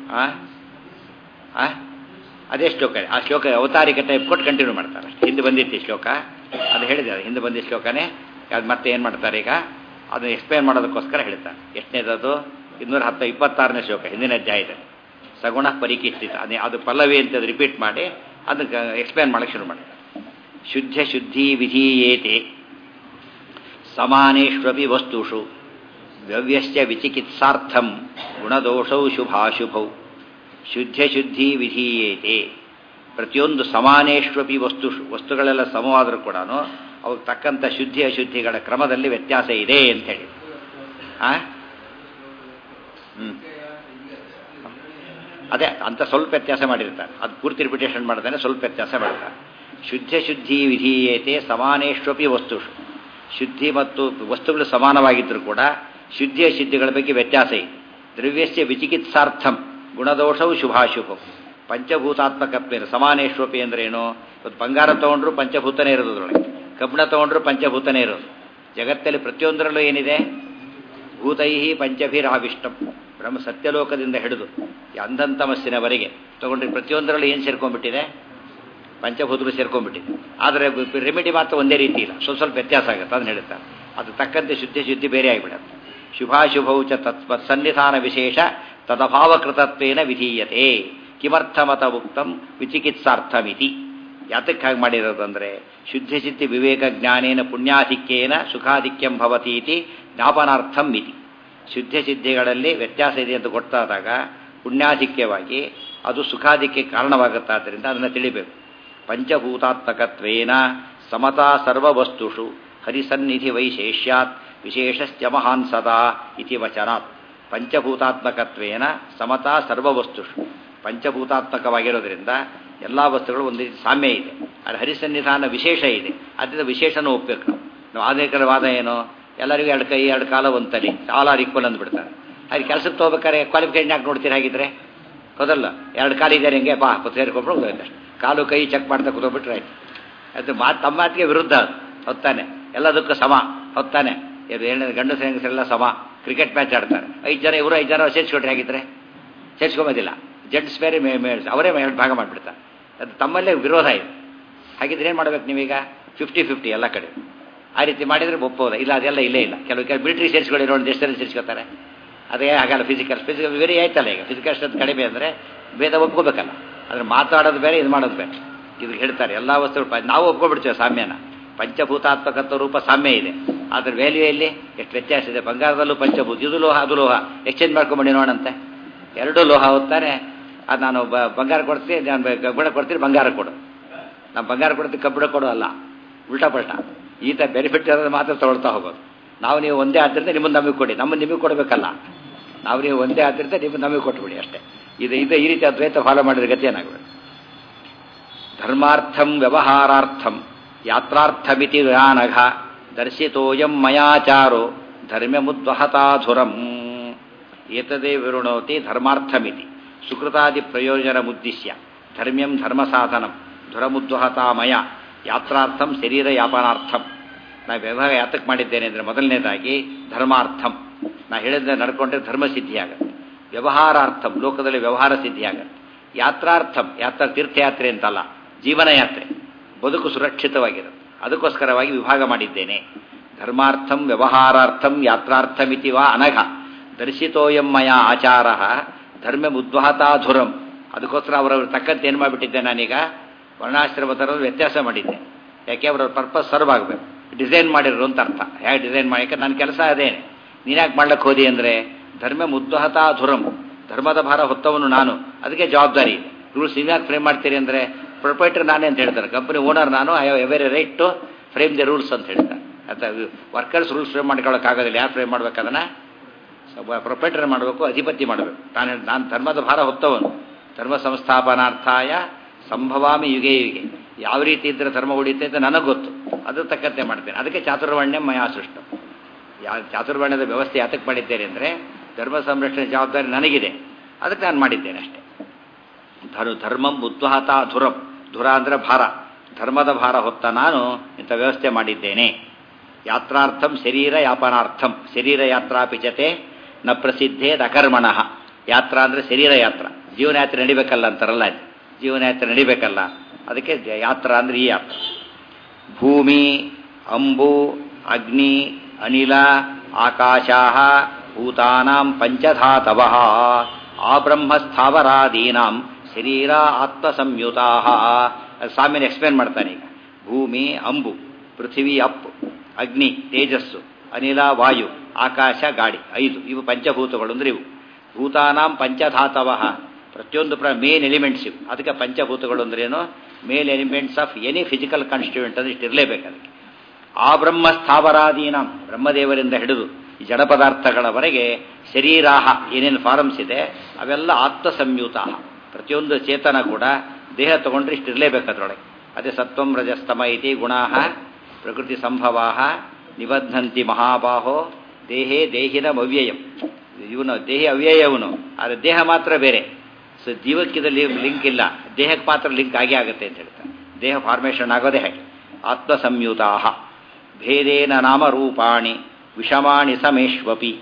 ಆ ಅದೇ ಶ್ಲೋಕ ಆ ಶ್ಲೋಕ ಅವತಾರಿಕ ಟೈಪ್ ಕೊಟ್ಟು ಕಂಟಿನ್ಯೂ ಮಾಡ್ತಾರೆ ಹಿಂದೆ ಬಂದಿತ್ತು ಈ ಶ್ಲೋಕ ಅದು ಹೇಳಿದೆ ಹಿಂದೆ ಬಂದಿದ್ದ ಶ್ಲೋಕನೇ ಅದು ಮತ್ತೆ ಏನು ಮಾಡ್ತಾರೆ ಈಗ ಅದನ್ನು ಎಕ್ಸ್ಪ್ಲೇನ್ ಮಾಡೋದಕ್ಕೋಸ್ಕರ ಹೇಳ್ತಾರೆ ಎಷ್ಟನೇದದು ಇನ್ನೂರ ಹತ್ತು ಇಪ್ಪತ್ತಾರನೇ ಶ್ಲೋಕ ಹಿಂದಿನ ಅಧ್ಯಾಯದಲ್ಲಿ ಸಗುಣ ಪರಿಕೀರ್ತಿತ ಅದೇ ಅದು ಪಲ್ಲವಿ ಅಂತ ರಿಪೀಟ್ ಮಾಡಿ ಅದಕ್ಕೆ ಎಕ್ಸ್ಪ್ಲೇನ್ ಮಾಡೋಕ್ಕೆ ಶುರು ಮಾಡ್ತಾರೆ ಶುದ್ಧ ಶುದ್ಧಿ ವಿಧೀಯೇತೆ ಸಮಾನೇಷ್ವಪಿ ವಸ್ತುಷು ವ್ಯವ್ಯಶ್ಚ ವಿಚಿಕಿತ್ಸಾರ್ಥಂ ಗುಣದೋಷೌ ಶುಭಾಶುಭೌ ಶುದ್ಧ ಶುದ್ಧಿ ವಿಧೀಯೇತೆ ಪ್ರತಿಯೊಂದು ಸಮಾನೇಶ್ವಪಿ ವಸ್ತು ವಸ್ತುಗಳೆಲ್ಲ ಸಮವಾದರೂ ಕೂಡ ಅವಕ್ಕೆ ತಕ್ಕಂಥ ಶುದ್ಧಿ ಅಶುದ್ಧಿಗಳ ಕ್ರಮದಲ್ಲಿ ವ್ಯತ್ಯಾಸ ಇದೆ ಅಂತ ಹೇಳಿ ಆ ಹ್ಮ್ ಅದೇ ಅಂತ ಸ್ವಲ್ಪ ವ್ಯತ್ಯಾಸ ಮಾಡಿರ್ತಾರೆ ಅದು ಪೂರ್ತಿ ರಿಪಿಟೇಷನ್ ಮಾಡ್ತಾನೆ ಸ್ವಲ್ಪ ವ್ಯತ್ಯಾಸ ಮಾಡ್ತಾರೆ ಶುದ್ಧ ಶುದ್ಧಿ ವಿಧೀಯತೆ ಸಮಾನೇಶ್ವಪಿ ವಸ್ತುಷು ಶುದ್ಧಿ ಮತ್ತು ವಸ್ತುಗಳು ಸಮಾನವಾಗಿದ್ದರೂ ಕೂಡ ಶುದ್ಧಿ ಅಶುದ್ಧಿಗಳ ಬಗ್ಗೆ ವ್ಯತ್ಯಾಸ ಇದೆ ದ್ರವ್ಯಸ್ಯ ವಿಚಿಕಿತ್ಸಾರ್ಥಂ ಗುಣದೋಷವು ಶುಭಾಶುಭವು ಪಂಚಭೂತಾತ್ಮಕತ್ವೇನು ಸಮಾನೇಶ್ವಪಿ ಅಂದ್ರೆ ಏನು ಇವತ್ತು ಬಂಗಾರ ತೊಗೊಂಡ್ರು ಪಂಚಭೂತನೇ ಇರೋದು ಅದರೊಳಗೆ ಕಬ್ಬಣ ತೊಗೊಂಡ್ರು ಪಂಚಭೂತನೇ ಇರೋದು ಜಗತ್ತಲ್ಲಿ ಪ್ರತಿಯೊಂದರಲ್ಲೂ ಏನಿದೆ ಭೂತೈಹಿ ಪಂಚಭಿರಾವಿಷ್ಟಂ ಬ್ರಹ್ಮ ಸತ್ಯಲೋಕದಿಂದ ಹಿಡಿದು ಅಂಧಂತಮಸ್ಸಿನವರೆಗೆ ತಗೊಂಡ್ರೆ ಪ್ರತಿಯೊಂದರಲ್ಲೂ ಏನು ಸೇರ್ಕೊಂಡ್ಬಿಟ್ಟಿದೆ ಪಂಚಭೂತಗಳು ಸೇರ್ಕೊಂಡ್ಬಿಟ್ಟಿದೆ ಆದರೆ ರೆಮಿಡಿ ಮಾತ್ರ ಒಂದೇ ರೀತಿ ಇಲ್ಲ ಸ್ವಲ್ಪ ಸ್ವಲ್ಪ ವ್ಯತ್ಯಾಸ ಆಗುತ್ತೆ ಅದನ್ನ ಹೇಳ್ತಾರೆ ಅದು ತಕ್ಕಂತೆ ಶುದ್ಧಿ ಶುದ್ಧಿ ಬೇರೆ ಆಗಿಬಿಡುತ್ತೆ ಶುಭಾಶುಭೌ ಚ ತತ್ವ ಸನ್ನಿಧಾನ ವಿಶೇಷ ತದಭಾವಕೃತತ್ವೇನ ವಿಧೀಯತೆ ಕಿಮರ್ಥಮತ ಉಕ್ತಂ ವಿಚಿಕಿತ್ಸಾರ್ಥಮಿತಿ ಯಾತಕ್ಕೆ ಹಾಗೆ ಮಾಡಿರೋದು ಅಂದರೆ ಶುದ್ಧ ಸಿದ್ಧಿ ವಿವೇಕ ಜ್ಞಾನೇನ ಪುಣ್ಯಾಧಿಕ್ಯೇನ ಸುಖಾಧಿಕ್ಯಂ ಭವತಿ ಇತಿ ಜ್ಞಾಪನಾರ್ಥಂ ಇತಿ ಶುದ್ಧ ಸಿದ್ಧಿಗಳಲ್ಲಿ ವ್ಯತ್ಯಾಸ ಇದೆ ಅಂತ ಗೊತ್ತಾದಾಗ ಪುಣ್ಯಾಧಿಕ್ಯವಾಗಿ ಅದು ಸುಖಾಧಿಕ್ಯ ಕಾರಣವಾಗುತ್ತಾದ್ದರಿಂದ ಅದನ್ನು ತಿಳಿಬೇಕು ಪಂಚಭೂತಾತ್ಮಕತ್ವೇನ ಸಮತಾ ಸರ್ವವಸ್ತುಷು ಹರಿಸನ್ನಿಧಿ ವೈಶೇಷ್ಯಾತ್ ವಿಶೇಷಶ್ಚ ಮಹಾನ್ ಸದಾ ಇತಿ ವಚನಾತ್ ಪಂಚಭೂತಾತ್ಮಕತ್ವೇನ ಸಮತಾ ಸರ್ವವಸ್ತುಷು ಪಂಚಭೂತಾತ್ಮಕವಾಗಿರೋದ್ರಿಂದ ಎಲ್ಲ ವಸ್ತುಗಳು ಒಂದು ರೀತಿ ಸಾಮ್ಯ ಇದೆ ಅದು ಹರಿಸನ್ನಿಧಾನ ವಿಶೇಷ ಇದೆ ಅದರಿಂದ ವಿಶೇಷನೂ ಒಪ್ಪಬೇಕು ನಾವು ನಾವು ಆಧುನಿಕರ ವಾದ ಏನು ಎಲ್ಲರಿಗೂ ಎರಡು ಕೈ ಎರಡು ಕಾಲ ಒಂದು ತಲೆ ಆಲ್ ಈಕ್ವಲ್ ಅಂದ್ಬಿಡ್ತಾರೆ ಅದು ಕೆಲಸಕ್ಕೆ ತಗೋಬೇಕಾದ್ರೆ ಕ್ವಾಲಿಫಿಕೇಷನ್ ಯಾಕೆ ನೋಡ್ತೀರಾ ಹಾಗಿದ್ರೆ ಹೌದಲ್ಲ ಎರಡು ಕಾಲು ಇದ್ದಾರೆ ಹಿಂಗೆ ಬಾ ಸೇರ್ಕೊಂಡ್ಬಿಟ್ಟು ಹೋಗುತ್ತೆ ಕಾಲು ಕೈ ಚೆಕ್ ಮಾಡ್ತಾ ಕೂತ್ಬಿಟ್ರೆ ಆಯ್ತು ಅದು ಮಾತು ತಮ್ಮ ಮಾತಿಗೆ ವಿರುದ್ಧ ಅದು ಹೊತ್ತಾನೆ ಎಲ್ಲದಕ್ಕೂ ಸಮ ಹೊತ್ತಾನೆ ಇದು ಹೇಳಿದ ಗಂಡಸರು ಹೆಂಗಸರೆಲ್ಲ ಸಮ ಕ್ರಿಕೆಟ್ ಮ್ಯಾಚ್ ಆಡ್ತಾರೆ ಐದು ಜನ ಇವರು ಐದು ಜನ ಸೇರಿಸ್ಕೊಟ್ರೆ ಆಗಿದ್ರೆ ಸೇರಿಸ್ಕೊಂಬೋದಿಲ್ಲ ಜಡ್ಸ್ ಬೇರೆ ಮೇ ಮೇ ಅವರೇ ಎರಡು ಭಾಗ ಮಾಡಿಬಿಡ್ತಾರೆ ಅದು ತಮ್ಮಲ್ಲೇ ವಿರೋಧ ಇದೆ ಹಾಗಿದ್ರೆ ಏನು ಮಾಡ್ಬೇಕು ನೀವೀಗ ಫಿಫ್ಟಿ ಫಿಫ್ಟಿ ಎಲ್ಲ ಕಡೆ ಆ ರೀತಿ ಮಾಡಿದರೆ ಒಪ್ಪೋದ ಇಲ್ಲ ಅದೆಲ್ಲ ಇಲ್ಲೇ ಇಲ್ಲ ಕೆಲವು ಕೆಲವು ಮಿಲಿಟ್ರಿ ಸೇರಿಸ್ಕೊಳ್ಳಿ ನೋಡಿ ದೇಶದಲ್ಲಿ ಸೇರಿಸ್ಕೊತಾರೆ ಅದೇ ಆಗಲ್ಲ ಫಿಸಿಕಲ್ ಫಿಸಿಕಲ್ ವೆರಿ ಆಯ್ತಲ್ಲ ಈಗ ಫಿಸಿಕಲ್ ಸ್ಟ್ರೆಂತ್ ಕಡಿಮೆ ಅಂದರೆ ಭೇದ ಒಪ್ಕೋಬೇಕಲ್ಲ ಆದರೆ ಮಾತಾಡೋದು ಬೇರೆ ಇದು ಮಾಡೋದು ಬೇರೆ ಇದು ಹೇಳ್ತಾರೆ ಎಲ್ಲ ವಸ್ತುಗಳು ನಾವು ಒಪ್ಕೊಬಿಡ್ತೇವೆ ಸಾಮ್ಯನ ಪಂಚಭೂತಾತ್ಮಕತ್ವ ರೂಪ ಸಾಮ್ಯ ಇದೆ ಅದ್ರ ವ್ಯಾಲ್ಯೂ ಎಲ್ಲಿ ಎಷ್ಟು ವ್ಯತ್ಯಾಸ ಇದೆ ಬಂಗಾರದಲ್ಲೂ ಪಂಚಭೂತ ಇದು ಲೋಹ ಅದು ಲೋಹ ಎಕ್ಸ್ಚೇಂಜ್ ಮಾಡ್ಕೊಂಬಂಡಿ ನೋಡಂತೆ ಎರಡೂ ಲೋಹ ಹೋಗ್ತಾನೆ ಅದು ನಾನು ಬಂಗಾರ ಕೊಡ್ತೀನಿ ನಾನು ಕಬ್ಬಿಣ ಕೊಡ್ತೀನಿ ಬಂಗಾರ ಕೊಡು ನಾನು ಬಂಗಾರ ಕೊಡ್ತೀನಿ ಕಬ್ಬಿಣ ಕೊಡು ಅಲ್ಲ ಉಲ್ಟಾ ಪಲ್ಟಾ ಈ ಥರ ಬೆನಿಫಿಟ್ ಇರೋದು ಮಾತ್ರ ತೊಗೊಳ್ತಾ ಹೋಗೋದು ನಾವು ನೀವು ಒಂದೇ ಆದ್ದರಿಂದ ನಿಮ್ಮನ್ನು ನಮಗೆ ಕೊಡಿ ನಮ್ಮನ್ನು ನಿಮಗೆ ಕೊಡಬೇಕಲ್ಲ ನಾವು ನೀವು ಒಂದೇ ಆದ್ದರಿಂದ ನಿಮ್ಮನ್ನು ನಮಗೆ ಕೊಟ್ಬಿಡಿ ಅಷ್ಟೇ ಇದು ಇದು ಈ ರೀತಿ ಅದ್ವೈತ ಫಾಲೋ ಮಾಡಿದ್ರೆ ಗತಿ ಏನಾಗಬೇಕು ಧರ್ಮಾರ್ಥಂ ವ್ಯವಹಾರಾರ್ಥಂ ಯಾತ್ರಾರ್ಥಮಿತಿ ವ್ಯಾನಘ ದರ್ಶಿತೋಯಂ ಮಯಾಚಾರೋ ಧರ್ಮ್ಯಮುದ್ವಹತಾಧುರಂ ಏತದೇ ವಿರುಣೋತಿ ಧರ್ಮಾರ್ಥಮಿತಿ ಸುಕೃತಾದಿ ಪ್ರಯೋಜನಮುದ್ದಿಶ್ಯ ಧರ್ಮ್ಯಂ ಧರ್ಮಸಾಧನಂ ಧುರಮುದ್ವಹತಾ ಮಯ ಯಾತ್ರಾರ್ಥಂ ಶರೀರ ಯಾಪನಾರ್ಥಂ ನಾ ವ್ಯವಹಾರ ಯಾತಕ್ಕೆ ಮಾಡಿದ್ದೇನೆ ಅಂದರೆ ಮೊದಲನೇದಾಗಿ ಧರ್ಮಾರ್ಥಂ ನಾ ಹೇಳಿದ್ರೆ ನಡ್ಕೊಂಡ್ರೆ ಧರ್ಮ ಸಿದ್ಧಿಯಾಗತ್ತೆ ವ್ಯವಹಾರಾರ್ಥಂ ಲೋಕದಲ್ಲಿ ವ್ಯವಹಾರ ಸಿದ್ಧಿಯಾಗತ್ತೆ ಯಾತ್ರಾರ್ಥಂ ಯಾತ್ರಾ ತೀರ್ಥಯಾತ್ರೆ ಅಂತಲ್ಲ ಜೀವನ ಯಾತ್ರೆ ಬದುಕು ಸುರಕ್ಷಿತವಾಗಿರುತ್ತೆ ಅದಕ್ಕೋಸ್ಕರವಾಗಿ ವಿಭಾಗ ಮಾಡಿದ್ದೇನೆ ಧರ್ಮಾರ್ಥಂ ವ್ಯವಹಾರಾರ್ಥಂ ಯಾತ್ರಾರ್ಥಮಿತಿ ವಾ ಅನಘ ದರ್ಶಿತೋಯಂ ಮಯ ಆಚಾರ ಧರ್ಮ ಉದ್ವಹತಾಧುರಂ ಅದಕ್ಕೋಸ್ಕರ ಅವರವ್ರ ತಕ್ಕಂತೆ ಏನು ಮಾಡಿಬಿಟ್ಟಿದ್ದೆ ನಾನೀಗ ವರ್ಣಾಶ್ರಮ ಥರದ ವ್ಯತ್ಯಾಸ ಮಾಡಿದ್ದೆ ಯಾಕೆ ಅವರ ಪರ್ಪಸ್ ಸರ್ವ್ ಆಗಬೇಕು ಡಿಸೈನ್ ಮಾಡಿರೋ ಅಂತ ಅರ್ಥ ಹೇಗೆ ಡಿಸೈನ್ ಮಾಡಕ್ಕೆ ನನ್ನ ಕೆಲಸ ಅದೇನೆ ನೀನ್ಯಾಕೆ ಮಾಡ್ಲಿಕ್ಕೆ ಹೋದಿ ಅಂದರೆ ಧರ್ಮ ಮುದ್ವಹತಾಧುರಂ ಧರ್ಮದ ಭಾರ ಹೊತ್ತವನು ನಾನು ಅದಕ್ಕೆ ಜವಾಬ್ದಾರಿ ಇದೆ ರೂಲ್ಸ್ ನೀವ್ಯಾಕೆ ಫ್ರೇಮ್ ಮಾಡ್ತೀರಿ ಅಂದರೆ ಪ್ರೊಪೈಟರ್ ನಾನೇ ಅಂತ ಹೇಳ್ತಾರೆ ಕಂಪನಿ ಓನರ್ ನಾನು I have every right to frame the rules ಅಂತ ಹೇಳ್ತಾರೆ ಅಥವಾ ವರ್ಕರ್ಸ್ ರೂಲ್ಸ್ ಫ್ರೇಮ್ ಮಾಡ್ಕೊಳ್ಳೋಕ್ಕಾಗೋದಿಲ್ಲ ಯಾರು ಫ್ರೇಮ್ ಮಾಡ್ಬೇಕು ಅದನ್ನು ಪ್ರೊಪೈಟರ್ ಮಾಡಬೇಕು ಅಧಿಪತಿ ಮಾಡಬೇಕು ನಾನು ನಾನು ಧರ್ಮದ ಭಾರ ಹೊತ್ತವನು ಧರ್ಮ ಸಂಸ್ಥಾಪನಾರ್ಥಾಯ ಸಂಭವಾಮಿ ಯುಗೆ ಯುಗೆ ಯಾವ ರೀತಿ ಇದ್ದರೆ ಧರ್ಮ ಉಳಿಯುತ್ತೆ ಅಂತ ನನಗೆ ಗೊತ್ತು ಅದ್ರ ತಕ್ಕಂತೆ ಮಾಡ್ತೇನೆ ಅದಕ್ಕೆ ಚಾತುರ್ವರ್ಣ್ಯ ಮಯಾ ಸೃಷ್ಟ ಯಾ ಚಾತುರ್ವರ್ಣ್ಯದ ವ್ಯವಸ್ಥೆ ಯಾತಕ್ಕೆ ಮಾಡಿದ್ದೇನೆ ಅಂದರೆ ಧರ್ಮ ಸಂರಕ್ಷಣೆ ಜವಾಬ್ದಾರಿ ನನಗಿದೆ ಅದಕ್ಕೆ ನಾನು ಮಾಡಿದ್ದೇನೆ ಅಷ್ಟೇ ಧರು ಧರ್ಮಂ ಉದ್ವಹತ ಧುರಂ ಧುರ ಅಂದರೆ ಭಾರ ಧರ್ಮದ ಭಾರ ಹೊತ್ತ ನಾನು ಇಂಥ ವ್ಯವಸ್ಥೆ ಮಾಡಿದ್ದೇನೆ ಯಾತ್ರಾರ್ಥಂ ಶರೀರ ಯಾಪನಾರ್ಥಂ ಶರೀರ ಯಾತ್ರಾಪಿಚತೆ ನ ಪ್ರಸಿದ್ಧೇದ್ ಅಕರ್ಮಣ ಯಾತ್ರಾ ಅಂದರೆ ಶರೀರ ಯಾತ್ರ ಜೀವನಯಾತ್ರೆ ನಡಿಬೇಕಲ್ಲ ಅಂತಾರಲ್ಲ ಜೀವನಯಾತ್ರೆ ನಡಿಬೇಕಲ್ಲ ಅದಕ್ಕೆ ಯಾತ್ರಾ ಅಂದರೆ ಈ ಯಾತ್ರ ಭೂಮಿ ಅಂಬು ಅಗ್ನಿ ಅನಿಲ ಆಕಾಶಾ ಭೂತಾನಾಂ ಪಂಚಧಾತವ ಆ ಬ್ರಹ್ಮಸ್ಥಾವರಾದೀನಾಂ ಶರೀರ ಆತ್ಮಸಂಯುತಾ ಸಾಮ್ಯನ ಎಕ್ಸ್ಪ್ಲೇನ್ ಮಾಡ್ತಾನೆ ಈಗ ಭೂಮಿ ಅಂಬು ಪೃಥ್ವಿ ಅಪ್ಪು ಅಗ್ನಿ ತೇಜಸ್ಸು ಅನಿಲ ವಾಯು ಆಕಾಶ ಗಾಡಿ ಐದು ಇವು ಪಂಚಭೂತಗಳು ಅಂದ್ರೆ ಇವು ಭೂತಾನಾಂ ಪಂಚಧಾತವ ಪ್ರತಿಯೊಂದು ಪ್ರ ಮೇನ್ ಎಲಿಮೆಂಟ್ಸ್ ಇವು ಅದಕ್ಕೆ ಪಂಚಭೂತಗಳು ಅಂದ್ರೇನು main elements of any physical constituent ಅಂದ್ರೆ ಇಷ್ಟು ಇರಲೇಬೇಕು ಅದಕ್ಕೆ ಆ ಬ್ರಹ್ಮ ಸ್ಥಾವರಾದೀನಾಂ ಬ್ರಹ್ಮದೇವರಿಂದ ಹಿಡಿದು ಈ ಜಡ ಪದಾರ್ಥಗಳವರೆಗೆ ಶರೀರಾಹ ಏನೇನು ಫಾರಮ್ಸ್ ಇದೆ ಅವೆಲ್ಲ ಆತ್ಮ ಸಂಯುತ ಪ್ರತಿಯೊಂದು ಚೇತನ ಕೂಡ ದೇಹ ತಗೊಂಡ್ರೆ ಇಷ್ಟು ಇರಲೇಬೇಕು ಅದರೊಳಗೆ ಅದೇ ಸತ್ವಂ ರಜಸ್ತಮ ಇತಿ ಗುಣಾ ಪ್ರಕೃತಿ ಸಂಭವಾ ನಿಬದ್ಧಂತಿ ಮಹಾಬಾಹೋ ದೇಹೇ ದೇಹಿನ ಅವ್ಯಯಂ ಇವನು ದೇಹ ಅವ್ಯಯವನು ಆದರೆ ದೇಹ ಮಾತ್ರ ಬೇರೆ ಸೊ ಜೀವಕ್ಕಿದಲ್ಲಿ ಲಿಂಕ್ ಇಲ್ಲ ದೇಹಕ್ಕೆ ಮಾತ್ರ ಲಿಂಕ್ ಆಗೇ ಆಗುತ್ತೆ ಅಂತ ಹೇಳ್ತಾರೆ ದೇಹ ಫಾರ್ಮೇಷನ್ ಆಗೋದೇ ಹಾಗೆ ಆತ್ಮ ಸಂಯುತಾ ಭೇದೇನ ನಾಮರೂಪಾಣಿ ವಿಷಮಾಣಿ ಸಮೇಶ್ವಪಿ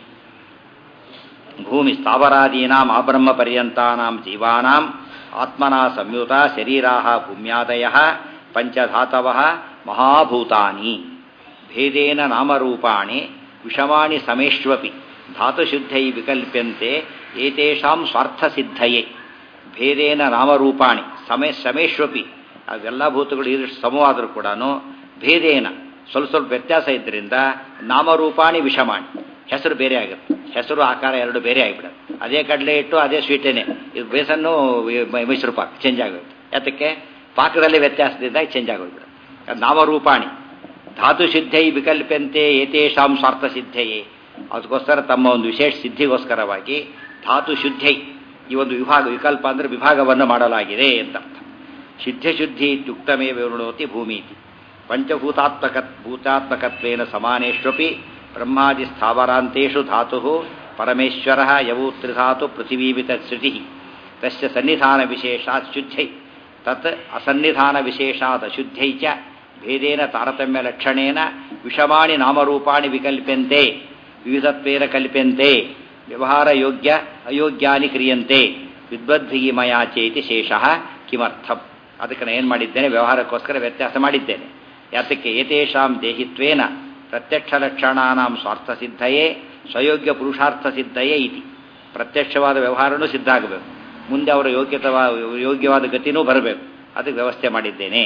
ಭೂಮಿ ಸ್ಥಾವರಾದೀನಾಂ ಆಬ್ರಹ್ಮ ಪರ್ಯಂತಾನಾಂ ಜೀವಾನಾಂ ಆತ್ಮನಾ ಸಂಯುತ ಶರೀರಾ ಭೂಮ್ಯಾದಯ ಪಂಚಧಾತವ ಮಹಾಭೂತಾನಿ ಭೇದೇನ ನಾಮರೂಪಾಣಿ ವಿಷಮಾಣಿ ಸಮೇಶ್ವಪಿ ಧಾತುಶುದ್ಧೈ ವಿಕಲ್ಪ್ಯಂತೆ ಏತೇಷಾಂ ಸ್ವಾರ್ಥಸಿದ್ಧಯೇ ಭೇದೇನ ನಾಮರೂಪಾಣಿ ಸಮೇ ಸಮೇಶ್ವಪಿ ಅವೆಲ್ಲ ಭೂತಗಳು ಇಷ್ಟು ಸಮವಾದರೂ ಕೂಡ ಭೇದೇನ ಸ್ವಲ್ಪ ಸ್ವಲ್ಪ ವ್ಯತ್ಯಾಸ ಇದ್ದರಿಂದ ನಾಮರೂಪಾಣಿ ವಿಷಮಾಣಿ ಹೆಸರು ಬೇರೆ ಆಗುತ್ತೆ ಹೆಸರು ಆಕಾರ ಎರಡು ಬೇರೆ ಆಗಿಬಿಡುತ್ತೆ ಅದೇ ಕಡಲೆ ಇಟ್ಟು ಅದೇ ಸ್ವೀಟೇನೆ ಇದು ಬೇಸನ್ನು ಮೈಸೂರು ಪಾಕ್ ಚೇಂಜ್ ಆಗುತ್ತೆ ಯಾತಕ್ಕೆ ಪಾಕದಲ್ಲಿ ವ್ಯತ್ಯಾಸದಿಂದ ಚೇಂಜ್ ಆಗೋಗ್ಬಿಡುತ್ತೆ ನಾಮರೂಪಾಣಿ ಧಾತು ಸಿದ್ಧೈ ವಿಕಲ್ಪಂತೆ ಏತೇಷಾಂ ಸ್ವಾರ್ಥ ಸಿದ್ಧಯೇ ಅದಕ್ಕೋಸ್ಕರ ತಮ್ಮ ಒಂದು ವಿಶೇಷ ಸಿದ್ಧಿಗೋಸ್ಕರವಾಗಿ ಧಾತು ಶುದ್ಧೈ ಈ ಒಂದು ವಿಭಾಗ ವಿಕಲ್ಪ ಅಂದರೆ ವಿಭಾಗವನ್ನು ಮಾಡಲಾಗಿದೆ ಅಂತ ಅರ್ಥ ಸಿದ್ಧಶುದ್ಧಿ ಇತ್ಯುಕ್ತಮೇ ವಿವೃಣೋತಿ ಭೂಮೀತಿ ಪಂಚಭೂತಾತ್ಮಕ ಭೂತಾತ್ಮಕತ್ವೇನ ಸಮಾನೇಷ್ವಪಿ ಬ್ರಹ್ಮಾದಿ ಸ್ಥಾವರಾಂತೇಷು ಧಾತು ಪರಮೇಶ್ವರ ಯವು ತ್ರಿಧಾತು ಪೃಥಿವೀಮಿತ ಶ್ರುತಿ ತಸ್ಯ ಸನ್ನಿಧಾನ ವಿಶೇಷಾತ್ ಶುದ್ಧೈ ತತ್ ಅಸನ್ನಿಧಾನ ವಿಶೇಷಾತ್ ಅಶುದ್ಧೈ ಚ ಭೇದೇನ ತಾರತಮ್ಯ ಲಕ್ಷಣೇನ ವಿಷಮಾಣಿ ನಾಮರೂಪಾಣಿ ವಿಕಲ್ಪ್ಯಂತೆ ವಿವಿಧತ್ವೇನ ಕಲ್ಪ್ಯಂತೆ ವ್ಯವಹಾರ ಯೋಗ್ಯ ಅಯೋಗ್ಯಾನಿ ಕ್ರಿಯಂತೆ ವಿದ್ವದ್ಭಿಗಿ ಮಯಾ ಚೇತಿ ಶೇಷಃ ಕಿಮರ್ಥಂ ಅದಕ್ಕೆ ನಾನು ಏನು ಮಾಡಿದ್ದೇನೆ ವ್ಯವಹಾರಕ್ಕೋಸ್ಕರ ವ್ಯತ್ಯಾಸ ಮಾಡಿದ್ದೇನೆ ಯಾತಕ್ಕೆ ಏತೇಷಾಂ ದೇಹಿತ್ವೇನ ಪ್ರತ್ಯಕ್ಷ ಲಕ್ಷಣಾನಾಂ ಸ್ವಾರ್ಥ ಸಿದ್ಧಯೇ ಸ್ವಯೋಗ್ಯ ಪುರುಷಾರ್ಥ ಸಿದ್ಧಯೇ ಇತಿ ಪ್ರತ್ಯಕ್ಷವಾದ ವ್ಯವಹಾರನೂ ಸಿದ್ಧ ಆಗಬೇಕು ಮುಂದೆ ಅವರ ಯೋಗ್ಯತವಾ ಯೋಗ್ಯವಾದ ಗತಿನೂ ಬರಬೇಕು ಅದಕ್ಕೆ ವ್ಯವಸ್ಥೆ ಮಾಡಿದ್ದೇನೆ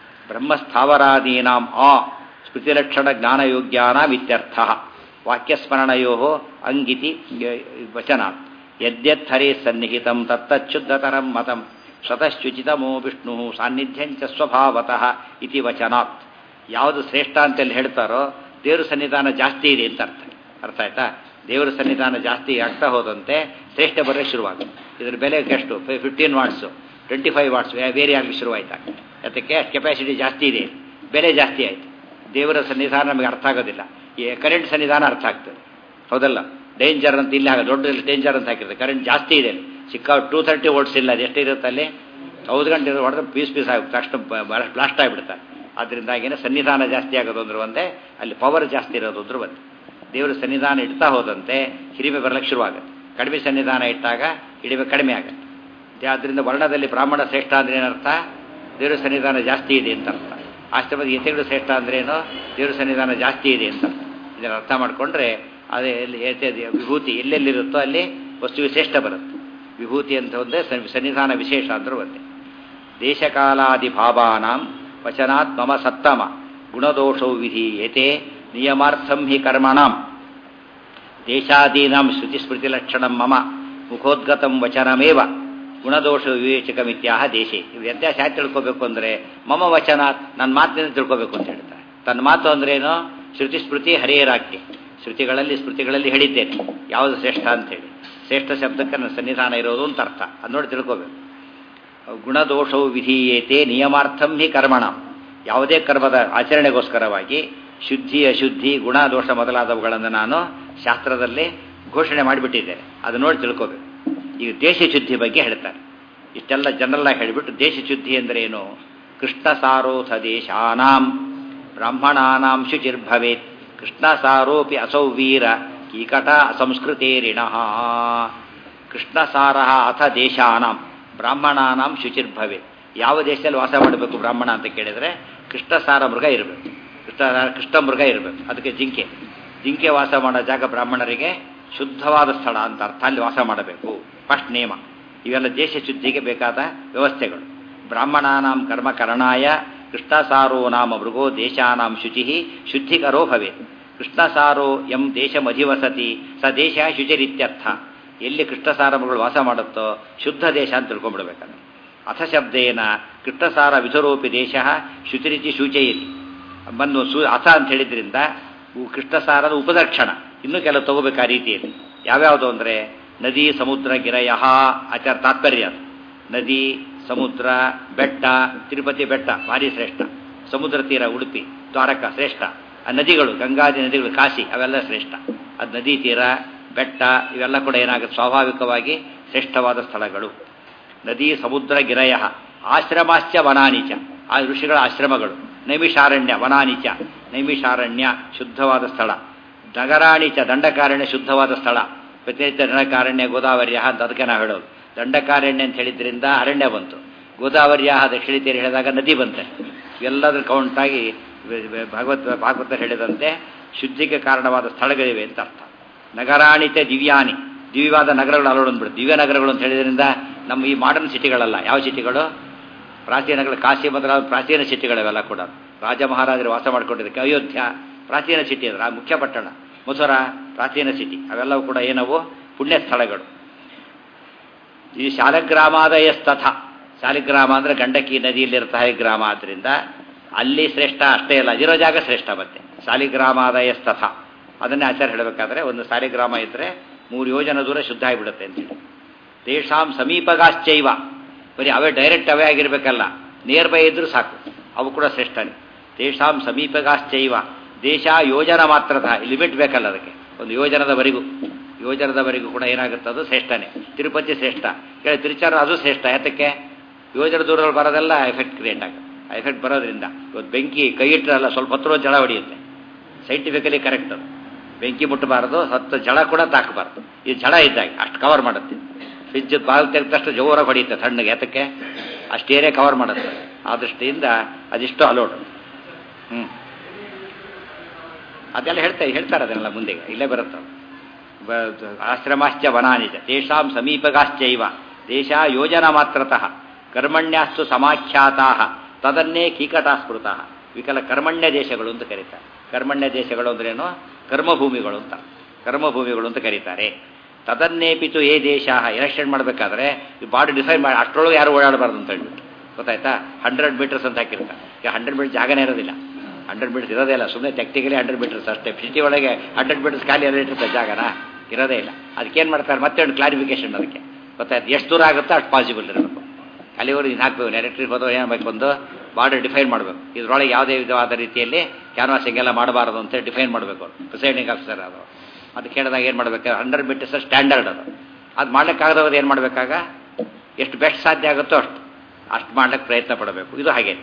ಬ್ರಹ್ಮಸ್ಥಾವರಾದೀನಾಂ ಆ ಸ್ಮೃತಿಲಕ್ಷಣ ಜ್ಞಾನಯೋಗ್ಯಾನಾಂ ಇತ್ಯರ್ಥ ವಾಕ್ಯಸ್ಮರಣಯೋ ಅಂಗಿತಿ ವಚನಾತ್ ಯದ್ಯತ್ಥರೇ ಸನ್ನಿಹಿತಂ ತತ್ತಚ್ಯುದ್ಧತರಂ ಮತಂ ಸ್ವತಶ್ಚುಚಿತಮೋ ವಿಷ್ಣು ಸಾನ್ನಿಧ್ಯಾಂಚ ಸ್ವಭಾವತಃ ಇತಿ ವಚನಾತ್ ಯಾವುದು ಶ್ರೇಷ್ಠ ಅಂತೇಳಿ ಹೇಳ್ತಾರೋ ದೇವ್ರ ಸನ್ನಿಧಾನ ಜಾಸ್ತಿ ಇದೆ ಅಂತ ಅರ್ಥ ಅರ್ಥ ಆಯ್ತಾ ದೇವರ ಸನ್ನಿಧಾನ ಜಾಸ್ತಿ ಆಗ್ತಾ ಹೋದಂತೆ ಶ್ರೇಷ್ಠ ಬರೋಕ್ಕೆ ಶುರುವಾಗುತ್ತೆ ಇದ್ರ ಬೆಲೆ ಎಷ್ಟು fifteen watts twenty five watts ಬೇರೆ ಆಗಲಿ ಶುರುವಾಯ್ತಾ ಅದಕ್ಕೆ ಕೆಪಾಸಿಟಿ ಜಾಸ್ತಿ ಇದೆ ಬೆಲೆ ಜಾಸ್ತಿ ಆಯಿತು ದೇವರ ಸನ್ನಿಧಾನ ನಮಗೆ ಅರ್ಥ ಆಗೋದಿಲ್ಲ ಈ ಕರೆಂಟ್ ಸನ್ನಿಧಾನ ಅರ್ಥ ಆಗ್ತದೆ ಹೌದಲ್ಲ ಡೇಂಜರ್ ಅಂತ ಇಲ್ಲಿ ಆಗ ದೊಡ್ಡ ಡೇಂಜರ್ ಅಂತ ಹಾಕಿರ್ತದೆ ಕರೆಂಟ್ ಜಾಸ್ತಿ ಇದೆ ಸಿಕ್ಕ ಟೂ ತರ್ಟಿ ವೋಲ್ಟ್ಸ್ ಇಲ್ಲ ಅದು ಎಷ್ಟಿರುತ್ತೆ ಅಲ್ಲಿ ಹೌದು ಗಂಟೆ ಹೊಡೆದ್ರೆ ಪೀಸ್ ಪೀಸ್ ಆಗುತ್ತೆ ಅಷ್ಟು ಬ್ಲಾಸ್ಟ್ ಆಗಿಬಿಡ್ತಾರೆ ಅದರಿಂದಾಗಿನೇ ಸನ್ನಿಧಾನ ಜಾಸ್ತಿ ಆಗೋದು ಅಂದ್ರೆ ಒಂದೇ ಅಲ್ಲಿ ಪವರ್ ಜಾಸ್ತಿ ಇರೋದು ಅಂದ್ರೆ ಒಂದೇ ದೇವರ ಸನ್ನಿಧಾನ ಇಡ್ತಾ ಹೋದಂತೆ ಹಿರಿಮೆ ಬರಲಿಕ್ಕೆ ಶುರುವಾಗುತ್ತೆ ಕಡಿಮೆ ಸನ್ನಿಧಾನ ಇಟ್ಟಾಗ ಹಿಡಿಮೆ ಕಡಿಮೆ ಆಗುತ್ತೆ ಆದ್ದರಿಂದ ವರ್ಣದಲ್ಲಿ ಬ್ರಾಹ್ಮಣ ಶ್ರೇಷ್ಠ ಅಂದ್ರೆ ಏನರ್ಥ ದೇವರ ಸನ್ನಿಧಾನ ಜಾಸ್ತಿ ಇದೆ ಅಂತ ಅರ್ಥ ಆಶ್ರಮದ ಯತಿಗಳು ಶ್ರೇಷ್ಠ ಅಂದ್ರೇನು ದೇವರ ಸನ್ನಿಧಾನ ಜಾಸ್ತಿ ಇದೆ ಅಂತ ಇದನ್ನು ಅರ್ಥ ಮಾಡಿಕೊಂಡ್ರೆ ಅದೇ ಎಲ್ಲಿ ಯತಿ ವಿಭೂತಿ ಎಲ್ಲೆಲ್ಲಿರುತ್ತೋ ಅಲ್ಲಿ ವಸ್ತು ವಿಶೇಷ ಬರುತ್ತೆ ವಿಭೂತಿ ಅಂತ ಒಂದೇ ಸನ್ನಿಧಾನ ವಿಶೇಷ ಅಂದ್ರೆ ಒಂದೇ ದೇಶಕಾಲಾದಿ ಭಾವಾನಾಂ ವಚನಾತ್ ಮಮ ಸತ್ತಮ ಗುಣದೋಷೌ ವಿಧೀಯತೆ ನಿಯಮಾರ್ಥಂ ಹಿ ಕರ್ಮಣಾಂ ದೇಶಾದೀನಾಂ ಶ್ರುತಿಸ್ಮೃತಿಲಕ್ಷಣಂ ಮಮ ಮುಖೋದ್ಗತಂ ವಚನಮೇವ ಗುಣದೋಷ ವಿವೇಚಕಮಿತ್ಯಾಹ ದೇಶೆ ಇವು ವ್ಯತ್ಯಾಸ ಯಾಕೆ ತಿಳ್ಕೋಬೇಕು ಅಂದರೆ ಮಮ ವಚನ ನನ್ನ ಮಾತಿನಿಂದ ತಿಳ್ಕೋಬೇಕು ಅಂತ ಹೇಳ್ತಾರೆ ತನ್ನ ಮಾತು ಅಂದ್ರೇನು ಶ್ರುತಿ ಸ್ಮೃತಿ ಹರಿಯರಾಜ್ಞೆ ಶ್ರುತಿಗಳಲ್ಲಿ ಸ್ಮೃತಿಗಳಲ್ಲಿ ಹೇಳಿದ್ದೇನೆ ಯಾವುದು ಶ್ರೇಷ್ಠ ಅಂತೇಳಿ ಶ್ರೇಷ್ಠ ಶಬ್ದಕ್ಕೆ ನನ್ನ ಸನ್ನಿಧಾನ ಇರೋದು ಅಂತ ಅರ್ಥ ಅದು ನೋಡಿ ತಿಳ್ಕೋಬೇಕು ಗುಣದೋಷವು ವಿಧೀಯೇತೆ ನಿಯಮಾರ್ಥಂ ಹಿ ಕರ್ಮಣ ಯಾವುದೇ ಕರ್ಮದ ಆಚರಣೆಗೋಸ್ಕರವಾಗಿ ಶುದ್ಧಿ ಅಶುದ್ಧಿ ಗುಣ ದೋಷ ಮೊದಲಾದವುಗಳನ್ನು ನಾನು ಶಾಸ್ತ್ರದಲ್ಲಿ ಘೋಷಣೆ ಮಾಡಿಬಿಟ್ಟಿದ್ದೇನೆ ಅದು ನೋಡಿ ತಿಳ್ಕೋಬೇಕು ಈಗ ದೇಶ ಶುದ್ಧಿ ಬಗ್ಗೆ ಹೇಳ್ತಾರೆ ಇಷ್ಟೆಲ್ಲ ಜನರಲ್ಲಾಗಿ ಹೇಳಿಬಿಟ್ಟು ದೇಶ ಶುದ್ಧಿ ಅಂದರೆ ಏನು ಕೃಷ್ಣ ಸಾರೋಥ ದೇಶಾನಾಂ ಬ್ರಾಹ್ಮಣಾನಾಂ ಶುಚಿರ್ಭವೇತ್ ಕೃಷ್ಣ ಸಾರೋಪಿ ಅಸೌ ವೀರ ಕೀಕಟ ಅಸಂಸ್ಕೃತೇರಿಣಃ ಕೃಷ್ಣ ಸಾರ ಅಥ ದೇಶಾನಾಂ ಬ್ರಾಹ್ಮಣಾನಾಂ ಶುಚಿರ್ಭವೇತ್ ಯಾವ ದೇಶದಲ್ಲಿ ವಾಸ ಮಾಡಬೇಕು ಬ್ರಾಹ್ಮಣ ಅಂತ ಕೇಳಿದರೆ ಕೃಷ್ಣ ಸಾರ ಮೃಗ ಇರಬೇಕು ಕೃಷ್ಣ ಕೃಷ್ಣ ಮೃಗ ಇರಬೇಕು ಅದಕ್ಕೆ ಜಿಂಕೆ ಜಿಂಕೆ ವಾಸ ಮಾಡೋ ಜಾಗ ಬ್ರಾಹ್ಮಣರಿಗೆ ಶುದ್ಧವಾದ ಸ್ಥಳ ಅಂತ ಅರ್ಥ ಅಲ್ಲಿ ವಾಸ ಮಾಡಬೇಕು ಫಸ್ಟ್ ನೇಮ ಇವೆಲ್ಲ ದೇಶ ಶುದ್ಧಿಗೆ ಬೇಕಾದ ವ್ಯವಸ್ಥೆಗಳು ಬ್ರಾಹ್ಮಣಾನಾಂ ಕರ್ಮಕರಣಾಯ ಕೃಷ್ಣಸಾರೋ ನಾಮ ಮೃಗೋ ದೇಶಾನಾಂ ಶುಚಿ ಶುದ್ಧಿಕರೋ ಭವೇತ್ ಕೃಷ್ಣಸಾರೋ ಎಂ ದೇಶಮಧಿವಸತಿ ಸ ದೇಶ ಶುಚಿರಿತ್ಯರ್ಥ ಎಲ್ಲಿ ಕೃಷ್ಣಸಾರ ಮೃಗಗಳು ವಾಸ ಮಾಡುತ್ತೋ ಶುದ್ಧ ದೇಶ ಅಂತ ತಿಳ್ಕೊಂಡ್ಬಿಡ್ಬೇಕಂದ್ರೆ ಅಥ ಶಬ್ದೇನ ಕೃಷ್ಣಸಾರ ವಿಧರೋಪಿ ದೇಶ ಶುಚಿರಿತಿ ಶೂಚಯತಿ ಬಂದು ಸು ಅಥ ಅಂತ ಹೇಳಿದ್ರಿಂದ ಕೃಷ್ಣಸಾರದ ಉಪದಕ್ಷಣ ಇನ್ನೂ ಕೆಲವು ತಗೋಬೇಕು ಆ ರೀತಿಯಲ್ಲಿ ಯಾವ್ಯಾವುದು ಅಂದರೆ ನದಿ ಸಮುದ್ರ ಗಿರಯ ಆಚಾರ ತಾತ್ಪರ್ಯ ಅದು ನದಿ ಸಮುದ್ರ ಬೆಟ್ಟ ತಿರುಪತಿ ಬೆಟ್ಟ ಭಾರಿ ಶ್ರೇಷ್ಠ ಸಮುದ್ರ ತೀರ ಉಡುಪಿ ದ್ವಾರಕ ಶ್ರೇಷ್ಠ ಆ ನದಿಗಳು ಗಂಗಾದಿ ನದಿಗಳು ಕಾಶಿ ಅವೆಲ್ಲ ಶ್ರೇಷ್ಠ ಅದು ನದಿ ತೀರ ಬೆಟ್ಟ ಇವೆಲ್ಲ ಕೂಡ ಏನಾಗುತ್ತೆ ಸ್ವಾಭಾವಿಕವಾಗಿ ಶ್ರೇಷ್ಠವಾದ ಸ್ಥಳಗಳು ನದಿ ಸಮುದ್ರ ಗಿರಯ ಆಶ್ರಮಾಶ್ಚ ವನಾನಿಚ ಆ ಋಷಿಗಳ ಆಶ್ರಮಗಳು ನೈಮಿಷಾರಣ್ಯ ವನಾನಿಚ ನೈಮಿಷಾರಣ್ಯ ಶುದ್ಧವಾದ ಸ್ಥಳ ನಗರಾಣಿಚ ದಂಡಕಾರಣ್ಯ ಶುದ್ಧವಾದ ಸ್ಥಳ ಪ್ರತಿನಿತ್ಯ ದಂಡಕಾರಣ್ಯ ಗೋದಾವರ್ಯ ಅಂತ ಅದಕ್ಕೆ ನಾವು ಹೇಳೋದು ದಂಡಕಾರಣ್ಯ ಅಂತ ಹೇಳಿದ್ರಿಂದ ಅರಣ್ಯ ಬಂತು ಗೋದಾವರ್ಯ ದಕ್ಷಿಣ ತೀರ ಹೇಳಿದಾಗ ನದಿ ಬಂತೆ ಎಲ್ಲದರ ಕೌಂಟಾಗಿ ಭಗವತ್ ಭಾಗವತ ಹೇಳಿದಂತೆ ಶುದ್ಧಿಗೆ ಕಾರಣವಾದ ಸ್ಥಳಗಳಿವೆ ಅಂತ ಅರ್ಥ ನಗರಾಣಿತ ದಿವ್ಯಾನಿ ದಿವ್ಯವಾದ ನಗರಗಳು ಅಲೋಡಂದ್ಬಿಡು ದಿವ್ಯ ನಗರಗಳು ಅಂತ ಹೇಳಿದ್ರಿಂದ ನಮ್ಮ ಈ ಮಾಡರ್ನ್ ಸಿಟಿಗಳಲ್ಲ ಯಾವ ಸಿಟಿಗಳು ಪ್ರಾಚೀನಗಳು ಕಾಶಿ ಮೊದಲಾದ ಪ್ರಾಚೀನ ಸಿಟಿಗಳಿವೆಲ್ಲ ಕೂಡ ರಾಜ ಮಹಾರಾಜರು ವಾಸ ಮಾಡ್ಕೊಂಡಿದ್ದಕ್ಕೆ ಅಯೋಧ್ಯ ಪ್ರಾಚೀನ ಸಿಟಿ ಅಂದ್ರೆ ಆ ಮುಖ್ಯ ಪಟ್ಟಣ ಮಥುರಾ ಪ್ರಾಚೀನ ಸಿಟಿ ಅವೆಲ್ಲವೂ ಕೂಡ ಏನವು ಪುಣ್ಯ ಸ್ಥಳಗಳು ಈ ಶಾಲಗ್ರಾಮಾದಯಸ್ತಥ ಶಾಲಿಗ್ರಾಮ ಅಂದರೆ ಗಂಡಕಿ ನದಿಯಲ್ಲಿರ್ತಾರೆ ಗ್ರಾಮ ಆದ್ದರಿಂದ ಅಲ್ಲಿ ಶ್ರೇಷ್ಠ ಅಷ್ಟೇ ಅಲ್ಲ ಅದಿರೋ ಜಾಗ ಶ್ರೇಷ್ಠ ಮತ್ತೆ ಸಾಲಿಗ್ರಾಮಾದಯ ತಥ ಅದನ್ನೇ ಆಚಾರ್ಯ ಹೇಳಬೇಕಾದ್ರೆ ಒಂದು ಸಾಲಿಗ್ರಾಮ ಇದ್ದರೆ ಮೂರು ಯೋಜನ ದೂರ ಶುದ್ಧ ಆಗಿಬಿಡುತ್ತೆ ಅಂತೇಳಿ ತೇಷಾಂ ಸಮೀಪಗಾಶ್ಚೈವ ಬರೀ ಅವೇ ಡೈರೆಕ್ಟ್ ಅವೇ ಆಗಿರ್ಬೇಕಲ್ಲ ನಿಯರ್ ಬೈ ಇದ್ರೂ ಸಾಕು ಅವು ಕೂಡ ಶ್ರೇಷ್ಠನೇ ತೇಷಾಂ ಸಮೀಪಗಾಶ್ಚೈವ ದೇಶ ಯೋಜನ ಮಾತ್ರದ ಲಿಮಿಟ್ ಬೇಕಲ್ಲ ಅದಕ್ಕೆ ಒಂದು ಯೋಜನದವರೆಗೂ ಯೋಜನದವರೆಗೂ ಕೂಡ ಏನಾಗುತ್ತೆ ಅದು ಶ್ರೇಷ್ಠನೇ ತಿರುಪತಿ ಶ್ರೇಷ್ಠ ಕೇಳಿ ತಿರುಚಾರ ಅದು ಶ್ರೇಷ್ಠ ಯಾತಕ್ಕೆ ಯೋಜನ ದೂರದಲ್ಲಿ ಬರೋದೆಲ್ಲ ಎಫೆಕ್ಟ್ ಕ್ರಿಯೇಟ್ ಆಗುತ್ತೆ ಆ ಎಫೆಕ್ಟ್ ಬರೋದ್ರಿಂದ ಇವತ್ತು ಬೆಂಕಿ ಕೈ ಇಟ್ಟರಲ್ಲ ಸ್ವಲ್ಪ ಹತ್ರ ಜಳ ಹೊಡೆಯುತ್ತೆ ಸೈಂಟಿಫಿಕಲಿ ಕರೆಕ್ಟ್ ಅದು ಬೆಂಕಿ ಮುಟ್ಟಬಾರದು ಹತ್ತು ಜಳ ಕೂಡ ತಾಕಬಾರ್ದು ಈ ಜಳ ಇದ್ದಾಗ ಅಷ್ಟು ಕವರ್ ಮಾಡುತ್ತೆ ಫ್ರಿಜ್ ಬಾಗಿಲು ತೆಗೆದ ತಕ್ಷಣ ಜೋರಾಗಿ ಹೊಡೆಯುತ್ತೆ ತಣ್ಣಗೆ ಯಾತಕ್ಕೆ ಅಷ್ಟು ಏರಿಯಾ ಕವರ್ ಮಾಡುತ್ತೆ ಆ ದೃಷ್ಟಿಯಿಂದ ಅದಿಷ್ಟು ಅಲೋಡ್ ಹ್ಞೂ ಅದೆಲ್ಲ ಹೇಳ್ತಾ ಹೇಳ್ತಾರೆ ಅದನ್ನೆಲ್ಲ ಮುಂದೆ ಇಲ್ಲೇ ಬರುತ್ತೆ ಆಶ್ರಮಾಶ್ಚ ವನಾನಿಜ ತೇಷಾಂ ಸಮೀಪಗಾಶ್ಚೈವ ದೇಶ ಯೋಜನ ಮಾತ್ರತಃ ಕರ್ಮಣ್ಯಾಸ್ತು ಸಮಾಖ್ಯಾತಾ ತದನ್ನೇ ಕೀಕಟಾಸ್ಪೃತ ವಿಕಲ ಕರ್ಮಣ್ಯ ದೇಶಗಳು ಅಂತ ಕರೀತಾರೆ ಕರ್ಮಣ್ಯ ದೇಶಗಳು ಅಂದ್ರೇನು ಕರ್ಮಭೂಮಿಗಳು ಅಂತ ಕರ್ಮಭೂಮಿಗಳು ಅಂತ ಕರೀತಾರೆ ತದನ್ನೇಪಿತು ಏ ದೇಶ ಎಲೆಕ್ಷನ್ ಮಾಡಬೇಕಾದ್ರೆ ಈ ಬಾಡಿ ಡಿಸೈಡ್ ಮಾಡಿ ಅಷ್ಟರೊಳಗೆ ಯಾರು ಓಡಾಡಬಾರ್ದು ಅಂತ ಹೇಳ್ಬಿಟ್ಟು ಗೊತ್ತಾಯ್ತಾ ಹಂಡ್ರೆಡ್ ಮೀಟರ್ಸ್ ಅಂತ ಹಾಕಿರ್ತಾರೆ ಈಗ ಹಂಡ್ರೆಡ್ ಮೀಟರ್ ಜಾಗನೇ ಇರೋದಿಲ್ಲ ಹಂಡ್ರೆಡ್ ಮೀಟರ್ಸ್ ಇರೋದೇ ಇಲ್ಲ ಸುಮ್ಮನೆ ಟೆಕ್ನಿಕಲಿ ಹಂಡ್ರೆಡ್ ಮೀಟರ್ಸ್ ಅಷ್ಟೇ ಸಿಟಿ ಒಳಗೆ ಹಂಡ್ರೆಡ್ ಮೀಟರ್ಸ್ ಖಾಲಿ ಎಲ್ಲ ಇಟ್ಟಿರ್ತಾರೆ ಜಾಗನ ಇರೋದೇ ಇಲ್ಲ ಅದಕ್ಕೇನು ಮಾಡ್ತಾರೆ ಮತ್ತೆ ಒಂದು ಕ್ಲಾರಿಫಿಕೇಶನ್ ಅದಕ್ಕೆ ಗೊತ್ತಾಯ್ತು ಎಷ್ಟು ದೂರ ಆಗುತ್ತೋ ಅಷ್ಟು ಪಾಸಿಬಲ್ ಇರಬೇಕು ಅಲ್ಲಿವರೆಗೆ ಇದು ಹಾಕಬೇಕು ಎಲೆಕ್ಟ್ರಿಕ್ ಹೋದೋ ಏನಾಗಬೇಕು ಒಂದು ಬಾರ್ಡರ್ ಡಿಫೈನ್ ಮಾಡಬೇಕು ಇದರೊಳಗೆ ಯಾವುದೇ ವಿಧವಾದ ರೀತಿಯಲ್ಲಿ ಕ್ಯಾನ್ವಾಸಿಂಗ್ ಎಲ್ಲ ಮಾಡಬಾರದು ಅಂತ ಡಿಫೈನ್ ಮಾಡಬೇಕು ಪ್ರಿಸೈಡಿಂಗ್ ಆಫೀಸರ್ ಅದು ಅದು ಕೇಳಿದಾಗ ಏನು ಮಾಡಬೇಕು ಹಂಡ್ರೆಡ್ ಮೀಟರ್ಸ್ ಸ್ಟ್ಯಾಂಡರ್ಡ್ ಅದು ಅದು ಮಾಡ್ಲಿಕ್ಕಾಗದವ್ರು ಏನು ಮಾಡಬೇಕಾಗ ಎಷ್ಟು ಬೆಸ್ಟ್ ಸಾಧ್ಯ ಆಗುತ್ತೋ ಅಷ್ಟು ಅಷ್ಟು ಮಾಡ್ಲಿಕ್ಕೆ ಪ್ರಯತ್ನ ಪಡಬೇಕು ಇದು ಹಾಗೆ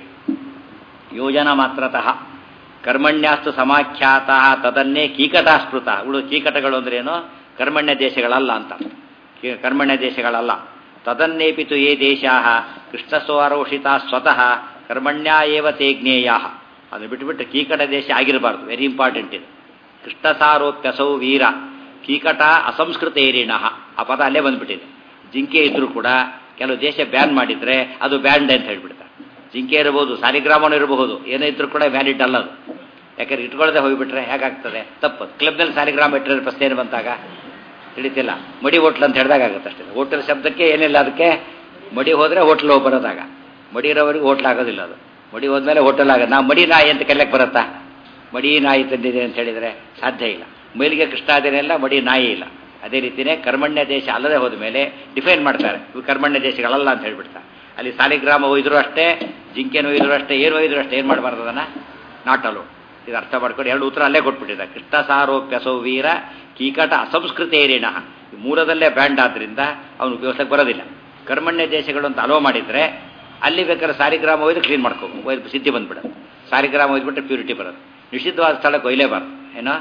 ಯೋಜನಾ ಮಾತ್ರತಃ ಕರ್ಮಣ್ಯಾಸ್ತು ಸಮಾಖ್ಯಾತ ತದನ್ನೇ ಕೀಕಟಾಸ್ಪೃತ ಉಳು ಕೀಕಟಗಳು ಅಂದ್ರೇನು ಕರ್ಮಣ್ಯ ದೇಶಗಳಲ್ಲ ಅಂತ ಕರ್ಮಣ್ಯ ದೇಶಗಳಲ್ಲ ತದನ್ನೇಪಿತು ಯೇ ದೇಶಾ ಕೃಷ್ಣಸ್ವರೋಷಿತ ಸ್ವತಃ ಕರ್ಮಣ್ಯ ಏವ ತೇ ಜ್ಞೇಯ ಅದು ಬಿಟ್ಟುಬಿಟ್ಟು ಕೀಕಟ ದೇಶ ಆಗಿರಬಾರ್ದು ವೆರಿ ಇಂಪಾರ್ಟೆಂಟ್ ಇದು ಕೃಷ್ಣಸಾರೋಪ್ಯಸೌ ವೀರ ಕೀಕಟ ಅಸಂಸ್ಕೃತೇರಿಣ ಆ ಪದ ಅಲ್ಲೇ ಬಂದ್ಬಿಟ್ಟಿದೆ ಜಿಂಕೆ ಇದ್ರೂ ಕೂಡ ಕೆಲವು ದೇಶ ಬ್ಯಾನ್ ಮಾಡಿದ್ರೆ ಅದು ಬ್ಯಾಂಡ್ ಅಂತ ಹೇಳ್ಬಿಡ್ತಾರೆ ಜಿಂಕೆ ಇರಬಹುದು ಸಾಲಿಗ್ರಾಮನೂ ಇರಬಹುದು ಏನೇ ಇದ್ರೂ ಕೂಡ ವ್ಯಾಲಿಡ್ ಅಲ್ಲ ಅದು ಯಾಕಂದ್ರೆ ಇಟ್ಕೊಳ್ಳದೆ ಹೋಗಿಬಿಟ್ರೆ ಹೇಗಾಗ್ತದೆ ತಪ್ಪು ಕ್ಲಬ್ನಲ್ಲಿ ಸಾಲಿಗ್ರಾಮ ಇಟ್ಟರೆ ಪ್ರಶ್ನೆ ಏನು ಬಂತಾಗ ತಿಳಿತಿಲ್ಲ ಮಡಿ ಹೋಟ್ಲ್ ಅಂತ ಹೇಳಿದಾಗ ಆಗುತ್ತೆ ಅಷ್ಟೇ ಹೋಟೆಲ್ ಶಬ್ದಕ್ಕೆ ಏನಿಲ್ಲ ಅದಕ್ಕೆ ಮಡಿ ಹೋದರೆ ಹೋಟ್ಲ್ ಹೋಗಿ ಬರೋದಾಗ ಮಡಿ ಇರೋವರೆಗೂ ಹೋಟ್ಲ್ ಆಗೋದಿಲ್ಲ ಅದು ಮಡಿ ಹೋದ್ಮೇಲೆ ಹೋಟೆಲ್ ಆಗೋದು ನಾವು ಮಡಿ ನಾಯಿ ಅಂತ ಕಲಿಯಕ್ಕೆ ಬರುತ್ತಾ ಮಡಿ ನಾಯಿ ತಂದಿದೆ ಅಂತ ಹೇಳಿದರೆ ಸಾಧ್ಯ ಇಲ್ಲ ಮೈಲಿಗೆ ಕೃಷ್ಣಾದಿನೆಲ್ಲ ಮಡಿ ನಾಯಿ ಇಲ್ಲ ಅದೇ ರೀತಿಯೇ ಕರ್ಮಣ್ಯ ದೇಶ ಅಲ್ಲದೆ ಹೋದ ಮೇಲೆ ಡಿಫೈನ್ ಮಾಡ್ತಾರೆ ಇವು ಕರ್ಮಣ್ಯ ದೇಶಗಳಲ್ಲ ಅಂತ ಹೇಳ್ಬಿಡ್ತಾರೆ ಅಲ್ಲಿ ಸಾಲಿಗ್ರಾಮ ಒಯ್ದ್ರು ಅಷ್ಟೇ ಜಿಂಕೆನ ಒಯ್ದ್ರು ಅಷ್ಟೇ ಏನು ಒಯ್ದ್ರು ಅಷ್ಟೇ ಏನು ಮಾಡಬಾರ್ದು ಅದನ್ನು ನಾಟಲು ಇದು ಅರ್ಥ ಮಾಡ್ಕೊಂಡು ಎರಡು ಉತ್ತರ ಅಲ್ಲೇ ಕೊಟ್ಬಿಟ್ಟಿದ್ದಾರೆ ಕೃಷ್ಣ ಸಾರೋಪ್ಯಸೌ ವೀರ ಕೀಕಟ ಅಸಂಸ್ಕೃತೇರಿಣ ಮೂಲದಲ್ಲೇ ಬ್ಯಾಂಡ್ ಆದ್ರಿಂದ ಅವನು ಉಪಯೋಗಿಸಕ್ಕೆ ಬರೋದಿಲ್ಲ ಕರ್ಮಣ್ಯ ದೇಶಗಳು ಅಂತ ಅಲೋ ಮಾಡಿದರೆ ಅಲ್ಲಿ ಬೇಕಾದ್ರೆ ಸಾರಿಗ್ರಾಮ ಒಯ್ದು ಕ್ಲೀನ್ ಮಾಡ್ಕೋ ಒಯ್ದು ಸಿದ್ಧಿ ಬಂದ್ಬಿಡೋದು ಸಾರಿಗ್ರಾಮ ಒಯ್ದುಬಿಟ್ರೆ ಪ್ಯೂರಿಟಿ ಬರೋದು ನಿಷಿದ್ಧವಾದ ಸ್ಥಳಕ್ಕೆ ಒಯ್ಲೇಬಾರ್ದು ಏನೋ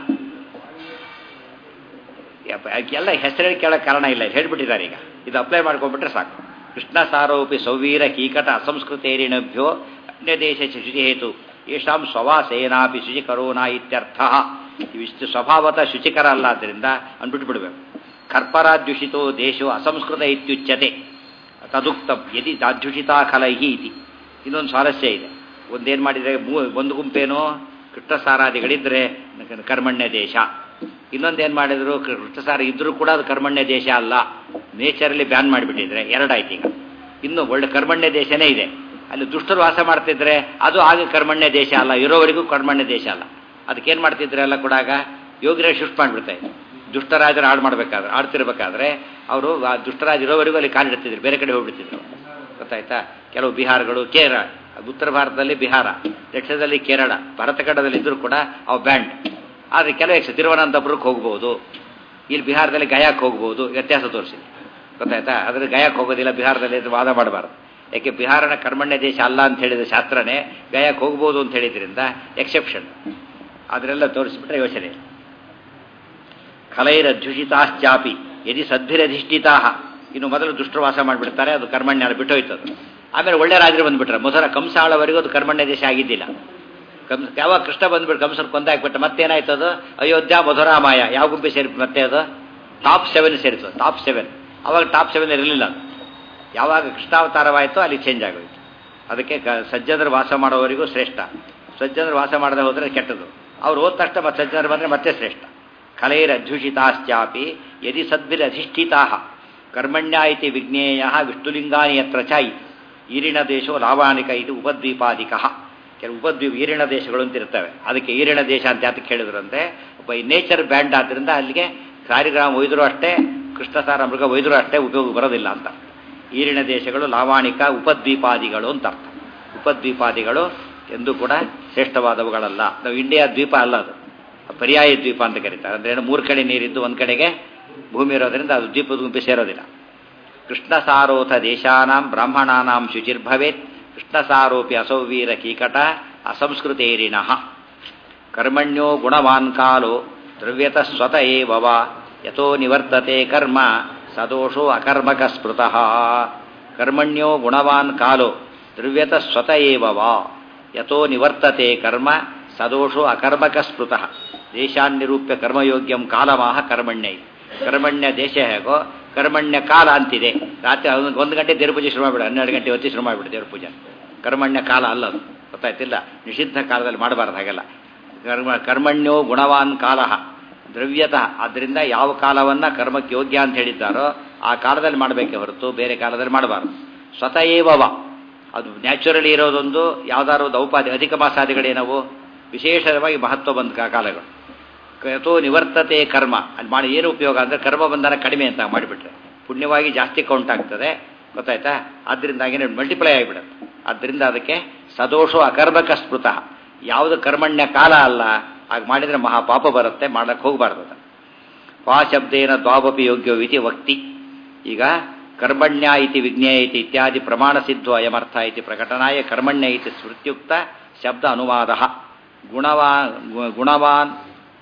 ಎಲ್ಲ ಹೆಸರು ಕೇಳೋಕ್ಕೆ ಕಾರಣ ಇಲ್ಲ ಹೇಳ್ಬಿಟ್ಟಿದ್ದಾರೆ ಈಗ ಇದು ಅಪ್ಲೈ ಮಾಡ್ಕೊಂಡ್ಬಿಟ್ರೆ ಸಾಕು ಕೃಷ್ಣ ಸಾರೋಪಿ ಸೌವೀರ ಕೀಕಟ ಅಸಂಸ್ಕೃತೇರಿಣಭ್ಯೋ ಅನ್ಯ ದೇಶ ಶುಚಿ ಹೇತು ಯಶಾಂ ಸ್ವವಾಸೇನಾಪಿ ಶುಚಿಕರೋನಾ ಇತ್ಯರ್ಥ ಇವಿಷ್ಟು ಸ್ವಭಾವತಃ ಶುಚಿಕರ ಅಲ್ಲ ಆದ್ದರಿಂದ ಅಂದ್ಬಿಟ್ಬಿಡ್ಬೇಕು ಕರ್ಪರಾದ್ಯುಷಿತೋ ದೇಶೋ ಅಸಂಸ್ಕೃತ ಇತ್ಯುಚ್ಯತೆ ತದುಕ್ತಂ ಯದಿ ದಾಧ್ಯುಷಿತಾ ಖಲೈಹಿ ಇತಿ ಇನ್ನೊಂದು ಸ್ವಾರಸ್ಯ ಇದೆ ಒಂದೇನು ಮಾಡಿದರೆ ಒಂದು ಗುಂಪೇನೋ ಕೃಷ್ಣಸಾರಾದಿಗಳಿದ್ರೆ ಕರ್ಮಣ್ಯ ದೇಶ ಇನ್ನೊಂದೇನು ಮಾಡಿದ್ರು ಕೃಷ್ಣಸಾರ ಇದ್ರೂ ಕೂಡ ಅದು ಕರ್ಮಣ್ಯ ದೇಶ ಅಲ್ಲ ನೇಚರಲ್ಲಿ ಬ್ಯಾನ್ ಮಾಡಿಬಿಟ್ಟಿದ್ರೆ ಎರಡಾಯ್ತು ಈಗ ಇನ್ನು ಒಳ್ಳೆ ಕರ್ಮಣ್ಯ ದೇಶನೇ ಇದೆ ಅಲ್ಲಿ ದುಷ್ಟರು ವಾಸ ಮಾಡ್ತಿದ್ರೆ ಅದು ಆಗ ಕರ್ಮಣ್ಯ ದೇಶ ಅಲ್ಲ ಇರೋವರೆಗೂ ಕರ್ಮಣ್ಯ ದೇಶ ಅಲ್ಲ ಅದಕ್ಕೇನು ಮಾಡ್ತಿದ್ರೆ ಎಲ್ಲ ಕೂಡ ಆಗ ಯೋಗಿರೇ ಶಿಫ್ಟ್ ಮಾಡಿಬಿಡ್ತಾ ಇದ್ರು ದುಷ್ಟರಾಜರು ಹಾಳು ಮಾಡಬೇಕಾದ್ರೆ ಆಡ್ತಿರ್ಬೇಕಾದ್ರೆ ಅವರು ಆ ದುಷ್ಟರಾಜ ಇರೋವರೆಗೂ ಅಲ್ಲಿ ಕಾಲಿಡ್ತಿದ್ರು ಬೇರೆ ಕಡೆ ಹೋಗ್ಬಿಡ್ತಿದ್ರು ಗೊತ್ತಾಯ್ತಾ ಕೆಲವು ಬಿಹಾರಗಳು ಕೇರಳ ಉತ್ತರ ಭಾರತದಲ್ಲಿ ಬಿಹಾರ ದಕ್ಷಿಣದಲ್ಲಿ ಕೇರಳ ಭರತಖಂಡದಲ್ಲಿ ಇದ್ದರೂ ಕೂಡ ಅವು ಬ್ಯಾಂಡ್ ಆದರೆ ಕೆಲವು ಎಕ್ಸ್ ತಿರುವನಂತಪುರಕ್ಕೆ ಹೋಗ್ಬೋದು ಇಲ್ಲಿ ಬಿಹಾರದಲ್ಲಿ ಗಯಾಕ್ಕೆ ಹೋಗ್ಬೋದು ವ್ಯತ್ಯಾಸ ತೋರಿಸಿದೆ ಗೊತ್ತಾಯ್ತಾ ಆದರೆ ಗಯಾಕ್ಕೆ ಹೋಗೋದಿಲ್ಲ ಬಿಹಾರದಲ್ಲಿ ಅದು ವಾದ ಮಾಡಬಾರ್ದು ಯಾಕೆ ಬಿಹಾರನ ಕರ್ಮಣ್ಯ ದೇಶ ಅಲ್ಲ ಅಂತ ಹೇಳಿದ ಶಾಸ್ತ್ರನೇ ಗಯಾಕ್ಕೆ ಹೋಗ್ಬೋದು ಅಂತ ಹೇಳಿದ್ರಿಂದ ಎಕ್ಸೆಪ್ಷನ್ ಅದನ್ನೆಲ್ಲ ತೋರಿಸ್ಬಿಟ್ರೆ ಯೋಚನೆ ಖಲೈರಧ್ಯುಷಿತಾಶ್ಚಾಪಿ ಯದಿ ಸದ್ಭಿರಧಿಷ್ಠಿತಾ ಇನ್ನು ಮೊದಲು ದುಷ್ಟವಾಸ ಮಾಡಿಬಿಡ್ತಾರೆ ಅದು ಕರ್ಮಣ್ಯ ಬಿಟ್ಟೋಯ್ತದು ಆಮೇಲೆ ಒಳ್ಳೆ ರಾಜರು ಬಂದ್ಬಿಟ್ರೆ ಮೊದಲ ಕಂಸಾಳವರೆಗೂ ಅದು ಕರ್ಮಣ್ಯ ದೇಶ ಆಗಿದ್ದಿಲ್ಲ ಕಂಸ ಯಾವಾಗ ಕೃಷ್ಣ ಬಂದ್ಬಿಟ್ಟು ಕಂಸನ ಕೊಂದಾಕ್ಬಿಟ್ಟು ಮತ್ತೇನಾಯ್ತು ಅದು ಅಯೋಧ್ಯ ಮಧುರಾಮಾಯ ಯಾವ ಗುಂಪಿ ಸೇರಿ ಮತ್ತೆ ಅದು ಟಾಪ್ ಸೆವೆನ್ ಸೇರಿತು ಟಾಪ್ ಸೆವೆನ್ ಅವಾಗ ಟಾಪ್ ಸೆವೆನ್ ಇರಲಿಲ್ಲ ಅದು ಯಾವಾಗ ಕೃಷ್ಣಾವತಾರವಾಯಿತು ಅಲ್ಲಿ ಚೇಂಜ್ ಆಗೋಯ್ತು ಅದಕ್ಕೆ ಕ ಸಜ್ಜನರು ವಾಸ ಮಾಡೋವರೆಗೂ ಶ್ರೇಷ್ಠ ಸಜ್ಜನರು ವಾಸ ಮಾಡದೆ ಹೋದರೆ ಕೆಟ್ಟದು ಅವ್ರು ಹೋದ ತಕ್ಷಣ ಮತ್ತೆ ಸಜ್ಜನರು ಬಂದರೆ ಮತ್ತೆ ಶ್ರೇಷ್ಠ ಖಲೈರಧ್ಯುಷಿತಾಶ್ಚಾಪಿ ಯದಿ ಸದ್ಭಿರಧಿಷ್ಠಿತಾ ಕರ್ಮಣ್ಯ ಇತಿ ವಿಜ್ಞೇಯ ವಿಷ್ಣುಲಿಂಗಾನಿ ಯತ್ರ ಚ ಈರಿಣ ದೇಶೋ ಲಾವಾನಿಕ ಇದು ಉಪದ್ವೀಪಾದಿಕ ಕೆಲವು ಉಪದ್ವೀಪ ಈರಿನ ದೇಶಗಳು ಅಂತ ಇರ್ತವೆ ಅದಕ್ಕೆ ಈರಿನ ದೇಶ ಅಂತ ಯಾತಕ್ಕೆ ಹೇಳಿದ್ರಂತೆ ಒಬ್ಬ ಈ ನೇಚರ್ ಬ್ಯಾಂಡ್ ಆದ್ದರಿಂದ ಅಲ್ಲಿಗೆ ಸಾರಿಗ್ರಾಮ ಒಯ್ದರೂ ಅಷ್ಟೇ ಕೃಷ್ಣಸಾರ ಮೃಗ ಒಯ್ದರೂ ಅಷ್ಟೇ ಉಪಯೋಗ ಬರೋದಿಲ್ಲ ಅಂತ ಈರಿನ ದೇಶಗಳು ಲಾವಾಣಿಕ ಉಪದ್ವೀಪಾದಿಗಳು ಅಂತ ಅರ್ಥ ಉಪದ್ವೀಪಾದಿಗಳು ಎಂದೂ ಕೂಡ ಶ್ರೇಷ್ಠವಾದವುಗಳಲ್ಲ ನಾವು ಇಂಡಿಯಾ ದ್ವೀಪ ಅಲ್ಲ ಅದು ಪರ್ಯಾಯ ದ್ವೀಪ ಅಂತ ಕರೀತಾರೆ ಅಂದ್ರೆ ಏನು ಮೂರು ಕಡೆ ನೀರಿದ್ದು ಒಂದು ಕಡೆಗೆ ಭೂಮಿ ಇರೋದ್ರಿಂದ ಅದು ದ್ವೀಪದ ಗುಂಪಿ ಸೇರೋದಿಲ್ಲ ಕೃಷ್ಣಸಾರೋಥ ದೇಶಾನಾಂ ಬ್ರಾಹ್ಮಣಾನಾಂ ಶುಚಿರ್ಭವೇತ್ ಕೃಷ್ಣಸಾರೋಪಿ ಅಸೌವೀರ ಕೀಕಟ ಅಸಂಸ್ಕೃತೇರಿಣಃ ಕರ್ಮಣ್ಯೋ ಗುಣವಾನ್ ಕಾಲೋ ದ್ರವ್ಯತ ಸ್ವತ ಏವ ಯಥೋ ನಿವರ್ತತೆ ಕರ್ಮ ಸದೋಷೋ ಅಕರ್ಮಕ ಸ್ಮೃತಃ ಕರ್ಮಣ್ಯೋ ಗುಣವಾನ್ ಕಾಲೋ ದ್ರವ್ಯತ ಸ್ವತ ಏವ ಯಥೋ ನಿವರ್ತತೆ ಕರ್ಮ ಸದೋಷೋ ಅಕರ್ಮಕ ಸ್ಮೃತಃ ದೇಶಾನ್ನಿರೂಪ್ಯ ಕರ್ಮಯೋಗ್ಯಂ ಕಾಲಮಾಹ ಕರ್ಮಣ್ಯ ಕರ್ಮಣ್ಯ ದೇಶ ಹೇಗೋ ಕರ್ಮಣ್ಯ ಕಾಲ ಅಂತಿದೆ ರಾತ್ರಿ ಒಂದು ಗಂಟೆ ದೇವ್ರ ಪೂಜೆ ಶುರು ಮಾಡಿಬಿಡ ಹನ್ನೆರಡು ಗಂಟೆ ಹೊತ್ತಿ ಶುರು ಮಾಡಿಬಿಡು ದೇವ್ರ ಪೂಜೆ ಕರ್ಮಣ್ಯ ಕಾಲ ಅಲ್ಲ ಅದು ಗೊತ್ತಾಯ್ತಿಲ್ಲ ನಿಷಿದ್ಧ ಕಾಲದಲ್ಲಿ ಮಾಡಬಾರ್ದು ಹಾಗೆಲ್ಲ ಕರ್ಮ ಕರ್ಮಣ್ಯೋ ಗುಣವಾನ್ ಕಾಲ ದ್ರವ್ಯತಃ ಆದ್ದರಿಂದ ಯಾವ ಕಾಲವನ್ನ ಕರ್ಮಕ್ಕೆ ಯೋಗ್ಯ ಅಂತ ಹೇಳಿದ್ದಾರೋ ಆ ಕಾಲದಲ್ಲಿ ಮಾಡಬೇಕೆ ಹೊರತು ಬೇರೆ ಕಾಲದಲ್ಲಿ ಮಾಡಬಾರ್ದು ಸ್ವತಃ ಏವವ ಅದು ನ್ಯಾಚುರಲಿ ಇರೋದೊಂದು ಯಾವ್ದಾದ್ರು ಒಂದು ಔಪಾಧಿ ಅಧಿಕ ಮಾಸಾದಿಗಳೇನವು ವಿಶೇಷವಾಗಿ ಮಹತ್ವ ಬಂದ ಕಾಲಗಳು ಯಥೋ ನಿವರ್ತತೆ ಕರ್ಮ ಅಲ್ಲಿ ಮಾಡಿ ಏನು ಉಪಯೋಗ ಅಂದರೆ ಕರ್ಮ ಬಂಧನ ಕಡಿಮೆ ಅಂತ ಮಾಡಿಬಿಟ್ರೆ ಪುಣ್ಯವಾಗಿ ಜಾಸ್ತಿ ಕೌಂಟ್ ಆಗ್ತದೆ ಗೊತ್ತಾಯ್ತಾ ಅದರಿಂದಾಗಿ ಮಲ್ಟಿಪ್ಲೈ ಆಗಿಬಿಡುತ್ತೆ ಆದ್ದರಿಂದ ಅದಕ್ಕೆ ಸದೋಷೋ ಅಕರ್ಮಕ ಸ್ಮೃತ ಯಾವುದು ಕರ್ಮಣ್ಯ ಕಾಲ ಅಲ್ಲ ಹಾಗೆ ಮಾಡಿದರೆ ಮಹಾಪಾಪ ಬರುತ್ತೆ ಮಾಡಕ್ಕೆ ಹೋಗಬಾರ್ದು ಅದು ಪಾ ಶಬ್ದೇನ ದ್ವಾವಪಿ ಯೋಗ್ಯವಿತಿ ವಕ್ತಿ ಈಗ ಕರ್ಮಣ್ಯ ಇತಿ ವಿಜ್ಞೇಯ ಇತಿ ಇತ್ಯಾದಿ ಪ್ರಮಾಣ ಸಿದ್ಧೋ ಅಯಮರ್ಥ ಇತಿ ಪ್ರಕಟನಾಯ ಕರ್ಮಣ್ಯ ಇತಿ ಸ್ಮೃತ್ಯುಕ್ತ ಶಬ್ದ ಅನುವಾದ ಗುಣವಾನ್ ಗುಣವಾನ್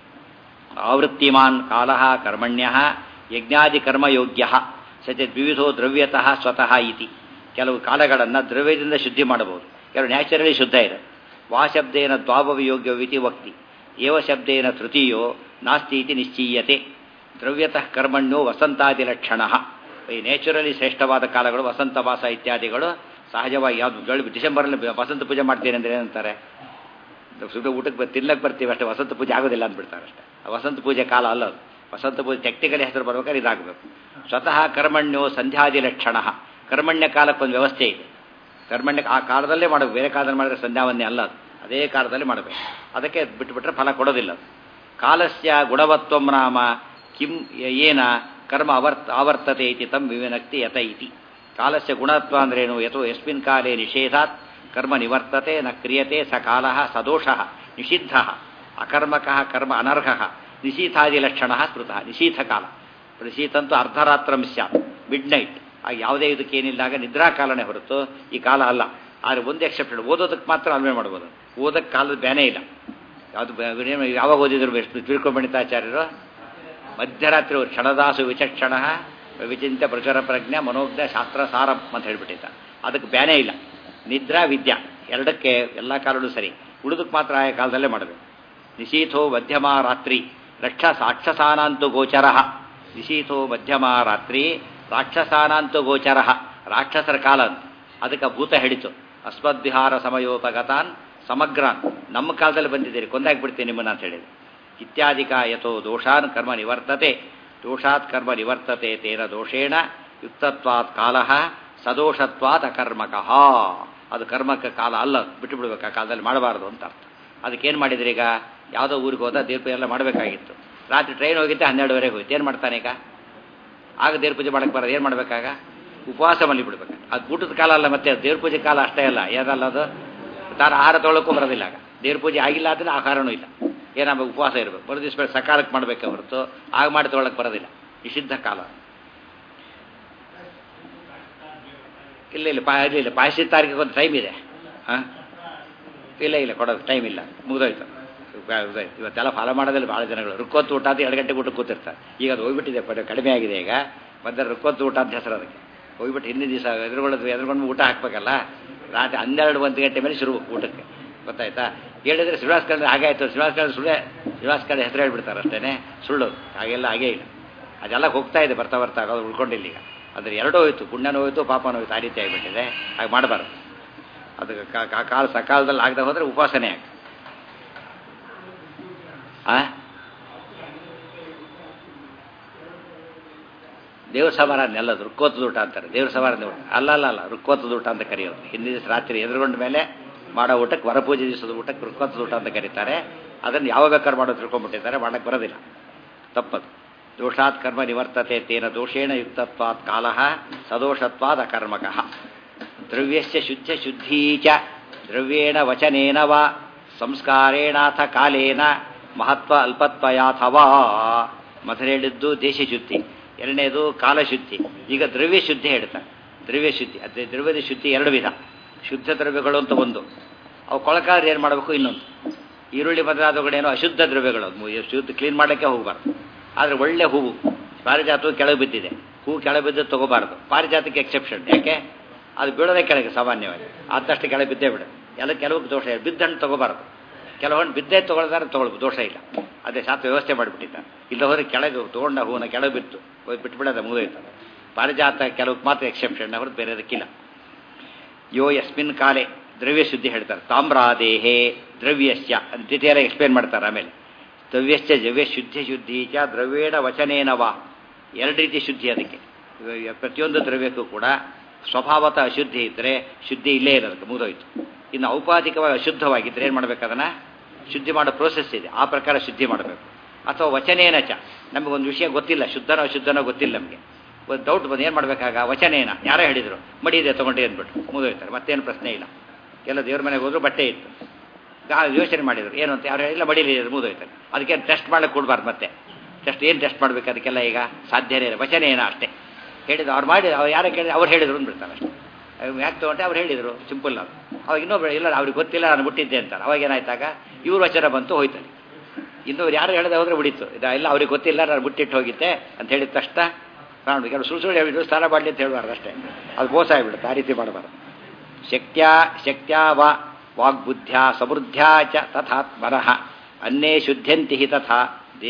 ಆವೃತ್ತಿಮಾನ್ ಕಾಲ ಕರ್ಮಣ್ಯ ಯಜ್ಞಾದಿ ಕರ್ಮಯೋಗ್ಯ ಸತ್ಯ ದ್ವಿವಿಧೋ ದ್ರವ್ಯತಃ ಸ್ವತಃ ಇತಿ ಕೆಲವು ಕಾಲಗಳನ್ನು ದ್ರವ್ಯದಿಂದ ಶುದ್ಧಿ ಮಾಡಬಹುದು ಕೆಲವು ನ್ಯಾಚುರಲಿ ಶುದ್ಧ ಇದೆ ವಾ ಶಬ್ದೇನ ದ್ವಾವಯೋಗ್ಯವಿತಿ ವಕ್ತಿ ಏವ ಶಬ್ದೇನ ತೃತೀಯೋ ನಾಸ್ತಿ ಇತಿ ನಿಶ್ಚೀಯತೆ ದ್ರವ್ಯತಃ ಕರ್ಮಣ್ಯೋ ವಸಂತಾದಿ ಲಕ್ಷಣ ಈ ನ್ಯಾಚುರಲಿ ಶ್ರೇಷ್ಠವಾದ ಕಾಲಗಳು ವಸಂತ ಮಾಸ ಇತ್ಯಾದಿಗಳು ಸಹಜವಾಗಿ ಯಾವುದು ಬೆಳಗ್ಗೆ ಡಿಸೆಂಬರಲ್ಲಿ ವಸಂತ ಪೂಜೆ ಮಾಡ್ತೀನಿ ಅಂದರೆ ಏನಂತಾರೆ ಸುಮ್ಮನೆ ಊಟಕ್ಕೆ ತಿನ್ನಕ್ಕೆ ಬರ್ತೀವಿ ಅಷ್ಟೇ ವಸಂತ ಪೂಜೆ ಆಗೋದಿಲ್ಲ ಅಂದ್ಬಿಡ್ತಾರೆ ಅಷ್ಟೇ ವಸಂತ ಪೂಜೆ ಕಾಲ ಅಲ್ಲ ಅದು ವಸಂತ ಪೂಜೆ ಟೆಕ್ನಿಕಲಿ ಹೆಸರು ಬರ್ಬೇಕಾದ್ರೆ ಇದಾಗಬೇಕು ಸ್ವತಃ ಕರ್ಮಣ್ಯೋ ಸಂಧ್ಯಾದಿ ಲಕ್ಷಣ ಕರ್ಮಣ್ಯ ಕಾಲಕ್ಕೆ ಒಂದು ವ್ಯವಸ್ಥೆ ಇದೆ ಕರ್ಮಣ್ಯ ಆ ಕಾಲದಲ್ಲೇ ಮಾಡಬೇಕು ಬೇರೆ ಕಾಲದಲ್ಲಿ ಮಾಡಿದ್ರೆ ಸಂಧ್ಯಾವನ್ನೇ ಅಲ್ಲ ಅದು ಅದೇ ಕಾಲದಲ್ಲಿ ಮಾಡಬೇಕು ಅದಕ್ಕೆ ಬಿಟ್ಟುಬಿಟ್ರೆ ಫಲ ಕೊಡೋದಿಲ್ಲ ಅದು ಕಾಲಸ್ಯ ಗುಣವತ್ವಂ ನಾಮ ಕಿಂ ಏನ ಕರ್ಮ ಅವರ್ತ ಆವರ್ತತೆ ಇತಿ ತಂ ವಿವಿನಕ್ತಿ ಯತ ಇತಿ ಕಾಲಸ್ಯ ಗುಣತ್ವ ಅಂದ್ರೇನು ಯಥೋ ಯಸ್ಮಿನ್ ಕಾಲೇ ನಿಷೇಧಾತ್ ಕರ್ಮ ನಿವರ್ತತೆ ನ ಕ್ರಿಯತೆ ಸ ಕಾಲ ಸದೋಷ ನಿಷಿದ್ಧ ಅಕರ್ಮಕ ಕರ್ಮ ಅನರ್ಹ ನಿಶೀಥಾದಿ ಲಕ್ಷಣ ಸ್ಮೃತ ನಿಶೀಥ ಕಾಲ ನಿಶೀಥಂತೂ ಅರ್ಧರಾತ್ರಂ ಸ್ಯಾತ್ ಮಿಡ್ ನೈಟ್ ಆಗ ಯಾವುದೇ ಇದಕ್ಕೇನಿಲ್ಲಾಗ ನಿದ್ರಾಕಾಲನೇ ಹೊರತು ಈ ಕಾಲ ಅಲ್ಲ ಆದರೆ ಒಂದು ಎಕ್ಸೆಪ್ಟೆಡ್ ಓದೋದಕ್ಕೆ ಮಾತ್ರ ಅಲ್ವೇ ಮಾಡ್ಬೋದು ಓದಕ್ಕೆ ಕಾಲದ ಬ್ಯಾನೇ ಇಲ್ಲ ಯಾವುದು ಯಾವಾಗ ಓದಿದ್ರು ಬೆಸ್ಟ್ ತಿಳ್ಕೊಂಬಣಿತಾಚಾರ್ಯರು ಮಧ್ಯರಾತ್ರಿ ಕ್ಷಣದಾಸು ವಿಚಕ್ಷಣ ವಿಚಿಂತ ಪ್ರಚುರ ಪ್ರಜ್ಞೆ ಮನೋಜ್ಞ ಶಾಸ್ತ್ರ ಸಾರ ಅಂತ ಹೇಳ್ಬಿಟ್ಟಿದ್ದ ಅದಕ್ಕೆ ಬ್ಯಾನೇ ಇಲ್ಲ ನಿದ್ರಾ ವಿದ್ಯಾ ಎರಡಕ್ಕೆ ಎಲ್ಲ ಕಾಲದಲ್ಲೂ ಸರಿ ಉಳಿದಕ್ಕೆ ಮಾತ್ರ ಆಯಾ ಕಾಲದಲ್ಲೇ ಮಾಡಬೇಕು ನಿಶೀಥೋ ಮಧ್ಯಮ ರಾತ್ರಿ ರಕ್ಷ ರಾಕ್ಷಸಾನಾಂತು ಗೋಚರ ನಿಶೀಥೋ ಮಧ್ಯಮ ರಾತ್ರಿ ರಾಕ್ಷಸಾನಾಂತು ಗೋಚರ ರಾಕ್ಷಸರ ಕಾಲ ಅಂತ ಅದಕ್ಕೆ ಭೂತ ಹೇಳಿತು ಅಸ್ಮದ್ವಿಹಾರ ಸಮಯೋಪಗತಾನ್ ಸಮಗ್ರಾನ್ ನಮ್ಮ ಕಾಲದಲ್ಲಿ ಬಂದಿದ್ದೀರಿ ಕೊಂದಾಗ್ಬಿಡ್ತೀನಿ ನಿಮ್ಮನ್ನ ಅಂತ ಹೇಳಿದ್ರು ಇತ್ಯಾದಿಕ ಯಥೋ ದೋಷಾನ್ ಕರ್ಮ ನಿವರ್ತತೆ ದೋಷಾತ್ ಕರ್ಮ ನಿವರ್ತತೆ ತೇನ ದೋಷೇಣ ಯುಕ್ತತ್ವಾತ್ ಕಾಲ ಸದೋಷತ್ವಾತ್ ಅಕರ್ಮಕಃ ಅದು ಕರ್ಮಕ್ಕೆ ಕಾಲ ಅಲ್ಲ ಬಿಟ್ಟು ಬಿಡ್ಬೇಕು ಆ ಕಾಲದಲ್ಲಿ ಮಾಡಬಾರ್ದು ಅಂತ ಅರ್ಥ ಅದಕ್ಕೇನು ಮಾಡಿದ್ರಿ ಈಗ ಯಾವುದೋ ಊರಿಗೆ ಹೋದ ದೇವ್ರ ಎಲ್ಲ ಮಾಡಬೇಕಾಗಿತ್ತು ರಾತ್ರಿ ಟ್ರೈನ್ ಹೋಗಿದ್ದೆ ಹನ್ನೆರಡುವರೆಗೆ ಹೋಯ್ತು ಏನು ಮಾಡ್ತಾನೆ ಈಗ ಆಗ ದೇವ್ರ ಪೂಜೆ ಮಾಡಕ್ಕೆ ಬರೋದು ಏನು ಮಾಡಬೇಕಾಗ ಉಪವಾಸ ಮಲ್ಲಿ ಬಿಡ್ಬೇಕು ಅದು ಊಟದ ಕಾಲ ಅಲ್ಲ ಮತ್ತೆ ದೇವ್ರ ಪೂಜೆ ಕಾಲ ಅಷ್ಟೇ ಅಲ್ಲ ಏನಲ್ಲ ಅದು ತಾನು ಆಹಾರ ತೊಗೊಳಕ್ಕೂ ಬರೋದಿಲ್ಲ ಆಗ ದೇವ್ರ ಪೂಜೆ ಆಗಿಲ್ಲ ಅಂದರೆ ಆಹಾರನೂ ಇಲ್ಲ ಏನಾಗ ಉಪವಾಸ ಇರಬೇಕು ಬರೋ ದಿವಸ ಬೇಡ ಸಕಾಲಕ್ಕೆ ಮಾಡಬೇಕೆ ಹೊರತು ಆಗ ಮಾಡಿ ತೊಗೊಳಕ್ಕೆ ಬರೋದಿಲ್ಲ ನಿಷಿದ್ಧ ಕಾಲ ಇಲ್ಲ ಇಲ್ಲ ಪಾ ಇಲ್ಲ ಇಲ್ಲ ಪಾಯಸಿ ತಾರೀಕಿಗೆ ಒಂದು ಟೈಮ್ ಇದೆ ಹಾಂ ಇಲ್ಲ ಇಲ್ಲ ಕೊಡೋದು ಟೈಮ್ ಇಲ್ಲ ಮುಗಿದೋಯ್ತು ಇವತ್ತೆಲ್ಲ ಫಾಲೋ ಮಾಡೋದಿಲ್ಲ ಭಾಳ ಜನಗಳು ರುಕ್ಕೊತ್ತು ಊಟ ಅಂತ ಎರಡು ಗಂಟೆಗೆ ಊಟ ಕೂತಿರ್ತಾರೆ ಈಗ ಅದು ಹೋಗ್ಬಿಟ್ಟಿದೆ ಪಡ ಕಡಿಮೆ ಆಗಿದೆ ಈಗ ಮತ್ತೆ ರುಕ್ಕೊತ್ತು ಊಟ ಅಂತ ಹೆಸರು ಅದಕ್ಕೆ ಹೋಗ್ಬಿಟ್ಟು ಹಿಂದಿನ ದಿವಸ ಎದುರುಗೊಳ್ಳೋದು ಎದುರುಗೊಂಡು ಊಟ ಹಾಕ್ಬೇಕಲ್ಲ ರಾತ್ರಿ ಹನ್ನೆರಡು ಒಂದು ಗಂಟೆ ಮೇಲೆ ಶುರು ಊಟಕ್ಕೆ ಗೊತ್ತಾಯ್ತಾ ಹೇಳಿದ್ರೆ ಶ್ರೀನಿವಾಸ ಕಂಡ್ರೆ ಹಾಗೆ ಆಯಿತು ಶ್ರೀನಿವಾಸ ಕಂಡ್ರೆ ಸುಳ್ಳೆ ಶ್ರೀನಿವಾಸ ಕಂಡ್ರೆ ಹೆಸರು ಹೇಳ್ಬಿಡ್ತಾರೆ ಅಷ್ಟೇ ಸುಳ್ಳು ಹಾಗೆಲ್ಲ ಹಾಗೇ ಇಲ್ಲ ಅದೆಲ್ಲ ಹೋಗ್ತಾ ಇದೆ ಬರ್ತಾ ಬರ್ತಾ ಅದು ಉಳ್ಕೊಂಡಿಲ್ಲ ಈಗ ಅದ್ರ ಎರಡೂ ಹೋಯ್ತು ಪುಣ್ಯನೂ ಹೋಯ್ತು ಪಾಪನೂ ಹೋಯ್ತು ಆ ರೀತಿ ಆಗಿಬಿಟ್ಟಿದೆ ಹಾಗೆ ಮಾಡಬಾರ್ದು ಅದಕ್ಕೆ ಕಾಲ ಸಕಾಲದಲ್ಲಿ ಆಗದೆ ಹೋದರೆ ಉಪಾಸನೆ ಆಗ ಆ ದೇವ್ರ ಸಮಾರಾಧನೆ ಅಲ್ಲ ಅದು ರುಕ್ಕೋತದ ಊಟ ಅಂತಾರೆ ದೇವ್ರ ಸಮಾರಾಧನೆ ಊಟ ಅಲ್ಲ ಅಲ್ಲ ಅಲ್ಲ ರುಕ್ಕೋತದ ಊಟ ಅಂತ ಕರೆಯೋದು ಹಿಂದಿನ ದಿವಸ ರಾತ್ರಿ ಎದುರುಗೊಂಡ ಮೇಲೆ ಮಾಡೋ ಊಟಕ್ಕೆ ವರಪೂಜೆ ದಿವಸದ ಊಟಕ್ಕೆ ಋತ್ವತ್ಸದ ಊಟ ಅಂತ ಕರೀತಾರೆ ಅದನ್ನು ಯಾವಾಗ ಬೇಕಾದ್ರೆ ಮಾಡೋದು ತಿಳ್ಕೊಂಡ್ಬಿಟ್ಟಿದ್ದಾರೆ ಮಾಡಕ್ಕೆ ಬರೋದಿಲ್ಲ ತಪ್ಪದು ದೋಷಾತ್ ಕರ್ಮ ನಿವರ್ತತೆ ತೇನ ದೋಷೇಣ ಯುಕ್ತತ್ವಾತ್ ಕಾಲಃ ಸದೋಷತ್ವಾದ ಅಕರ್ಮಕಃ ದ್ರವ್ಯಸ್ಯ ಶುದ್ಧ ಶುದ್ಧೀ ಚ ದ್ರವ್ಯೇಣ ವಚನೇನ ವಾ ಸಂಸ್ಕಾರೇಣಾಥ ಕಾಲೇನ ಮಹತ್ವ ಅಲ್ಪತ್ವಯಾಥವಾ ಮೊದಲು ಹೇಳಿದ್ದು ದೇಶ ಶುದ್ಧಿ ಎರಡನೇದು ಕಾಲಶುದ್ಧಿ ಈಗ ದ್ರವ್ಯ ಶುದ್ಧಿ ಹೇಳ್ತಾರೆ ದ್ರವ್ಯ ಶುದ್ಧಿ ಅದೇ ದ್ರವ್ಯದ ಶುದ್ಧಿ ಎರಡು ವಿಧ ಶುದ್ಧ ದ್ರವ್ಯಗಳು ಅಂತ ಒಂದು ಅವು ಕೊಳಕಾದ್ರೆ ಏನು ಮಾಡಬೇಕು ಇನ್ನೊಂದು ಈರುಳ್ಳಿ ಮೊದಲಾದವುಗಳೇನೋ ಅಶುದ್ಧ ದ್ರವ್ಯಗಳು ಅದು ಶುದ್ಧ ಕ್ಲೀನ್ ಮಾಡಲಿಕ್ಕೆ ಹೋಗಬಾರ್ದು ಆದರೆ ಒಳ್ಳೆ ಹೂವು ಪಾರಿಜಾತವು ಕೆಳಗೆ ಬಿದ್ದಿದೆ ಹೂವು ಕೆಳಗೆ ಬಿದ್ದು ತಗೋಬಾರ್ದು ಪಾರಿಜಾತಕ್ಕೆ ಎಕ್ಸೆಪ್ಷನ್ ಯಾಕೆ ಅದು ಬೀಳೋದೇ ಕೆಳಗೆ ಸಾಮಾನ್ಯವಾಗಿ ಆದಷ್ಟು ಕೆಳಗೆ ಬಿದ್ದೇ ಬಿಡು ಎಲ್ಲ ಕೆಲವು ದೋಷ ಇದೆ ಬಿದ್ದ ಹಣ್ಣು ತಗೋಬಾರ್ದು ಕೆಲವು ಹಣ್ಣು ಬಿದ್ದೇ ತೊಗೊಳ್ದಾರೆ ತೊಗೊಳ್ಬೋದು ದೋಷ ಇಲ್ಲ ಅದೇ ಶಾಸ್ತ್ರ ವ್ಯವಸ್ಥೆ ಮಾಡಿಬಿಟ್ಟಿದ್ದ ಇಲ್ಲ ಹೋದ್ರೆ ಕೆಳಗೆ ತೊಗೊಂಡ ಹೂವನ್ನ ಕೆಳಗೆ ಬಿತ್ತು ಹೋಗಿ ಬಿಟ್ಬಿಡೋದು ಮುಗಿದೋಯ್ತು ಪಾರಿಜಾತ ಕೆಲವಕ್ಕೆ ಮಾತ್ರ ಎಕ್ಸೆಪ್ಷನ್ ಹೊರತು ಬೇರೆದಕ್ಕಿಲ್ಲ ಯೋ ಯಸ್ಮಿನ್ ಕಾಲೆ ದ್ರವ್ಯ ಶುದ್ಧಿ ಹೇಳ್ತಾರೆ ತಾಮ್ರಾದೇಹೇ ದ್ರವ್ಯಸ್ಯ ಅಂತ ಡಿಟೇಲ್ ಎಕ್ಸ್ಪ್ಲೇನ್ ಮಾಡ್ತಾರೆ ಆಮೇಲೆ ದ್ರವ್ಯಶ್ಚ ದ್ರವ್ಯ ಶುದ್ಧಿ ಶುದ್ಧಿ ಚ ದ್ರವ್ಯೇಣ ವಚನೇನ ವಾ ಎರಡು ರೀತಿ ಶುದ್ಧಿ ಅದಕ್ಕೆ ಇವಾಗ ಪ್ರತಿಯೊಂದು ದ್ರವ್ಯಕ್ಕೂ ಕೂಡ ಸ್ವಭಾವತಃ ಅಶುದ್ಧಿ ಇದ್ದರೆ ಶುದ್ಧಿ ಇಲ್ಲೇ ಇರೋದಕ್ಕೆ ಮುಗಿದೋಯ್ತು ಇನ್ನು ಔಪಾಧಿಕವಾಗಿ ಅಶುದ್ಧವಾಗಿದ್ದರೆ ಏನು ಮಾಡಬೇಕು ಅದನ್ನು ಶುದ್ಧಿ ಮಾಡೋ ಪ್ರೋಸೆಸ್ ಇದೆ ಆ ಪ್ರಕಾರ ಶುದ್ಧಿ ಮಾಡಬೇಕು ಅಥವಾ ವಚನೇನ ಚ ನಮಗೊಂದು ವಿಷಯ ಗೊತ್ತಿಲ್ಲ ಶುದ್ಧನೋ ಅಶುದ್ಧನೋ ಗೊತ್ತಿಲ್ಲ ನಮಗೆ ಒಂದು ಡೌಟ್ ಬಂದು ಏನು ಮಾಡಬೇಕಾಗ ವಚನೇನ ಯಾರೋ ಹೇಳಿದರು ಮಡಿ ಇದೆ ತೊಗೊಂಡು ಅಂದ್ಬಿಟ್ಟು ಮುಗಿದೋಯ್ತಾರೆ ಮತ್ತೇನು ಪ್ರಶ್ನೆ ಇಲ್ಲ ಎಲ್ಲ ದೇವ್ರ ಮನೆಗೆ ಹೋದ್ರು ಬಟ್ಟೆ ಇತ್ತು ಆ ಯೋಚನೆ ಮಾಡಿದ್ರು ಏನು ಅಂತ ಯಾರು ಇಲ್ಲ ಮಡಿಲಿ ಮುಗಿದೋಯ್ತಾರೆ ಅದಕ್ಕೆ ಟೆಸ್ಟ್ ಮಾಡಕ್ಕೆ ಕೊಡಬಾರ್ದು ಮತ್ತೆ ಟೆಸ್ಟ್ ಏನು ಟೆಸ್ಟ್ ಮಾಡಬೇಕು ಅದಕ್ಕೆಲ್ಲ ಈಗ ಸಾಧ್ಯನೇ ಇಲ್ಲ ವಚನ ಏನ ಅಷ್ಟೇ ಹೇಳಿದ್ರು ಅವ್ರು ಮಾಡಿ ಅವ್ರು ಯಾರೋ ಕೇಳಿದ್ರು ಅವ್ರು ಹೇಳಿದ್ರು ಅಂದ್ಬಿಡ್ತಾರೆ ಅಷ್ಟೇ ಯಾಕೆ ತೊಗೊಂಡೆ ಅವ್ರು ಹೇಳಿದರು ಸಿಂಪಲ್ ಅದು ಅವಾಗ ಇನ್ನೊಬ್ರು ಇಲ್ಲ ಅವ್ರಿಗೆ ಗೊತ್ತಿಲ್ಲ ನಾನು ಬಿಟ್ಟಿದ್ದೆ ಅಂತಾರೆ ಅವಾಗ ಏನಾಯ್ತಾಗ ಇವ್ರ ವಚನ ಬಂತು ಹೋಯ್ತಾರೆ ಇನ್ನೊಬ್ರು ಯಾರು ಹೇಳದೆ ಹೋದ್ರೆ ಬಿಡಿತ್ತು ಇದು ಇಲ್ಲ ಅವ್ರಿಗೆ ಗೊತ್ತಿಲ್ಲ ನಾನು ಬಿಟ್ಟಿಟ್ಟು ಹೋಗಿದ್ದೆ ಅಂತ ಹೇಳಿದ ತಕ್ಷಣ ನಾನು ಕೆಲವು ಸುಳ್ಳು ಸುಳ್ಳು ಹೇಳಿದ್ರು ಸ್ನಾನ ಮಾಡಲಿ ಅಂತ ಹೇಳಬಾರ್ದು ಅಷ್ಟೇ ಅದು ಮೋಸ ಆಗಿಬಿಡುತ್ತೆ ಆ ರೀತಿ ಮಾಡಬಾರ್ದು ಶಕ್ತ್ಯಾ ಶಕ್ತ್ಯಾ ವಾ ವಾಗ್ಬುದ್ಧ್ಯಾ ಸಮೃದ್ಧ್ಯಾ ಚ ತಥಾತ್ಮನಃ ಅನ್ನೇ ಶುದ್ಧಂತಿ ಹಿ ತಥಾ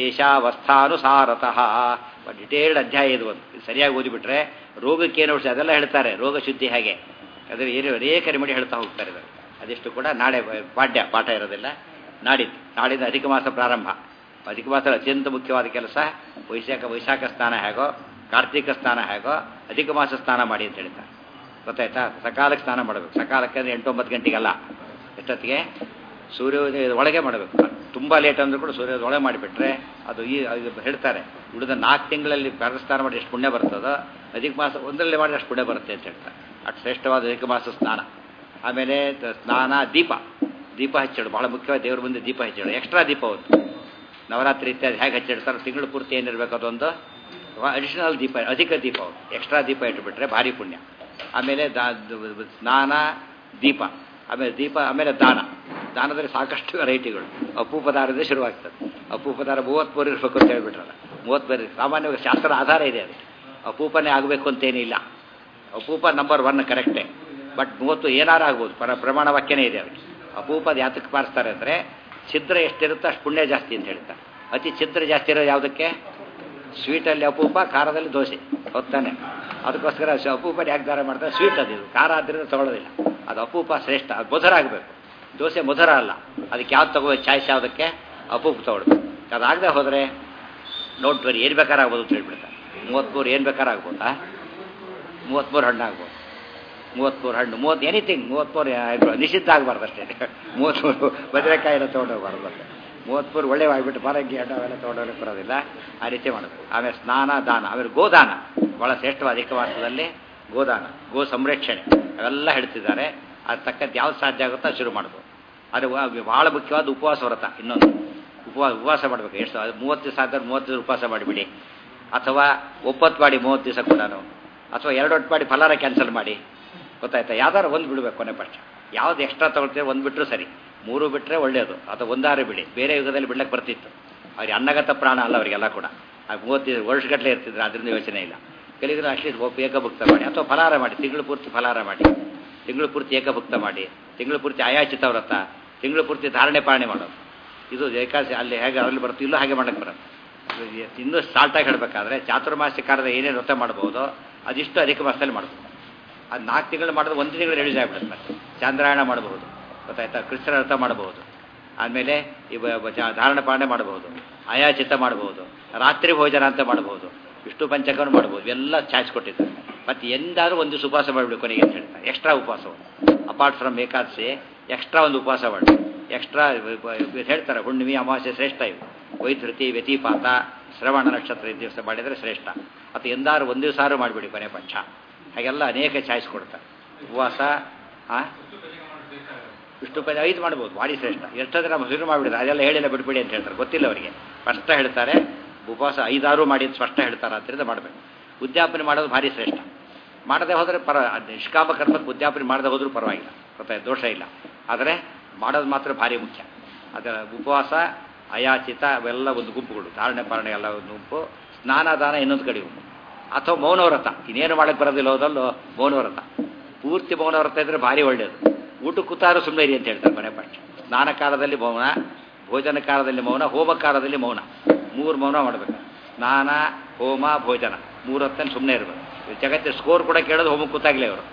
ದೇಶಾವಸ್ಥಾನುಸಾರತಃ ಡಿಟೇಲ್ಡ್ ಅಧ್ಯಾಯ ಇದು ಒಂದು ಇದು ಸರಿಯಾಗಿ ಓದಿಬಿಟ್ರೆ ರೋಗಕ್ಕೇನು ಔಷಧಿ ಅದೆಲ್ಲ ಹೇಳ್ತಾರೆ ರೋಗ ಶುದ್ಧಿ ಹಾಗೆ ಅದ್ರ ಏನು ಅನೇಕ ರೆಮಿಡಿ ಹೇಳ್ತಾ ಹೋಗ್ತಾರೆ ಇದ್ದಾರೆ ಅದೆಷ್ಟು ಕೂಡ ನಾಳೆ ಪಾಠ್ಯ ಪಾಠ ಇರೋದಿಲ್ಲ ನಾಡಿದ್ದು ನಾಡಿದ್ದು ಅಧಿಕ ಮಾಸ ಪ್ರಾರಂಭ ಅಧಿಕ ಮಾಸ ಅತ್ಯಂತ ಮುಖ್ಯವಾದ ಕೆಲಸ ವೈಶಾಖ ವೈಶಾಖ ಸ್ನಾನ ಹೇಗೋ ಕಾರ್ತಿಕ ಸ್ನಾನ ಹೇಗೋ ಅಧಿಕ ಮಾಸ ಸ್ನಾನ ಮಾಡಿ ಅಂತ ಹೇಳ್ತಾರೆ ಗೊತ್ತಾಯ್ತಾ ಸಕಾಲಕ್ಕೆ ಸ್ನಾನ ಮಾಡಬೇಕು ಸಕಾಲಕ್ಕೆ ಅಂದರೆ ಎಂಟೊಂಬತ್ತು ಗಂಟೆಗಲ್ಲ ಎಷ್ಟೊತ್ತಿಗೆ ಸೂರ್ಯೋದಯದ ಒಳಗೆ ಮಾಡಬೇಕು ತುಂಬ ಲೇಟ್ ಅಂದರೂ ಕೂಡ ಸೂರ್ಯೋದಯ ಒಳಗೆ ಮಾಡಿಬಿಟ್ರೆ ಅದು ಈ ಅದು ಹೇಳ್ತಾರೆ ಉಳಿದ ನಾಲ್ಕು ತಿಂಗಳಲ್ಲಿ ಸ್ನಾನ ಮಾಡಿ ಎಷ್ಟು ಪುಣ್ಯ ಬರ್ತದೋ ಅಧಿಕ ಮಾಸ ಒಂದರಲ್ಲಿ ಮಾಡಿ ಅಷ್ಟು ಪುಣ್ಯ ಬರುತ್ತೆ ಅಂತ ಹೇಳ್ತಾರೆ ಅಷ್ಟು ಶ್ರೇಷ್ಠವಾದ ಅಧಿಕ ಮಾಸ ಸ್ನಾನ ಆಮೇಲೆ ತ- ಸ್ನಾನ ದೀಪ ದೀಪ ಹಚ್ಚಿಡು ಭಾಳ ಮುಖ್ಯವಾಗಿ ದೇವ್ರ ಮುಂದೆ ದೀಪ ಹಚ್ಚಿಡು ಎಕ್ಸ್ಟ್ರಾ ದೀಪ ಹೊತ್ತು ನವರಾತ್ರಿ ಇತ್ಯಾದಿ ಹೇಗೆ ಹಚ್ಚಿಡ್ತಾರೆ ತಿಂಗಳು ಪೂರ್ತಿ ಏನಿರಬೇಕು ಅದೊಂದು ಅಡಿಷನಲ್ ದೀಪ ಅಧಿಕ ದೀಪ ಹೊತ್ತು ಎಕ್ಸ್ಟ್ರಾ ದೀಪ ಇಟ್ಟುಬಿಟ್ರೆ ಭಾರಿ ಪುಣ್ಯ ಆಮೇಲೆ ದಾ ದ- ಸ್ನಾನ ದೀಪ ಆಮೇಲೆ ದೀಪ ಆಮೇಲೆ ದಾನ ದಾನದಲ್ಲಿ ಸಾಕಷ್ಟು ವೆರೈಟಿಗಳು ಅಪೂಪದಾರದೇ ಶುರುವಾಗ್ತದೆ ಅಪೂಪದಾರ ಮೂವತ್ತ್ಮೂರು ಇರಬೇಕು ಅಂತ ಹೇಳ್ಬಿಟ್ರಲ್ಲ ಮೂವತ್ತ್ಮೂರು ಸಾಮಾನ್ಯವಾಗಿ ಶಾಸ್ತ್ರ ಆಧಾರ ಇದೆ ಅದಕ್ಕೆ ಅಪೂಪನೇ ಆಗಬೇಕು ಅಂತೇನಿಲ್ಲ ಅಪೂಪ ನಂಬರ್ ಒನ್ ಕರೆಕ್ಟೇ ಬಟ್ ಮೂವತ್ತು ಏನಾರು ಆಗ್ಬೋದು ಪರ ಪ್ರಮಾಣ ವಾಕ್ಯನೇ ಇದೆ ಅದಕ್ಕೆ ಅಪೂಪದ ಯಾತಕ್ಕೆ ಪಾರಿಸ್ತಾರೆ ಅಂದರೆ ಛಿದ್ರ ಎಷ್ಟಿರುತ್ತೋ ಅಷ್ಟು ಪುಣ್ಯ ಜಾಸ್ತಿ ಅಂತ ಹೇಳ್ತಾರೆ ಅತಿ ಛಿದ್ರ ಜಾಸ್ತಿ ಇರೋದು ಯಾವುದಕ್ಕೆ ಸ್ವೀಟಲ್ಲಿ ಅಪೂಪ ಖಾರದಲ್ಲಿ ದೋಸೆ ಹೊತ್ತಾನೆ ಅದಕ್ಕೋಸ್ಕರ ಸ- ಅಪೂಪ ಯಾಕೆ ದಾರ ಮಾಡ್ತಾರೆ ಸ್ವೀಟ್ ಅದು ಇದು ಖಾರ ಆದ್ದರಿಂದ ತಗೊಳ್ಳೋದಿಲ್ಲ ಅದು ಅಪೂಪ ಶ್ರೇಷ್ಠ ಅದು ಮಧುರ ಆಗಬೇಕು ದೋಸೆ ಮಧುರ ಅಲ್ಲ ಅದಕ್ಕೆ ಯಾವ್ದು ತಗೋ ಚಾಯ್ಸ್ ಯಾವುದಕ್ಕೆ ಅಪೂಪ ತಗೊಳ್ಬೇಕು ಅದಾಗದೆ ಹೋದರೆ ನೋಟ್ ಬರಿ ಏನು ಬೇಕಾದ್ರೆ ಆಗ್ಬೋದು ಅಂತ ಹೇಳ್ಬಿಡ್ತಾರೆ ಮೂವತ್ತ್ಮೂರು ಏನು ಬೇಕಾದ್ರೆ ಆಗ್ಬೋದಾ ಮೂವತ್ತ್ಮೂರು ಹಣ್ಣು ಆಗ್ಬೋದು ಮೂವತ್ತ್ಮೂರು ಹಣ್ಣು ಮೂವತ್ತು ಎನಿಥಿಂಗ್ ಮೂವತ್ತ್ಮೂರು ಆಗ್ಬೋದು. ನಿಷಿದ್ಧ ಆಗಬಾರ್ದು ಅಷ್ಟೇ ಮೂವತ್ತ್ಮೂರು ಬದನೆಕಾಯಿ ಎಲ್ಲ ತೊಗೊಂಡೋಗ್ಬಾರ್ದು ಮತ್ತೆ ಮೂವತ್ತ್ಮೂರು ಒಳ್ಳೆ ಆಗಿಬಿಟ್ಟು ಪರಂಗಿ ಹಣ್ಣು ಅವೆಲ್ಲ ತೊಗೊಂಡೋಗ್ಲಿಕ್ಕೆ ಬರೋದಿಲ್ಲ ಆ ರೀತಿ ಮಾಡಬೇಕು ಆಮೇಲೆ ಸ್ನಾನ ದಾನ ಆಮೇಲೆ ಗೋದಾನ ಭಾಳ ಶ್ರೇಷ್ಠವಾದ ಅಧಿಕ ಮಾಸದಲ್ಲಿ ಗೋದಾನ ಗೋ ಸಂರಕ್ಷಣೆ ಅವೆಲ್ಲ ಹೇಳ್ತಿದ್ದಾರೆ ಅದು ತಕ್ಕಂತೆ ಯಾವ್ದು ಸಾಧ್ಯ ಆಗುತ್ತೋ ಅದು ಶುರು ಮಾಡ್ಬೋದು ಅದು ವ- ಭಾಳ ಮುಖ್ಯವಾದ ಉಪವಾಸ ವ್ರತ ಇನ್ನೊಂದು ಉಪವಾಸ ಉಪವಾಸ ಮಾಡಬೇಕು ಎಷ್ಟು ಅದು ಮೂವತ್ತು ದಿವಸ ಆದ್ರೆ ಮೂವತ್ತು ದಿವಸ ಉಪವಾಸ ಮಾಡಿಬಿಡಿ ಅಥವಾ ಒಪ್ಪತ್ತು ಮಾಡಿ ಮೂವತ್ತು ದಿವಸ ಕೂಡ ಅಥವಾ ಎರಡು ಒಟ್ಟು ಮಾಡಿ ಫಲಾರ ಕ್ಯಾನ್ಸಲ್ ಮಾಡಿ ಗೊತ್ತಾಯ್ತಾ ಯಾವ್ದಾರು ಒಂದು ಬಿಡಬೇಕು ಕೊನೆ ಪಕ್ಷ ಯಾವ್ದು ಎಕ್ಸ್ಟ್ರಾ ತೊಗೊಳ್ತೀವಿ ಒಂದು ಬಿಟ್ಟರು ಸರಿ ಮೂರು ಬಿಟ್ಟರೆ ಒಳ್ಳೆಯದು ಅಥವಾ ಒಂದಾರು ಬಿಡಿ ಬೇರೆ ಯುಗದಲ್ಲಿ ಬಿಡ್ಲಕ್ಕೆ ಬರ್ತಿತ್ತು ಅವ್ರಿಗೆ ಅನ್ನಗತ ಪ್ರಾಣ ಅಲ್ಲ ಅವರಿಗೆಲ್ಲ ಕೂಡ ಆ ಮೂವತ್ತು ವರ್ಷಗಟ್ಟಲೆ ಇರ್ತಿದ್ರು ಅದರಿಂದ ಯೋಚನೆ ಇಲ್ಲ ಕೆಲವರು ಅಟ್ಲೀಸ್ಟ್ ಒಬ್ಬ ಏಕಭುಕ್ತ ಮಾಡಿ ಅಥವಾ ಫಲಾರ ಮಾಡಿ ತಿಂಗಳು ಪೂರ್ತಿ ಫಲಾರ ಮಾಡಿ ತಿಂಗಳು ಪೂರ್ತಿ ಏಕಭುಕ್ತ ಮಾಡಿ ತಿಂಗಳು ಪೂರ್ತಿ ಆಯಾಚಿತ ವ್ರತ ತಿಂಗಳು ಪೂರ್ತಿ ಧಾರಣೆ ಪಾಲನೆ ಮಾಡೋದು ಇದು ಏಕಾದಶಿ ಅಲ್ಲಿ ಹೇಗೆ ಅಲ್ಲಿ ಬರುತ್ತೆ ಇಲ್ಲೂ ಹಾಗೆ ಮಾಡಕ್ಕೆ ಬರುತ್ತೆ ಇನ್ನೂ ಸಾಲ್ಟಾಗಿ ಹೇಳಬೇಕಾದ್ರೆ ಚಾತುರ್ಮಾಸ್ಯ ಕಾಲದ ಏನೇನು ವ್ರತ ಮಾಡ್ಬೋದು ಅದಿಷ್ಟು ಅಧಿಕ ಮಾಸದಲ್ಲಿ ಮಾಡ್ಬೋದು ಅದು ನಾಲ್ಕು ತಿಂಗಳು ಮಾಡಿದ್ರೆ ಒಂದು ತಿಂಗಳು ರಿಲೀಸ್ ಆಗಿಬಿಡುತ್ತೆ ಮತ್ತೆ ಚಾಂದ್ರಾಯಣ ಮಾಡಬಹುದು ಗೊತ್ತಾಯ್ತಾ ಕೃಷ್ಣ ವ್ರತ ಮಾಡಬಹುದು ಆಮೇಲೆ ಇವ ಚ- ಧಾರಣ ಪಾಲನೆ ಮಾಡಬಹುದು ಆಯಾಚಿತ ಮಾಡಬಹುದು ರಾತ್ರಿ ಭೋಜನ ಅಂತ ಮಾಡಬಹುದು ವಿಷ್ಣು ಪಂಚಕವನ್ನು ಮಾಡಬಹುದು ಇವೆಲ್ಲ ಚಾಯ್ಸ್ ಕೊಟ್ಟಿದ್ದಾರೆ ಮತ್ತೆ ಎಂದಾದ್ರೂ ಒಂದು ದಿವಸ ಉಪವಾಸ ಮಾಡಿಬಿಡು ಕೊನೆಗೆ ಅಂತ ಹೇಳ್ತಾರೆ ಎಕ್ಸ್ಟ್ರಾ ಉಪವಾಸವನ್ನು ಅಪಾರ್ಟ್ ಫ್ರಮ್ ಏಕಾದಶಿ ಎಕ್ಸ್ಟ್ರಾ ಒಂದು ಉಪವಾಸ ಮಾಡಿ ಎಕ್ಸ್ಟ್ರಾ ಹೇಳ್ತಾರೆ ಹುಣ್ಣಿಮೆ ಅಮಾವಾಸ್ಯೆ ಶ್ರೇಷ್ಠ ಇವು ವೈಧೃತಿ ವ್ಯತಿಪಾತ ಶ್ರವಣ ನಕ್ಷತ್ರ ಈ ದಿವಸ ಮಾಡಿದರೆ ಶ್ರೇಷ್ಠ ಅಥವಾ ಎಂದಾರು ಒಂದು ದಿವಸ ಮಾಡಿಬಿಡಿ ಕೊನೆ ಪಕ್ಷ ಹಾಗೆಲ್ಲ ಅನೇಕ ಚಾಯ್ಸ್ ಕೊಡ್ತಾರೆ ಉಪವಾಸ ಆ ವಿಷ್ಣು ಪದ ಐದು ಮಾಡ್ಬೋದು ಭಾರಿ ಶ್ರೇಷ್ಠ ಎಷ್ಟಂದ್ರೆ ನಮ್ಮ ಶುರು ಮಾಡಿಬಿಡಿದ್ರೆ ಅದೆಲ್ಲ ಹೇಳಿಲ್ಲ ಬಿಡ್ಬೇಡಿ ಅಂತ ಹೇಳ್ತಾರೆ ಗೊತ್ತಿಲ್ಲ ಅವರಿಗೆ ಸ್ಪಷ್ಟ ಹೇಳ್ತಾರೆ ಉಪವಾಸ ಐದಾರು ಮಾಡಿ ಅಂತ ಸ್ಪಷ್ಟ ಹೇಳ್ತಾರೆ ಅದರಿಂದ ಮಾಡಬೇಕು ಉದ್ಯಾಪನೆ ಮಾಡೋದು ಭಾರಿ ಶ್ರೇಷ್ಠ ಮಾಡದೆ ಹೋದರೆ ಪರ ನಿಷ್ಕಾಮ ಕರ್ಮಕ್ಕೆ ಉದ್ಯಾಪನೆ ಮಾಡದೆ ಹೋದ್ರೂ ಪರವಾಗಿಲ್ಲ ಗೊತ್ತಾಯ್ತು ದೋಷ ಇಲ್ಲ ಆದರೆ ಮಾಡೋದು ಮಾತ್ರ ಭಾರಿ ಮುಖ್ಯ ಅದರ ಉಪವಾಸ ಅಯಾಚಿತ ಅವೆಲ್ಲ ಒಂದು ಗುಂಪುಗಳು ಧಾರಣೆ ಪಾರಣೆ ಎಲ್ಲ ಒಂದು ಗುಂಪು ಸ್ನಾನ ದಾನ ಇನ್ನೊಂದು ಕಡೆ ಗುಂಪು ಅಥವಾ ಮೌನವ್ರತ ಇನ್ನೇನು ಮಾಡಕ್ಕೆ ಬರೋದಿಲ್ಲ ಹೋದಲ್ಲೋ ಮೌನವ್ರತ ಪೂರ್ತಿ ಮೌನವ್ರತ ಇದ್ರೆ ಭಾರಿ ಒಳ್ಳೆಯದು ಊಟ ಕೂತಾರು ಸುಮ್ಮನೆ ಇರಿ ಅಂತ ಹೇಳ್ತಾರೆ ಮನೆ ಪಕ್ಷ ಸ್ನಾನ ಕಾಲದಲ್ಲಿ ಮೌನ ಭೋಜನ ಕಾಲದಲ್ಲಿ ಮೌನ ಹೋಮ ಕಾಲದಲ್ಲಿ ಮೌನ ಮೂರು ಮೌನ ಮಾಡಬೇಕು ಸ್ನಾನ ಹೋಮ ಭೋಜನ ಮೂರು ಹೊತ್ತಲ್ಲಿ ಸುಮ್ಮನೆ ಇರಬೇಕು ಜಗತ್ತಿನ ಸ್ಕೋರ್ ಕೂಡ ಕೇಳೋದು ಹೋಮ ಕೂತಾಗಲೇ ಅವರು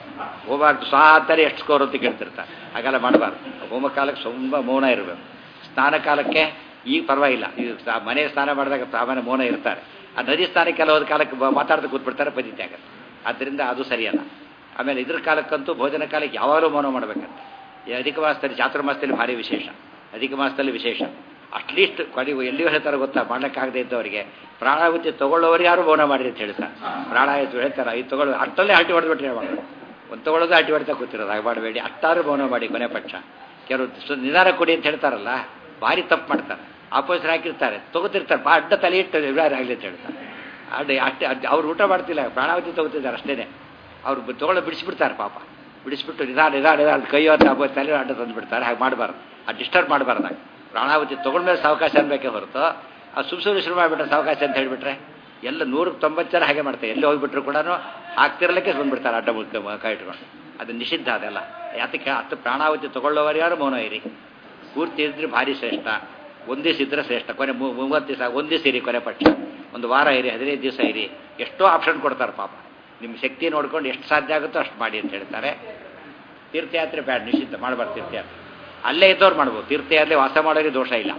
ಹೋಮ ಸ್ವಾತಾರೆ ಎಷ್ಟು ಸ್ಕೋರ್ ಅಂತ ಕೇಳ್ತಿರ್ತಾರೆ ಹಾಗೆಲ್ಲ ಮಾಡಬಾರ್ದು ಹೋಮ ಕಾಲಕ್ಕೆ ತುಂಬ ಮೌನ ಇರಬೇಕು ಸ್ನಾನ ಕಾಲಕ್ಕೆ ಈಗ ಪರವಾಗಿಲ್ಲ ಇದು ಮನೆ ಸ್ನಾನ ಮಾಡಿದಾಗ ಸಾಮಾನ್ಯ ಮೌನ ಇರ್ತಾರೆ ಆ ನದಿ ಸ್ನಾನಕ್ಕೆಲ್ಲ ಹೋದ ಕಾಲಕ್ಕೆ ಮಾತಾಡ್ತಾ ಕೂತ್ಬಿಡ್ತಾರೆ ಪದ್ಧತಿ ಆಗುತ್ತೆ ಆದ್ದರಿಂದ ಅದು ಸರಿಯಲ್ಲ ಆಮೇಲೆ ಇದ್ರ ಕಾಲಕ್ಕಂತೂ ಭೋಜನ ಕಾಲಕ್ಕೆ ಯಾವಾಗಲೂ ಮೌನ ಮಾಡಬೇಕಂತ ಈ ಅಧಿಕ ಮಾಸದಲ್ಲಿ ಚಾತುರ್ಮಾಸದಲ್ಲಿ ಭಾರಿ ವಿಶೇಷ ಅಧಿಕ ಮಾಸದಲ್ಲಿ ವಿಶೇಷ ಅಟ್ಲೀಸ್ಟ್ ಕೊಡಿ ಎಲ್ಲಿಯೂ ಹೇಳ್ತಾರೆ ಗೊತ್ತಾ ಮಾಡಲಿಕ್ಕಾಗದೇ ಇದ್ದವರಿಗೆ ಪ್ರಾಣಾಹುತಿ ತಗೊಳ್ಳೋರು ಯಾರು ಮೌನ ಮಾಡಿರಿ ಅಂತ ಹೇಳ್ತಾರೆ ಪ್ರಾಣಾಹುತಿ ಹೇಳ್ತಾರೆ ಇದು ತಗೊಳ್ಳೋ ಅಷ್ಟಲ್ಲೇ ಹಲ್ಟಿ ಹೊಡೆದ್ಬಿಟ್ರೆ ಮಾಡೋದು ಒಂದು ತಗೊಳ್ಳೋದು ಹಲ್ಟಿ ಹೊಡಿತಾ ಕೂತಿರೋದು ಹಾಗೆ ಮಾಡಬೇಡಿ ಅಷ್ಟಾರು ಮೌನ ಮಾಡಿ ಕೊನೆ ಪಕ್ಷ ಕೆಲವರು ನಿಧಾನ ಕೊಡಿ ಅಂತ ಹೇಳ್ತಾರಲ್ಲ ಭಾರಿ ತಪ್ಪು ಮಾಡ್ತಾರೆ ಆಪೋಸಿಟ್ ಹಾಕಿರ್ತಾರೆ ತಗೋತಿರ್ತಾರೆ ಬಾ ಅಡ್ಡ ತಲೆ ಇಟ್ಟು ಆಗಲಿ ಅಂತ ಹೇಳ್ತಾರೆ ಅಡ್ಡ ಅಷ್ಟೇ ಅವ್ರು ಊಟ ಮಾಡ್ತಿಲ್ಲ ಪ್ರಾಣಾಹುತಿ ತಗೋತಿದ್ದಾರೆ ಅಷ್ಟೇ ಅವ್ರು ತಗೊಳ್ಳೋ ಬಿಡಿಸ್ಬಿಡ್ತಾರೆ ಪಾಪ ಬಿಡಿಸ್ಬಿಟ್ಟು ನಿಧಾನ ನಿಧಾನ ನಿಧಾನ ಕೈ ಹೊತ್ತು ತಲೆ ಅಡ್ಡ ತಂದುಬಿಡ್ತಾರೆ ಹಾಗೆ ಮಾಡಬಾರ್ದು ಆ ಡಿಸ್ಟರ್ಬ್ ಮಾಡಬಾರ್ದಾಗ ಪ್ರಾಣಾಹುತಿ ತೊಗೊಂಡ್ಮೇಲೆ ಸಾವಕಾಶ ಅನ್ಬೇಕೇ ಹೊರತು ಆ ಸುಮ್ ಸುಮ್ಮನೆ ಶುರು ಮಾಡಿಬಿಟ್ರೆ ಸಾವಕಾಶ ಅಂತ ಹೇಳಿಬಿಟ್ರೆ ಎಲ್ಲ ನೂರಕ್ಕೆ ತೊಂಬತ್ತು ಜನ ಹಾಗೆ ಮಾಡ್ತಾರೆ ಎಲ್ಲಿ ಹೋಗಿಬಿಟ್ರು ಕೂಡ ಹಾಕ್ತಿರಲಿಕ್ಕೆ ಬಂದ್ಬಿಡ್ತಾರೆ ಅಡ್ಡ ಮುಕ್ಕ ಕೈ ಇಟ್ಕೊಂಡು ಅದು ನಿಷಿದ್ಧ ಅದೆಲ್ಲ ಯಾತಕ್ಕೆ ಹತ್ತು ಪ್ರಾಣಾಹುತಿ ತೊಗೊಳ್ಳೋರು ಯಾರು ಮೌನ ಇರಿ ಪೂರ್ತಿ ಇದ್ರೆ ಭಾರಿ ಶ್ರೇಷ್ಠ ಒಂದು ದಿವಸ ಇದ್ರೆ ಶ್ರೇಷ್ಠ ಕೊನೆ ಮೂವತ್ತು ದಿವಸ ಒಂದು ದಿವಸ ಇರಿ ಕೊನೆ ಪಕ್ಷ ಒಂದು ವಾರ ಇರಿ ಹದಿನೈದು ದಿವಸ ಇರಿ ಎಷ್ಟೋ ಆಪ್ಷನ್ ಕೊಡ್ತಾರೆ ಪಾಪ ನಿಮ್ಮ ಶಕ್ತಿ ನೋಡ್ಕೊಂಡು ಎಷ್ಟು ಸಾಧ್ಯ ಆಗುತ್ತೋ ಅಷ್ಟು ಮಾಡಿ ಅಂತ ಹೇಳ್ತಾರೆ ತೀರ್ಥಯಾತ್ರೆ ಬ್ಯಾಡ್ ನಿಷಿದ್ಧ ಮಾಡಬಾರ್ದು ತೀರ್ಥಯಾತ್ರೆ ಅಲ್ಲೇ ಇದ್ದವ್ರು ಮಾಡ್ಬೋದು ತೀರ್ಥಯಾತ್ರೆ ವಾಸ ಮಾಡೋರಿಗೆ ದೋಷ ಇಲ್ಲ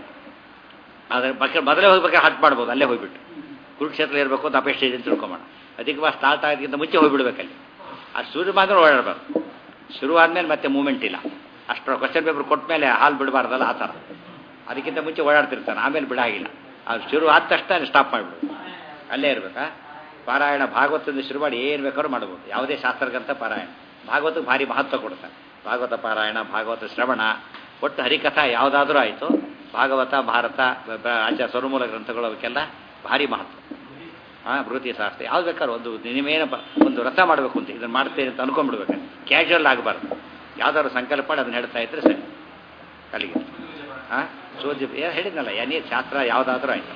ಆದರೆ ಬಗ್ಗೆ ಮೊದಲೇ ಹೋಗ್ಬೇಕಾದ್ರೆ ಹಟ್ ಮಾಡ್ಬೋದು ಅಲ್ಲೇ ಹೋಗ್ಬಿಟ್ಟು ಕುರುಕ್ಷೇತ್ರ ಇರಬೇಕು ಅಂತ ಅಪೇಕ್ಷೆ ಇದೆ ಅಂತ ತಿಳ್ಕೊಂಬೋಣ ಅದಕ್ಕೆ ಸ್ಟಾರ್ಟ್ ಆಗೋದಕ್ಕಿಂತ ಮುಂಚೆ ಹೋಗ್ಬಿಡ್ಬೇಕಲ್ಲಿ ಅದು ಶುರು ಮಾತ್ರ ಓಡಾಡಬಾರ್ದು ಶುರು ಆದಮೇಲೆ ಮತ್ತೆ ಮೂಮೆಂಟ್ ಇಲ್ಲ ಅಷ್ಟರ ಕ್ವಶನ್ ಪೇಪರ್ ಕೊಟ್ಟ ಮೇಲೆ ಹಾಲು ಬಿಡಬಾರ್ದಲ್ಲ ಆ ಥರ ಅದಕ್ಕಿಂತ ಮುಂಚೆ ಓಡಾಡ್ತಿರ್ತಾನೆ ಆಮೇಲೆ ಬಿಡಾಗಿಲ್ಲ ಅದು ಶುರು ಆದ ತಕ್ಷಣ ಸ್ಟಾಪ್ ಮಾಡಿಬಿಡು ಅಲ್ಲೇ ಇರಬೇಕಾ ಪಾರಾಯಣ ಭಾಗವತದಿಂದ ಶುರು ಮಾಡಿ ಏನು ಬೇಕಾದ್ರೂ ಮಾಡ್ಬೋದು ಯಾವುದೇ ಶಾಸ್ತ್ರಗಂತ ಪಾರಾಯಣ ಭಾಗವತಕ್ಕೆ ಭಾರಿ ಮಹತ್ವ ಕೊಡ್ತಾರೆ ಭಾಗವತ ಪಾರಾಯಣ ಭಾಗವತ ಶ್ರವಣ ಒಟ್ಟು ಹರಿಕಥಾ ಯಾವುದಾದ್ರೂ ಆಯಿತು ಭಾಗವತ ಭಾರತ ಆಚಾರ ಸ್ವರಮೂಲ ಗ್ರಂಥಗಳು ಅವಕ್ಕೆಲ್ಲ ಭಾರಿ ಮಹತ್ವ ಹಾಂ ಬೃಹತಿ ಶಾಸ್ತ್ರ ಯಾವ್ದು ಬೇಕಾದ್ರೂ ಒಂದು ನಿನ್ನೇನ ಒಂದು ವ್ರತ ಮಾಡಬೇಕು ಅಂತ ಇದನ್ನು ಮಾಡ್ತೇನೆ ಅಂತ ಅನ್ಕೊಂಡ್ಬಿಡ್ಬೇಕು ಕ್ಯಾಶುವಲ್ ಆಗಬಾರ್ದು ಯಾವ್ದಾದ್ರು ಸಂಕಲ್ಪ ಮಾಡಿ ಅದನ್ನ ಹೇಳ್ತಾ ಇದ್ರೆ ಸರಿ ಅಲ್ಲಿಗೆ ಹಾಂ ಸೋಜಿ ಹೇಳಿದ್ನಲ್ಲ ಏನೇ ಶಾಸ್ತ್ರ ಯಾವುದಾದ್ರೂ ಆಯಿತು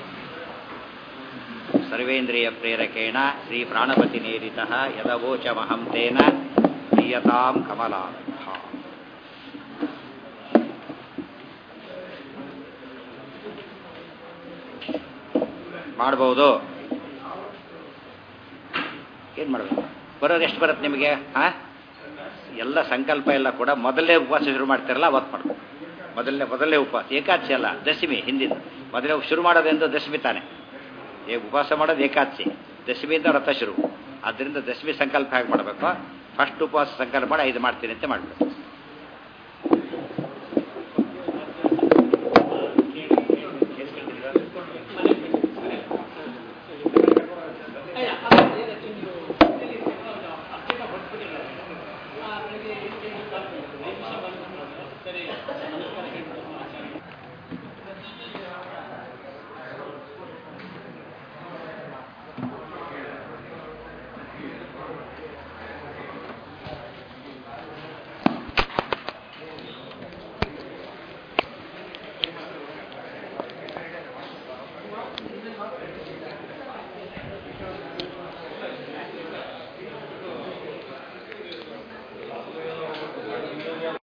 ಸರ್ವೇಂದ್ರಿಯ ಪ್ರೇರಕೇಣ ಶ್ರೀ ಪ್ರಾಣಪತಿ ನೇರಿತ ಯದವೋಚಮಹಂ ತೇನ ಪ್ರಿಯತಾಂ ಕಮಲಾ ಮಾಡ್ಬೋದು ಏನು ಮಾಡಬೇಕು ಬರೋದು ಎಷ್ಟು ಬರುತ್ತೆ ನಿಮಗೆ ಹಾಂ ಎಲ್ಲ ಸಂಕಲ್ಪ ಎಲ್ಲ ಕೂಡ ಮೊದಲನೇ ಉಪವಾಸ ಶುರು ಮಾಡ್ತಾರಲ್ಲ ಅವತ್ತು ಮಾಡ್ಬೇಕು ಮೊದಲನೇ ಮೊದಲನೇ ಉಪವಾಸ ಏಕಾದಶಿ ಅಲ್ಲ ದಶಮಿ ಹಿಂದಿನ ಮೊದಲೇ ಶುರು ಮಾಡೋದೆಂದು ದಶಮಿ ತಾನೆ ಏ ಉಪವಾಸ ಮಾಡೋದು ಏಕಾದಶಿ ದಶಮಿಯಿಂದ ವ್ರತ ಶುರು ಆದ್ದರಿಂದ ದಶಮಿ ಸಂಕಲ್ಪ ಹೇಗೆ ಮಾಡಬೇಕು ಫಸ್ಟ್ ಉಪವಾಸ ಸಂಕಲ್ಪ ಮಾಡಿ ಐದು ಮಾಡ್ತೀನಿ ಅಂತ ಮಾಡಬೇಕು